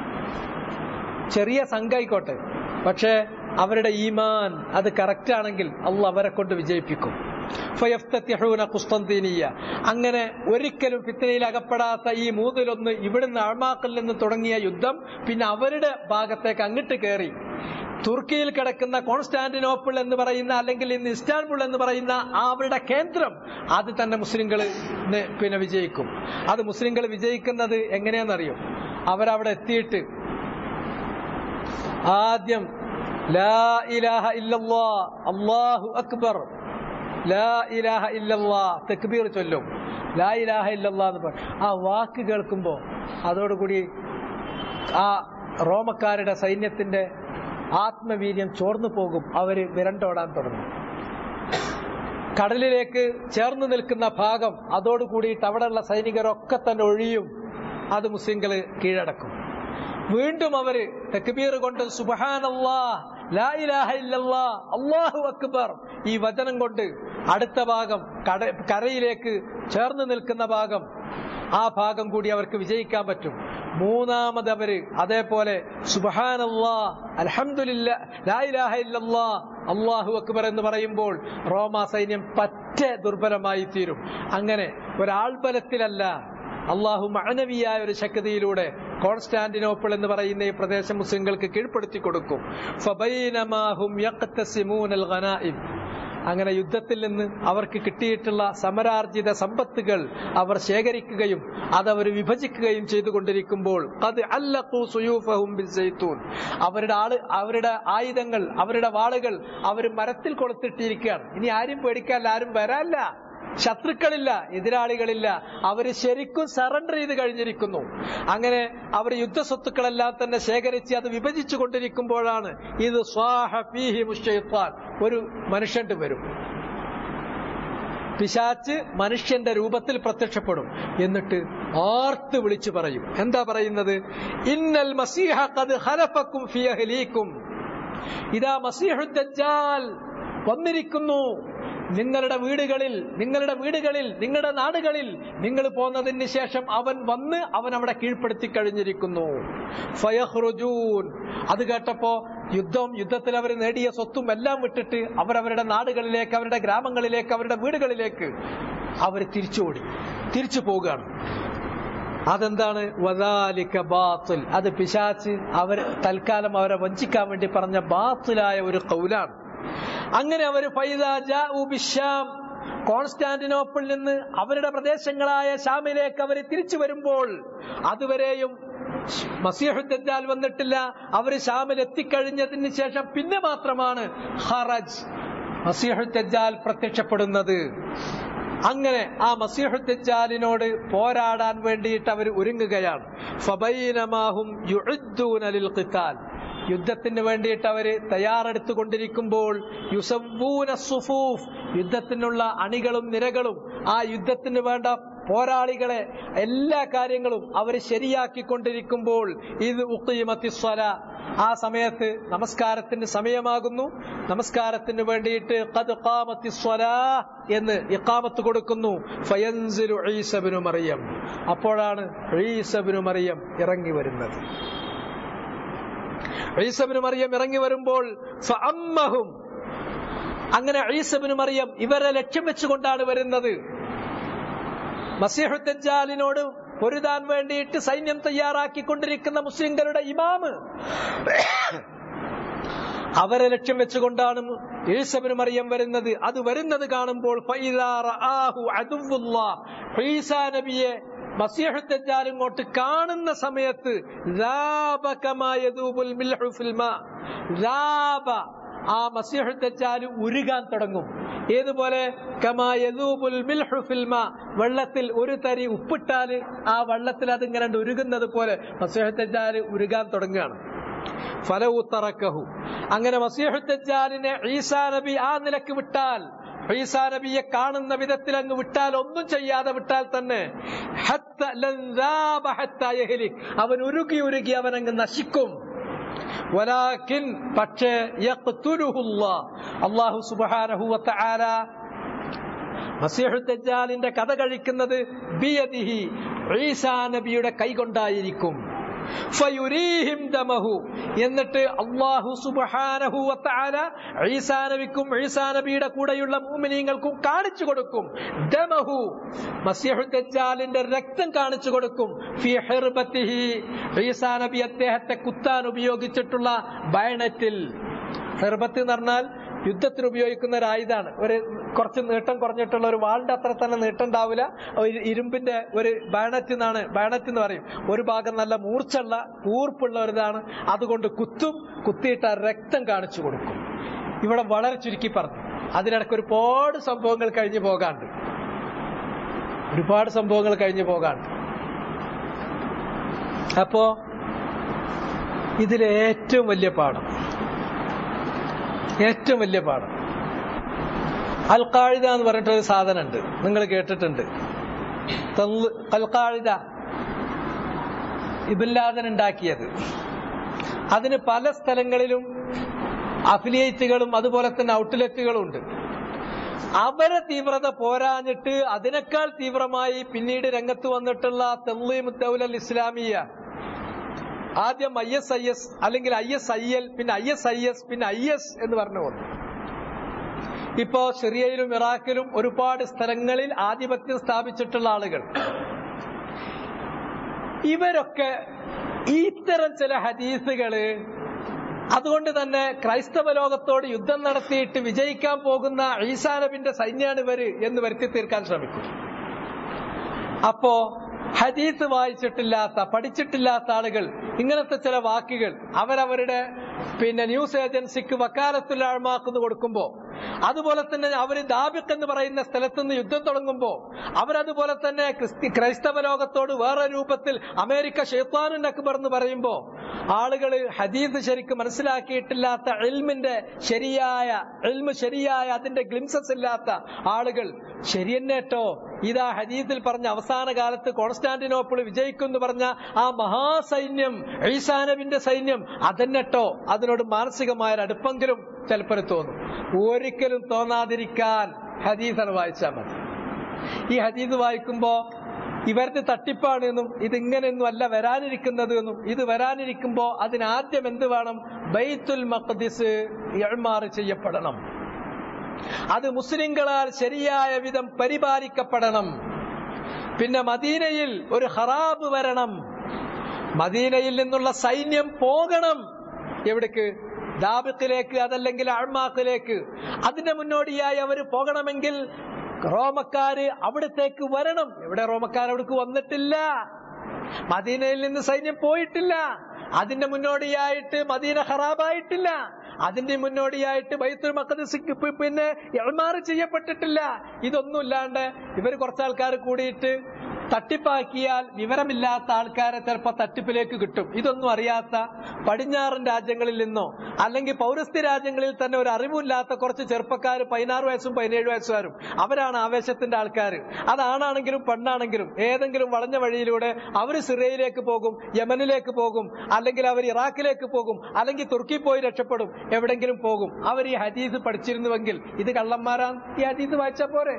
ചെറിയ സംഘായിക്കോട്ടെ പക്ഷേ അവരുടെ ഈമാൻ അത് കറക്റ്റ് ആണെങ്കിൽ അള്ള അവരെ കൊണ്ട് വിജയിപ്പിക്കും ഫയഫ്തത്തിഹൂന കുസ്തന്തീനിയ അങ്ങനെ ഒരിക്കലും ഫിത്തനയിൽ അകപ്പെടാത്ത ഈ മൂന്നിലൊന്ന് ഇവിടുന്ന് അഴ്മാക്കിൽ നിന്ന് തുടങ്ങിയ യുദ്ധം പിന്നെ അവരുടെ ഭാഗത്തേക്ക് അങ്ങോട്ട് കയറി തുർക്കിയിൽ കിടക്കുന്ന കോൺസ്റ്റാന്റിനോപ്പിൾ എന്ന് പറയുന്ന അല്ലെങ്കിൽ ഇന്ന് ഇസ്റ്റാൻബുൾ എന്ന് പറയുന്ന ആ അവരുടെ കേന്ദ്രം അത് തന്നെ മുസ്ലിങ്ങൾ പിന്നെ വിജയിക്കും അത് മുസ്ലിങ്ങൾ വിജയിക്കുന്നത് എങ്ങനെയാണെന്നറിയോ അവരവിടെ എത്തിയിട്ട് ആദ്യം ലാ ഇലാഹ ഇല്ലല്ലാ അല്ലാഹു അക്ബർ ലാ ഇലാഹ ഇല്ലല്ലാ തക്ബീർ ചൊല്ലും ലാ ഇലാഹ ഇല്ലല്ലാ എന്ന് പറയും ആ വാക്ക് കേൾക്കുമ്പോ അതോടുകൂടി ആ റോമക്കാരുടെ സൈന്യത്തിന്റെ ആത്മവീര്യം ചോർന്നു പോകും അവര് വിരണ്ടോടാൻ തുടങ്ങും കടലിലേക്ക് ചേർന്ന് നിൽക്കുന്ന ഭാഗം അതോടുകൂടിയിട്ട് അവിടെയുള്ള സൈനികരൊക്കെ തന്നെ ഒഴിയും അത് മുസ്ലിങ്ങള് കീഴടക്കും വീണ്ടും അവര് തക്ബീർ കൊണ്ട് സുബഹാനല്ലാ ലാ ഇലാഹ ഇല്ലല്ലാ അല്ലാഹു അക്ബർ ഈ വചനം കൊണ്ട് അടുത്ത ഭാഗം കട കരയിലേക്ക് ചേർന്ന് നിൽക്കുന്ന ഭാഗം ആ ഭാഗം കൂടി അവർക്ക് വിജയിക്കാൻ പറ്റും മൂന്നാമത് അവര് അതേപോലെ സുബഹാനല്ലാ അൽഹംദുലില്ല ലാ ഇലാഹ ഇല്ലല്ലാ അള്ളാഹു അക്ബർ എന്ന് പറയുമ്പോൾ റോമാ സൈന്യം പറ്റ ദുർബലമായി തീരും അങ്ങനെ ഒരാൾബലത്തിലല്ല അള്ളാഹു മഅനവിയായ ഒരു ശക്തിയിലൂടെ കോൺസ്റ്റാന്റിനോപ്പിൾ എന്ന് പറയുന്ന ഈ പ്രദേശം മുസ്ലിങ്ങൾക്ക് കീഴ്പ്പെടുത്തി കൊടുക്കും ഫബൈനമാഹും യഖ്തസിമൂനൽ ഗനായിം അങ്ങനെ യുദ്ധത്തിൽ നിന്ന് അവർക്ക് കിട്ടിയിട്ടുള്ള സമരാർജിത സമ്പത്തുകൾ അവർ ശേഖരിക്കുകയും അതവർ വിഭജിക്കുകയും ചെയ്തുകൊണ്ടിരിക്കുമ്പോൾ അത് അല്ലഖൂ സുയൂഫഹും ബിസ്സൈത്തൂൻ അവരുടെ ആള് അവരുടെ ആയുധങ്ങൾ അവരുടെ വാളുകൾ അവർ മരത്തിൽ കൊളുത്തിട്ടിരിക്കുകയാണ് ഇനി ആരും പേടിക്കാല്ല ആരും വരാല്ല ശത്രുക്കളില്ല എതിരാളികളില്ല അവര് ശരിക്കും സറണ്ടർ ചെയ്ത് കഴിഞ്ഞിരിക്കുന്നു അങ്ങനെ അവർ യുദ്ധസ്വത്തുക്കളെല്ലാം തന്നെ ശേഖരിച്ച് അത് വിഭജിച്ചു കൊണ്ടിരിക്കുമ്പോഴാണ് ഇത് സ്വാഹ ഫീഹി മുഷയ്ത്താൻ ഒരു മനുഷ്യന്റെ വരും പിശാച്ച് മനുഷ്യന്റെ രൂപത്തിൽ പ്രത്യക്ഷപ്പെടും എന്നിട്ട് ആർത്ത് വിളിച്ചു പറയും എന്താ പറയുന്നത് ഇന്നൽ മസീഹ ഖദ് ഖലഫക്കും ഫീ അഹ്ലീക്കും ഇതാ മസീഹു ദജ്ജാൽ വന്നിരിക്കുന്നു നിങ്ങളുടെ വീടുകളിൽ നിങ്ങളുടെ വീടുകളിൽ നിങ്ങളുടെ നാടുകളിൽ നിങ്ങൾ പോന്നതിന് ശേഷം അവൻ വന്ന് അവൻ അവിടെ കീഴ്പ്പെടുത്തി കഴിഞ്ഞിരിക്കുന്നു ഫയഹ്റുജൂൻ അത് കേട്ടപ്പോ യുദ്ധം യുദ്ധത്തിൽ അവർ നേടിയ സ്വത്തും എല്ലാം വിട്ടിട്ട് അവരവരുടെ നാടുകളിലേക്ക് അവരുടെ ഗ്രാമങ്ങളിലേക്ക് അവരുടെ വീടുകളിലേക്ക് അവർ തിരിച്ചോടി തിരിച്ചു പോവുകയാണ് അതെന്താണ് വദാലിക ബാത്തിൽ അത് പിശാച്ച് അവർ തൽക്കാലം അവരെ വഞ്ചിക്കാൻ വേണ്ടി പറഞ്ഞ ബാത്തിലായ ഒരു കൗലാണ് അങ്ങനെ അവർ ഫൈദ ജാഉ ബിശ്ശാം കോൺസ്റ്റാന്റിനോപ്പിളിൽ നിന്ന് അവരുടെ പ്രദേശങ്ങളായ ഷാമിലേക്ക് അവർ തിരിച്ചു വരുമ്പോൾ അതുവരെയും മസീഹുദ്ദാൽ വന്നിട്ടില്ല അവർ ഷാമിൽ എത്തിക്കഴിഞ്ഞതിന് ശേഷം പിന്നെ മാത്രമാണ് ഹറജ് മസീഹുദ്ദാൽ പ്രത്യക്ഷപ്പെടുന്നത് അങ്ങനെ ആ മസീഹുദ്ദാലിനോട് പോരാടാൻ വേണ്ടിയിട്ട് അവർ ഒരുങ്ങുകയാണ് ഫബൈനമാഹും യുഅദ്ദൂന ലിൽ ഖിതാൽ യുദ്ധത്തിന് വേണ്ടിയിട്ട് അവര് തയ്യാറെടുത്തുകൊണ്ടിരിക്കുമ്പോൾ യുസവൂന സുഫൂഫ് യുദ്ധത്തിനുള്ള അണികളും നിരകളും ആ യുദ്ധത്തിന് വേണ്ട പോരാളികളെ എല്ലാ കാര്യങ്ങളും അവർ ശരിയാക്കിക്കൊണ്ടിരിക്കുമ്പോൾ ഇത് ഉഖീമത്തിസ്വല ആ സമയത്ത് നമസ്കാരത്തിന് സമയമാകുന്നു നമസ്കാരത്തിന് വേണ്ടിയിട്ട് ഖദ് ഖാമത്തിസ്വലാ എന്ന് ഇഖാമത്ത് കൊടുക്കുന്നു ഫയൻസിലു ഈസബിനു മറിയം അപ്പോഴാണ് ഈസബിനു മറിയം ഇറങ്ങി വരുന്നത് ഈസബിന് മറിയം ഇറങ്ങി വരുമ്പോൾ ഫഅമ്മഹും അങ്ങനെ ഈസബിന് മറിയം ഇവരെ ലക്ഷ്യം വെച്ചുകൊണ്ടാണ് വരുന്നത് മസീഹുദ്ദാലിനോട് പൊരുതാൻ വേണ്ടിയിട്ട് സൈന്യം തയ്യാറാക്കിക്കൊണ്ടിരിക്കുന്ന മുസ്ലിംകളുടെ ഇമാമ് അവരെ ലക്ഷ്യം വെച്ചുകൊണ്ടാണ് ഈസബിന് മറിയം വരുന്നത് അത് വരുന്നത് കാണുമ്പോൾ ഫൈദാ റആഹു അദുവ്വുല്ലാഹ് ഈസാ നബിയെ മസീഹുദ്ദാൽ ഇങ്ങോട്ട് കാണുന്ന സമയത്ത് ലാബ കമാ യദൂബുൽ മിൽഹു ഫിൽ മാ ലാബ ആ മസീഹുദ്ദാൽ ഉരുകാൻ തുടങ്ങും ഏതുപോലെ കമാ യദൂബുൽ മിൽഹു ഫിൽ മാ വെള്ളത്തിൽ ഒരു തരി ഉപ്പിട്ടാൽ ആ വെള്ളത്തിൽ അത് ഇങ്ങനെ ഉരുകുന്നത് പോലെ മസീഹുദ്ദാൽ ഉരുകാൻ തുടങ്ങുകയാണ് ഫലവു തറക്കഹു അങ്ങനെ മസീഹുദ്ദാലിനെ ഈസാ നബി ആ നിലക്ക് വിട്ടാൽ ഈസാ നബിയെ കാണുന്ന വിധത്തിൽ അങ്ങ് വിട്ടാൽ ഒന്നും ചെയ്യാതെ വിട്ടാൽ തന്നെ ഹത്ത ലൻദാബ ഹത്ത യഹ്ലിക്. അവൻ ഉരുകി ഉരുകി അവൻ അങ്ങ് നശിക്കും വലാക്കിൻ പക്ഷേ യഖ്തുലുഹുല്ലാ. അല്ലാഹു സുബ്ഹാനഹു വതആല മസീഹുദ്ദാലിന്റെ കഥ കഴിക്കുന്നത് ബിയദിഹി ഈസാ നബിയുടെ കൈകൊണ്ടായിരിക്കും ഫയുരീഹിം ദമഹു എന്നിട്ട് അള്ളാഹു സുബ്ഹാനഹു വതആല ഈസാ നബിക്കും ഈസാ നബിയുടെ കൂടെയുള്ള മുഅ്മിനീങ്ങൾക്കും കാണിച്ചു കൊടുക്കും ദമഹു മസീഹു ദജ്ജാലിന്റെ രക്തം കാണിച്ചു കൊടുക്കും ഫി ഹിർബത്തിഹി ഈസാ നബി അദ്ദേഹത്തെ കുത്താൻ ഉപയോഗിച്ചിട്ടുള്ള ബയണറ്റിൽ ഹിർബത്ത് എന്ന് പറഞ്ഞാൽ യുദ്ധത്തിന് ഉപയോഗിക്കുന്ന ഒരു ആയുധമാണ് ഒരു കുറച്ച് നീട്ടം കുറഞ്ഞിട്ടുള്ള ഒരു വാളിന്റെ അത്ര തന്നെ നീട്ടം ഉണ്ടാവില്ല ഒരു ഇരുമ്പിന്റെ ഒരു ബയണറ്റ് എന്നാണ് ബയണറ്റ് എന്ന് പറയും ഒരു ഭാഗം നല്ല മൂർച്ചുള്ള കൂർപ്പുള്ള ഒരു ഇതാണ് അതുകൊണ്ട് കുത്തും കുത്തിയിട്ട് ആ രക്തം കാണിച്ചു കൊടുക്കും ഇവിടെ വളരെ ചുരുക്കി പറഞ്ഞു അതിനിടയ്ക്ക് ഒരുപാട് സംഭവങ്ങൾ കഴിഞ്ഞു പോകാണ്ട് ഒരുപാട് സംഭവങ്ങൾ കഴിഞ്ഞു പോകാണ്ട് അപ്പോ ഇതിലെ ഏറ്റവും വലിയ പാഠം ഏറ്റവും വലിയ പാഠം അൽ ഖാഴിദ എന്ന് പറഞ്ഞിട്ടൊരു സാധനമുണ്ട് നിങ്ങൾ കേട്ടിട്ടുണ്ട് തള്ള്- അൽ ഖാഴിദ ഇബില്ലാദൻ ഉണ്ടാക്കിയത് അതിന് പല സ്ഥലങ്ങളിലും അഫിലിയേറ്റുകളും അതുപോലെ തന്നെ ഔട്ട്ലെറ്റുകളും ഉണ്ട് അവരെ തീവ്രത പോരാഞ്ഞിട്ട് അതിനേക്കാൾ തീവ്രമായി പിന്നീട് രംഗത്ത് വന്നിട്ടുള്ള തെള്ളീം ദൗലൽ ഇസ്ലാമിയ ആദ്യം ഐ എസ് ഐ എസ് അല്ലെങ്കിൽ ഐ എസ് ഐ എൽ പിന്നെ ഐ എസ് ഐ എസ് പിന്നെ ഐ എസ് എന്ന് പറഞ്ഞു വന്നു ഇപ്പോ സിറിയയിലും ഇറാഖിലും ഒരുപാട് സ്ഥലങ്ങളിൽ ആധിപത്യം സ്ഥാപിച്ചിട്ടുള്ള ആളുകൾ ഇവരൊക്കെ ഇത്തരം ചില ഹദീസുകള് അതുകൊണ്ട് തന്നെ ക്രൈസ്തവ ലോകത്തോട് യുദ്ധം നടത്തിയിട്ട് വിജയിക്കാൻ പോകുന്ന ഈസാ നബിന്റെ സൈന്യാണ് ഇവര് എന്ന് വരുത്തി തീർക്കാൻ ശ്രമിക്കും അപ്പോ ഹദീസ് വായിച്ചിട്ടില്ലാത്ത പഠിച്ചിട്ടില്ലാത്ത ആളുകൾ ഇങ്ങനത്തെ ചില വാക്കുകൾ അവരവരുടെ പിന്നെ ന്യൂസ് ഏജൻസിക്ക് വക്കാലത്തുള്ള ആഴ്മാക്കുന്നു കൊടുക്കുമ്പോ അതുപോലെ തന്നെ അവര് ദാബിഖ് എന്ന് പറയുന്ന സ്ഥലത്ത് നിന്ന് യുദ്ധം തുടങ്ങുമ്പോ അവരതുപോലെ തന്നെ ക്രിസ്തി ക്രൈസ്തവ ലോകത്തോട് വേറെ രൂപത്തിൽ അമേരിക്ക ഷെയ്ത്താനുൻ അക്ബർ എന്ന് പറയുമ്പോ ആളുകൾ ഹദീസ് ശരിക്കും മനസ്സിലാക്കിയിട്ടില്ലാത്ത എൽമിന്റെ ശരിയായ എൽമ് ശരിയായ അതിന്റെ ഗ്ലിംസസ് ഇല്ലാത്ത ആളുകൾ ശരിയെന്നേട്ടോ ഇതാ ഹദീസിൽ പറഞ്ഞ അവസാന കാലത്ത് കോൺസ്റ്റാന്റിനോപ്പിൾ വിജയിക്കും എന്ന് പറഞ്ഞ ആ മഹാസൈന്യം ഈസാനബിന്റെ സൈന്യം അതെന്നെട്ടോ അതിനോട് മാനസികമായ ഒരു അടുപ്പെങ്കിലും ചിലപ്പോൾ തോന്നും ഒരിക്കലും തോന്നാതിരിക്കാൻ ഹദീസാണ് വായിച്ചാൽ മതി ഈ ഹദീസ് വായിക്കുമ്പോ ഇവരുടെ തട്ടിപ്പാണ് എന്നും ഇത് ഇങ്ങനെയൊന്നും അല്ല വരാനിരിക്കുന്നത് എന്നും ഇത് വരാനിരിക്കുമ്പോ അതിനാദ്യം എന്ത് വേണം ബൈത്തുൽ മഖദിസ് എഴുമാറ് ചെയ്യപ്പെടണം അത് മുസ്ലിങ്ങളാൽ ശരിയായ വിധം പരിപാലിക്കപ്പെടണം പിന്നെ മദീനയിൽ ഒരു ഹറാബ് വരണം മദീനയിൽ നിന്നുള്ള സൈന്യം പോകണം എവിടേക്ക് ദാബിക്കിലേക്ക് അതല്ലെങ്കിൽ അഴ്മാക്കിലേക്ക് അതിന്റെ മുന്നോടിയായി അവർ പോകണമെങ്കിൽ റോമക്കാര് അവിടത്തേക്ക് വരണം എവിടെ റോമക്കാർ അവിടേക്ക് വന്നിട്ടില്ല മദീനയിൽ നിന്ന് സൈന്യം പോയിട്ടില്ല അതിന്റെ മുന്നോടിയായിട്ട് മദീന ഹറാബായിട്ടില്ല അതിന്റെ മുന്നോടിയായിട്ട് ബൈത്തുൽ മഖദസ് പിന്നെ എൾമാറ് ചെയ്യപ്പെട്ടിട്ടില്ല ഇതൊന്നുമില്ലാണ്ട് ഇവർ കുറച്ചാൾക്കാർ കൂടിയിട്ട് തട്ടിപ്പാക്കിയാൽ വിവരമില്ലാത്ത ആൾക്കാരെ ചിലപ്പോൾ തട്ടിപ്പിലേക്ക് കിട്ടും ഇതൊന്നും അറിയാത്ത പടിഞ്ഞാറൻ രാജ്യങ്ങളിൽ നിന്നോ അല്ലെങ്കിൽ പൗരസ്ത്യ രാജ്യങ്ങളിൽ തന്നെ ഒരു അറിവില്ലാത്ത കുറച്ച് ചെറുപ്പക്കാർ പതിനാറ് വയസ്സും പതിനേഴ് വയസ്സുകാരും അവരാണ് ആവേശത്തിന്റെ ആൾക്കാർ അതാണാണെങ്കിലും പെണ്ണാണെങ്കിലും ഏതെങ്കിലും വളഞ്ഞ വഴിയിലൂടെ അവർ സിറിയയിലേക്ക് പോകും യമനിലേക്ക് പോകും അല്ലെങ്കിൽ അവർ ഇറാഖിലേക്ക് പോകും അല്ലെങ്കിൽ തുർക്കി പോയി രക്ഷപ്പെടും എവിടെങ്കിലും പോകും അവർ ഈ ഹദീസ് പഠിച്ചിരുന്നുവെങ്കിൽ ഇത് കള്ളന്മാരാണ് ഈ ഹദീസ് വായിച്ചാൽ പോരെ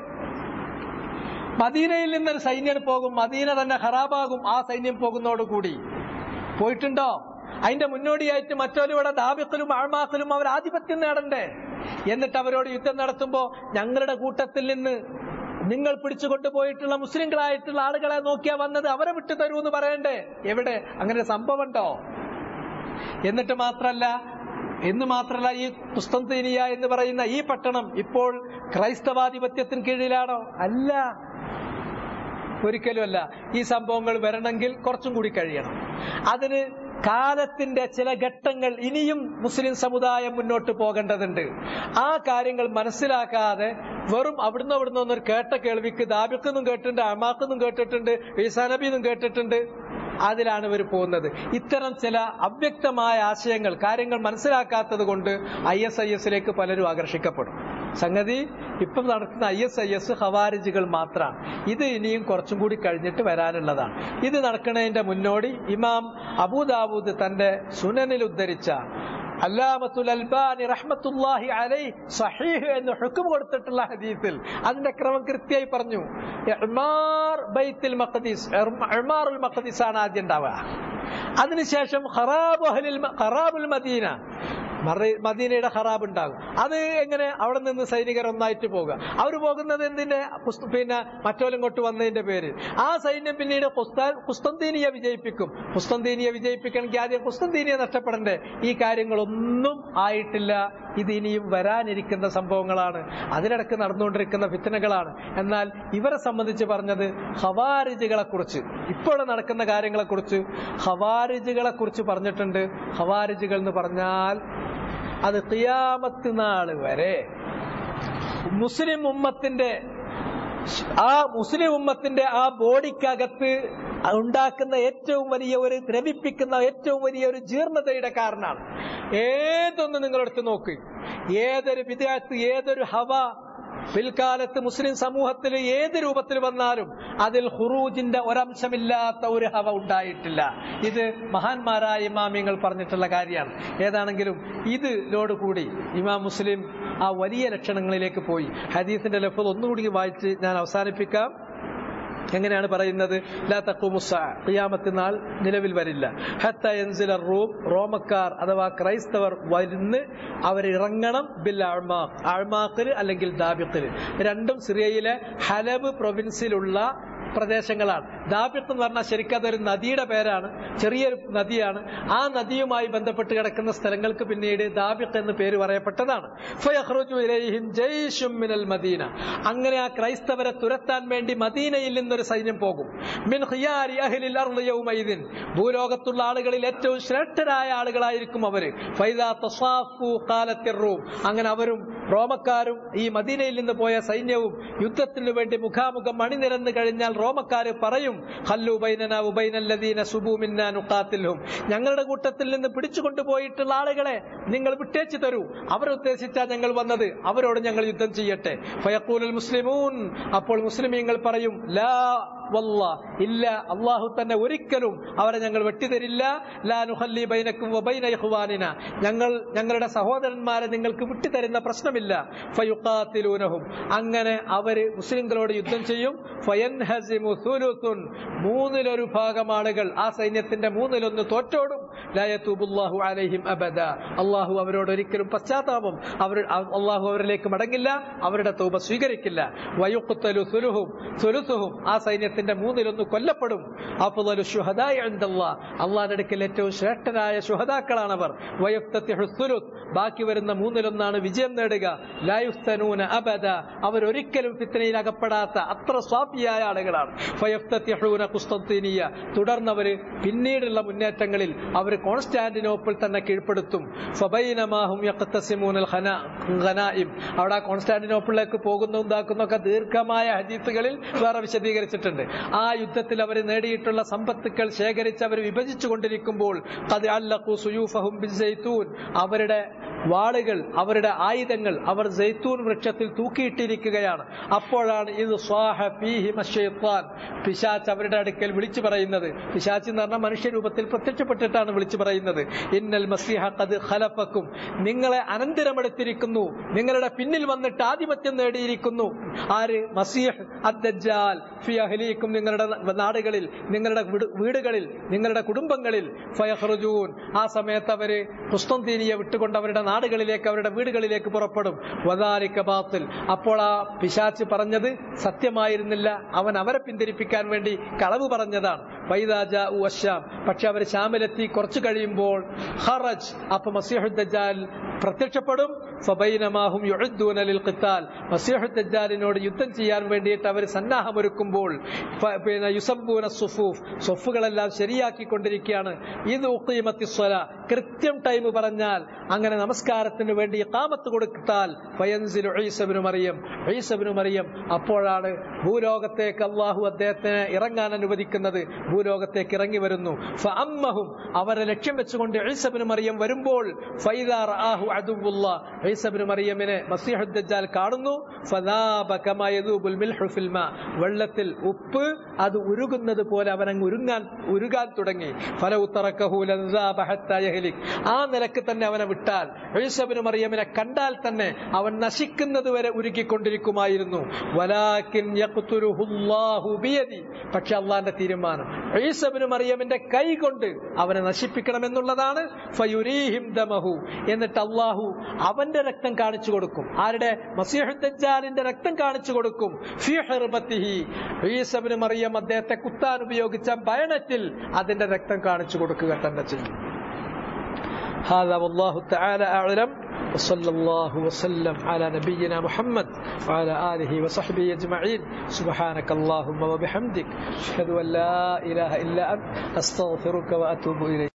മദീനയിൽ നിന്നൊരു സൈന്യം പോകും മദീന തന്നെ ഹറാബാകും ആ സൈന്യം പോകുന്നതോടുകൂടി പോയിട്ടുണ്ടോ അതിന്റെ മുന്നോടിയായിട്ട് മറ്റൊരുവിടെ ദാബിക്കലും ആഴ്മാക്കലും അവർ ആധിപത്യം നേടണ്ടേ എന്നിട്ട് അവരോട് യുദ്ധം നടത്തുമ്പോ ഞങ്ങളുടെ കൂട്ടത്തിൽ നിന്ന് നിങ്ങൾ പിടിച്ചുകൊണ്ടുപോയിട്ടുള്ള മുസ്ലിങ്ങളായിട്ടുള്ള ആളുകളെ നോക്കിയാ വന്നത് അവരെ വിട്ടു തരൂ എന്ന് പറയണ്ടേ എവിടെ അങ്ങനെ സംഭവം ഉണ്ടോ എന്നിട്ട് മാത്രല്ല എന്ന് മാത്രല്ല ഈ കുസ്തന്തീനിയ എന്ന് പറയുന്ന ഈ പട്ടണം ഇപ്പോൾ ക്രൈസ്തവാധിപത്യത്തിന് കീഴിലാണോ അല്ല ഒരിക്കലുമല്ല ഈ സംഭവങ്ങൾ വരണമെങ്കിൽ കുറച്ചും കൂടി കഴിയണം അതിന് കാലത്തിന്റെ ചില ഘട്ടങ്ങൾ ഇനിയും മുസ്ലിം സമുദായം മുന്നോട്ട് പോകേണ്ടതുണ്ട് ആ കാര്യങ്ങൾ മനസ്സിലാക്കാതെ വെറും അവിടുന്ന് അവിടുന്ന് ഒന്നൊരു കേട്ട കേൾവിക്ക് ദാബിക്കൊന്നും കേട്ടിട്ടുണ്ട് അമാക്കൊന്നും കേട്ടിട്ടുണ്ട് ഈസാനബിന്നും കേട്ടിട്ടുണ്ട് അതിലാണ് ഇവർ പോകുന്നത് ഇത്തരം ചില അവ്യക്തമായ ആശയങ്ങൾ കാര്യങ്ങൾ മനസ്സിലാക്കാത്തത് കൊണ്ട് ഐ എസ് ഐ എസിലേക്ക് പലരും ആകർഷിക്കപ്പെടും സംഗതി ഇപ്പം നടക്കുന്ന ഐ എസ് ഐ എസ് ഹവാരിജുകൾ മാത്രമാണ് ഇത് ഇനിയും കുറച്ചും കൂടി കഴിഞ്ഞിട്ട് വരാനുള്ളതാണ് ഇത് നടക്കുന്നതിന്റെ മുന്നോടി ഇമാം അബൂദാബൂദ് തന്റെ സുനനിൽ ഉദ്ധരിച്ച അല്ലാമത്തുൽ അൽബാനി റഹ്മത്തുല്ലാഹി അലൈ സഹീഹ് എന്ന് ഹുക്കും കൊടുത്തിട്ടുള്ള ഹദീസിൽ അതിന്റെ ക്രമം കൃത്യമായി പറഞ്ഞു ഇഅ്മാർ ബൈത്തുൽ മഖദീസ് ഇഅ്മാറുൽ മഖദീസ് ആണ് ആദ്യം ഉണ്ടാവുക അതിനുശേഷം ഖറാബ് അഹ്ലിൽ മ- ഖറാബുൽ മദീന മറ- മദീനയുടെ ഖറാബ് ഉണ്ടാകും അത് എങ്ങനെ അവിടെ നിന്ന് സൈനികർ ഒന്നായിട്ട് പോകുക അവർ പോകുന്നത് എന്തിന്റെ കുസ്ത- പിന്നെ മറ്റോലും ഇങ്ങോട്ട് വന്നതിന്റെ പേര് ആ സൈന്യം പിന്നീട് കുസ്താൻ കുസ്തന്തീനിയ വിജയിപ്പിക്കും കുസ്തന്തീനിയ വിജയിപ്പിക്കണമെങ്കിൽ ആദ്യം കുസ്തന്തീനിയ നഷ്ടപ്പെടണ്ടേ ഈ കാര്യങ്ങളൊന്നും ആയിട്ടില്ല ഇത് ഇനിയും വരാനിരിക്കുന്ന സംഭവങ്ങളാണ് അതിനിടക്ക് നടന്നുകൊണ്ടിരിക്കുന്ന ഫിത്തനകളാണ് എന്നാൽ ഇവരെ സംബന്ധിച്ച് പറഞ്ഞത് ഹവാരിജുകളെ കുറിച്ച് ഇപ്പോൾ നടക്കുന്ന കാര്യങ്ങളെ കുറിച്ച് ഹവാരിജുകളെ കുറിച്ച് പറഞ്ഞിട്ടുണ്ട് ഹവാരിജുകൾ എന്ന് പറഞ്ഞാൽ അത് ഖിയാമത്ത് നാള് വരെ മുസ്ലിം ഉമ്മത്തിന്റെ ആ മുസ്ലിം ഉമ്മത്തിന്റെ ആ ബോഡിക്കകത്ത് ഉണ്ടാക്കുന്ന ഏറ്റവും വലിയ ഒരു ദ്രവിപ്പിക്കുന്ന ഏറ്റവും വലിയ ഒരു ജീർണതയുടെ കാരണമാണ് ഏതൊന്ന് നിങ്ങളെടുത്ത് നോക്ക് ഏതൊരു വിദ്യാർത്ഥി ഏതൊരു ഹവ പിൽക്കാലത്ത് മുസ്ലിം സമൂഹത്തിൽ ഏത് രൂപത്തിൽ വന്നാലും അതിൽ ഹുറൂജിന്റെ ഒരംശമില്ലാത്ത ഒരു ഹവ ഉണ്ടായിട്ടില്ല ഇത് മഹാന്മാരായ ഇമാമിങ്ങൾ പറഞ്ഞിട്ടുള്ള കാര്യമാണ് ഏതാണെങ്കിലും ഇതിനോട് കൂടി ഇമാം മുസ്ലിം ആ വലിയ ലക്ഷണങ്ങളിലേക്ക് പോയി ഹദീസിന്റെ ലഫ്ത് ഒന്നുകൂടി വായിച്ച് ഞാൻ അവസാനിപ്പിക്കാം എങ്ങനെയാണ് പറയുന്നത് ലാ തഖൂമുസ്സാ ഖിയാമത്ത് നാൾ നിലവിൽ വരില്ല ഹത്ത യൻസില റൂം റോമക്കാർ അഥവാ ക്രൈസ്തവർ വരുന്ന് അവരിറങ്ങണം ബിൽ അഴ്മാഖ് അഴ്മാഖിൽ അല്ലെങ്കിൽ ദാബിഖിൽ രണ്ടും സിറിയയിലെ ഹലബ് പ്രൊവിൻസിലുള്ള പ്രദേശങ്ങളാണ് ദാബിഖ് എന്ന് പറഞ്ഞാൽ ശരിക്കും അതൊരു നദിയുടെ പേരാണ് ചെറിയൊരു നദിയാണ് ആ നദിയുമായി ബന്ധപ്പെട്ട് കിടക്കുന്ന സ്ഥലങ്ങൾക്ക് പിന്നീട് ദാബിഖ് എന്ന് പേര് പറയപ്പെട്ടതാണ് ഫയഖ്റുജു ഇലൈഹിം ജയ്ഷും മിനൽ മദീന അങ്ങനെ ആ ക്രൈസ്തവരെ തുരത്താൻ വേണ്ടി മദീനയിൽ നിന്നൊരു സൈന്യം പോകും മിൻ ഖിയാരി അഹ്ലിൽ അർളി യൗമഇദിൻ ഭൂലോകത്തുള്ള ആളുകളിൽ ഏറ്റവും ശ്രേഷ്ഠരായ ആളുകളായിരിക്കും അവര് ഫൈദാ തസാഫു ഖാലത്തിർ റൂം അങ്ങനെ അവരും റോമക്കാരും ഈ മദീനയിൽ നിന്ന് പോയ സൈന്യവും യുദ്ധത്തിനു വേണ്ടി മുഖാമുഖം അണിനിരന്ന് കഴിഞ്ഞാൽ റോമക്കാര് പറയും ഹല്ലു ബൈനന ഉബൈനല്ലദീന സുബു മിന്നാ നുഖാത്തിൽഹും ഞങ്ങളുടെ കൂട്ടത്തിൽ നിന്ന് പിടിച്ചുകൊണ്ടുപോയിട്ടുള്ള ആളുകളെ നിങ്ങൾ വിട്ടേച്ചു തരൂ അവരെ ഉദ്ദേശിച്ചാ ഞങ്ങൾ വന്നത് അവരോട് ഞങ്ങൾ യുദ്ധം ചെയ്യട്ടെ ഫയഖൂലുൽ മുസ്ലിമൂൻ അപ്പോൾ മുസ്ലിമീങ്ങൾ പറയും ലാ വല്ല ഇല്ല അള്ളാഹു തന്നെ ഒരിക്കലും അവരെ ഞങ്ങൾ വെട്ടിതരില്ല ലാ നുഹല്ലി ബൈനക്കും വബൈന ഇഖ്വാനിന ഞങ്ങൾ ഞങ്ങളുടെ സഹോദരന്മാരെ നിങ്ങൾക്ക് വിട്ടുതരുന്ന പ്രശ്നമില്ല ഫയുഖാത്തിലൂനഹും അങ്ങനെ അവര് മുസ്ലിങ്ങളോട് യുദ്ധം ചെയ്യും ഫയൻഹസിമു സുലുസുൻ മൂന്നിലൊരു ഭാഗം ആളുകൾ ആ സൈന്യത്തിന്റെ മൂന്നിലൊന്ന് തോറ്റോടും ലായത്തൂബുല്ലാഹു അലൈഹിം അബദ അള്ളാഹു അവരോട് ഒരിക്കലും പശ്ചാത്താപം അവർ അള്ളാഹു അവരിലേക്ക് മടങ്ങില്ല അവരുടെ തൗബ സ്വീകരിക്കില്ല വയുക്കുത്തലു സുലുഹും സുലുസുഹും ആ സൈന്യത്തിന്റെ മൂന്നിലൊന്ന് കൊല്ലപ്പെടും അഫ്ളലു ശുഹദായ അള്ളാഹ് അള്ളാഹിന്റെ അടുക്കൽ ഏറ്റവും ശ്രേഷ്ഠരായ ശുഹദാക്കളാണവർ വയുക്തത്തിഹു സുലുസ് ബാക്കി വരുന്ന മൂന്നിലൊന്നാണ് വിജയം നേടുക ലായുസ്തനൂന അബദ അവരൊരിക്കലും ഫിത്തനയിൽ അകപ്പെടാത്ത അത്ര സ്വാഭിയായ ആളുകളാണ് ഫയഫ്തത്യഹൂന കുസ്തീനിയ തുടർന്നവര് പിന്നീടുള്ള മുന്നേറ്റങ്ങളിൽ അവർ കോൺസ്റ്റാന്റിനോപ്പിൾ തന്നെ കീഴ്പ്പെടുത്തും ഫബൈനമാഹും യഖ്തസിമൂനൽ ഖനാ ഖനായിം അവിടെ ആ കോൺസ്റ്റാന്റിനോപ്പിളിലേക്ക് പോകുന്ന ഉണ്ടാക്കുന്നൊക്കെ ദീർഘമായ ഹദീസുകളിൽ വേറെ വിശദീകരിച്ചിട്ടുണ്ട് ആ യുദ്ധത്തിൽ അവർ നേടിയിട്ടുള്ള സമ്പത്തുക്കൾ ശേഖരിച്ച് അവർ വിഭജിച്ചു കൊണ്ടിരിക്കുമ്പോൾ ഖദ് അല്ലഖു സുയൂഫഹും ബിസ്സൈത്തൂൻ അവരുടെ വാളുകൾ അവരുടെ ആയുധങ്ങൾ അവർ ജൈത്തൂൻ വൃക്ഷത്തിൽ തൂക്കിയിട്ടിരിക്കുകയാണ് അപ്പോഴാണ് ഇത് സ്വാഹ ഫീഹി മശ്ശൈത്താൻ പിശാച്ച് അവരുടെ അടുക്കൽ വിളിച്ചു പറയുന്നത് പിശാച്ച് എന്ന് പറഞ്ഞാൽ മനുഷ്യരൂപത്തിൽ പ്രത്യക്ഷപ്പെട്ടിട്ടാണ് വിളിച്ചു പറയുന്നത് ഇന്നൽ മസീഹ ഖദ് ഖലഫക്കും നിങ്ങളെ അനന്തരമെടുത്തിരിക്കുന്നു നിങ്ങളുടെ പിന്നിൽ വന്നിട്ട് ആധിപത്യം നേടിയിരിക്കുന്നു ആര് മസീഹ് അദ്ദജ്ജാൽ ഫി അഹ്ലീക്കും നിങ്ങളുടെ നാടുകളിൽ നിങ്ങളുടെ വീട്- വീടുകളിൽ നിങ്ങളുടെ കുടുംബങ്ങളിൽ ഫയഹ്റുജൂൻ ആ സമയത്ത് അവര് കുസ്തന്തീനിയെ വിട്ടുകൊണ്ട് അവരുടെ നാടുകളിലേക്ക് അവരുടെ വീടുകളിലേക്ക് പുറപ്പെടും വദാലിക ബാത്തിൽ അപ്പോൾ ആ പിശാച്ച് പറഞ്ഞത് സത്യമായിരുന്നില്ല അവൻ അവരെ പിന്തിരിപ്പിക്കാൻ വേണ്ടി കളവ് പറഞ്ഞതാണ് വൈദാജ അശ്ശാം പക്ഷെ അവർ ശാമിലെത്തി കുറച്ചു കഴിയുമ്പോൾ ഹറജ് അപ്പൊ മസീഹുദ്ദാൽ പ്രത്യക്ഷപ്പെടും ഫബൈനമാഹും യുഅദ്ദൂന ലിൽ ഖിത്താൽ മസീഹുദ്ദാലിനോട് യുദ്ധം ചെയ്യാൻ വേണ്ടിയിട്ട് അവർ സന്നാഹമൊരുക്കുമ്പോൾ ഫ- പിന്നെ യുസബ്ബൂന സുഫൂഫ് സൊഫുകളെല്ലാം ശരിയാക്കിക്കൊണ്ടിരിക്കുകയാണ് ഇത് ഉഖീമത്തി സ്വല കൃത്യം ടൈം പറഞ്ഞാൽ അങ്ങനെ നമസ്കാരത്തിന് വേണ്ടി ഇഖാമത്ത് കൊടുത്താൽ ഫയൻസിലു ഈസബിനു മറിയം ഈസബിനു മറിയം അപ്പോഴാണ് ഭൂലോകത്തേക്ക് അള്ളാഹു അദ്ദേഹത്തിന് ഇറങ്ങാൻ അനുവദിക്കുന്നത് ഭൂലോകത്തേക്ക് ഇറങ്ങി വരുന്നു ഫഅമ്മഹും അവരെ ലക്ഷ്യം വെച്ചുകൊണ്ട് ഈസബിനു മറിയം വരുമ്പോൾ ഫൈദാ റആഹു അദുവുള്ള ഈസബിനു മറിയമിനെ മസീഹുദ്ദജാൽ കാണുന്നു ഫദാബ കമാ യദൂബുൽ മിൽഹു ഫിൽ മാ വെള്ളത്തിൽ ഉപ്പ് അത് ഉരുകുന്നത് പോലെ അവൻ അങ്ങ് ഉരുങ്ങാൻ ഉരുകാൻ തുടങ്ങി ഫലൗ തറക്കഹു ലദാബ ഹത്താ യഹ്ലിക് ആ നിലക്ക് തന്നെ അവനെ വിട്ടാൽ ഈസബിനു മറിയമിനെ കണ്ടാൽ തന്നെ അവൻ നശിക്കുന്നത് വരെ ഉരുകിക്കൊണ്ടിരിക്കുമായിരുന്നു വലാകിൻ യഖ്തുലുഹുല്ലാഹു ബിയദി പക്ഷെ അള്ളാന്റെ തീരുമാനം ഈസബിനു മറിയമിന്റെ കൈ കൊണ്ട് അവനെ നശിപ്പിക്കണമെന്നുള്ളതാണ് ഫയുരീഹിം ദമഹു എന്നിട്ട് അള്ളാഹു അവന്റെ രക്തം കാണിച്ചു കൊടുക്കും ആരുടെ മസീഹുദ്ദാലിന്റെ രക്തം കാണിച്ചു കൊടുക്കും ഫി ഹിർബത്തിഹി ഈസബിന് മറിയം അദ്ദേഹത്തെ കുത്താൻ ഉപയോഗിച്ച ബയണറ്റിൽ അതിന്റെ രക്തം കാണിച്ചു കൊടുക്കുക തന്നെ ചെയ്യും هذا والله تعالى أعلم وصلى الله وسلم على نبينا محمد وعلى آله وصحبه أجمعين سبحانك اللهم وبحمدك أشهد أن لا إله إلا أنت أستغفرك وأتوب إليك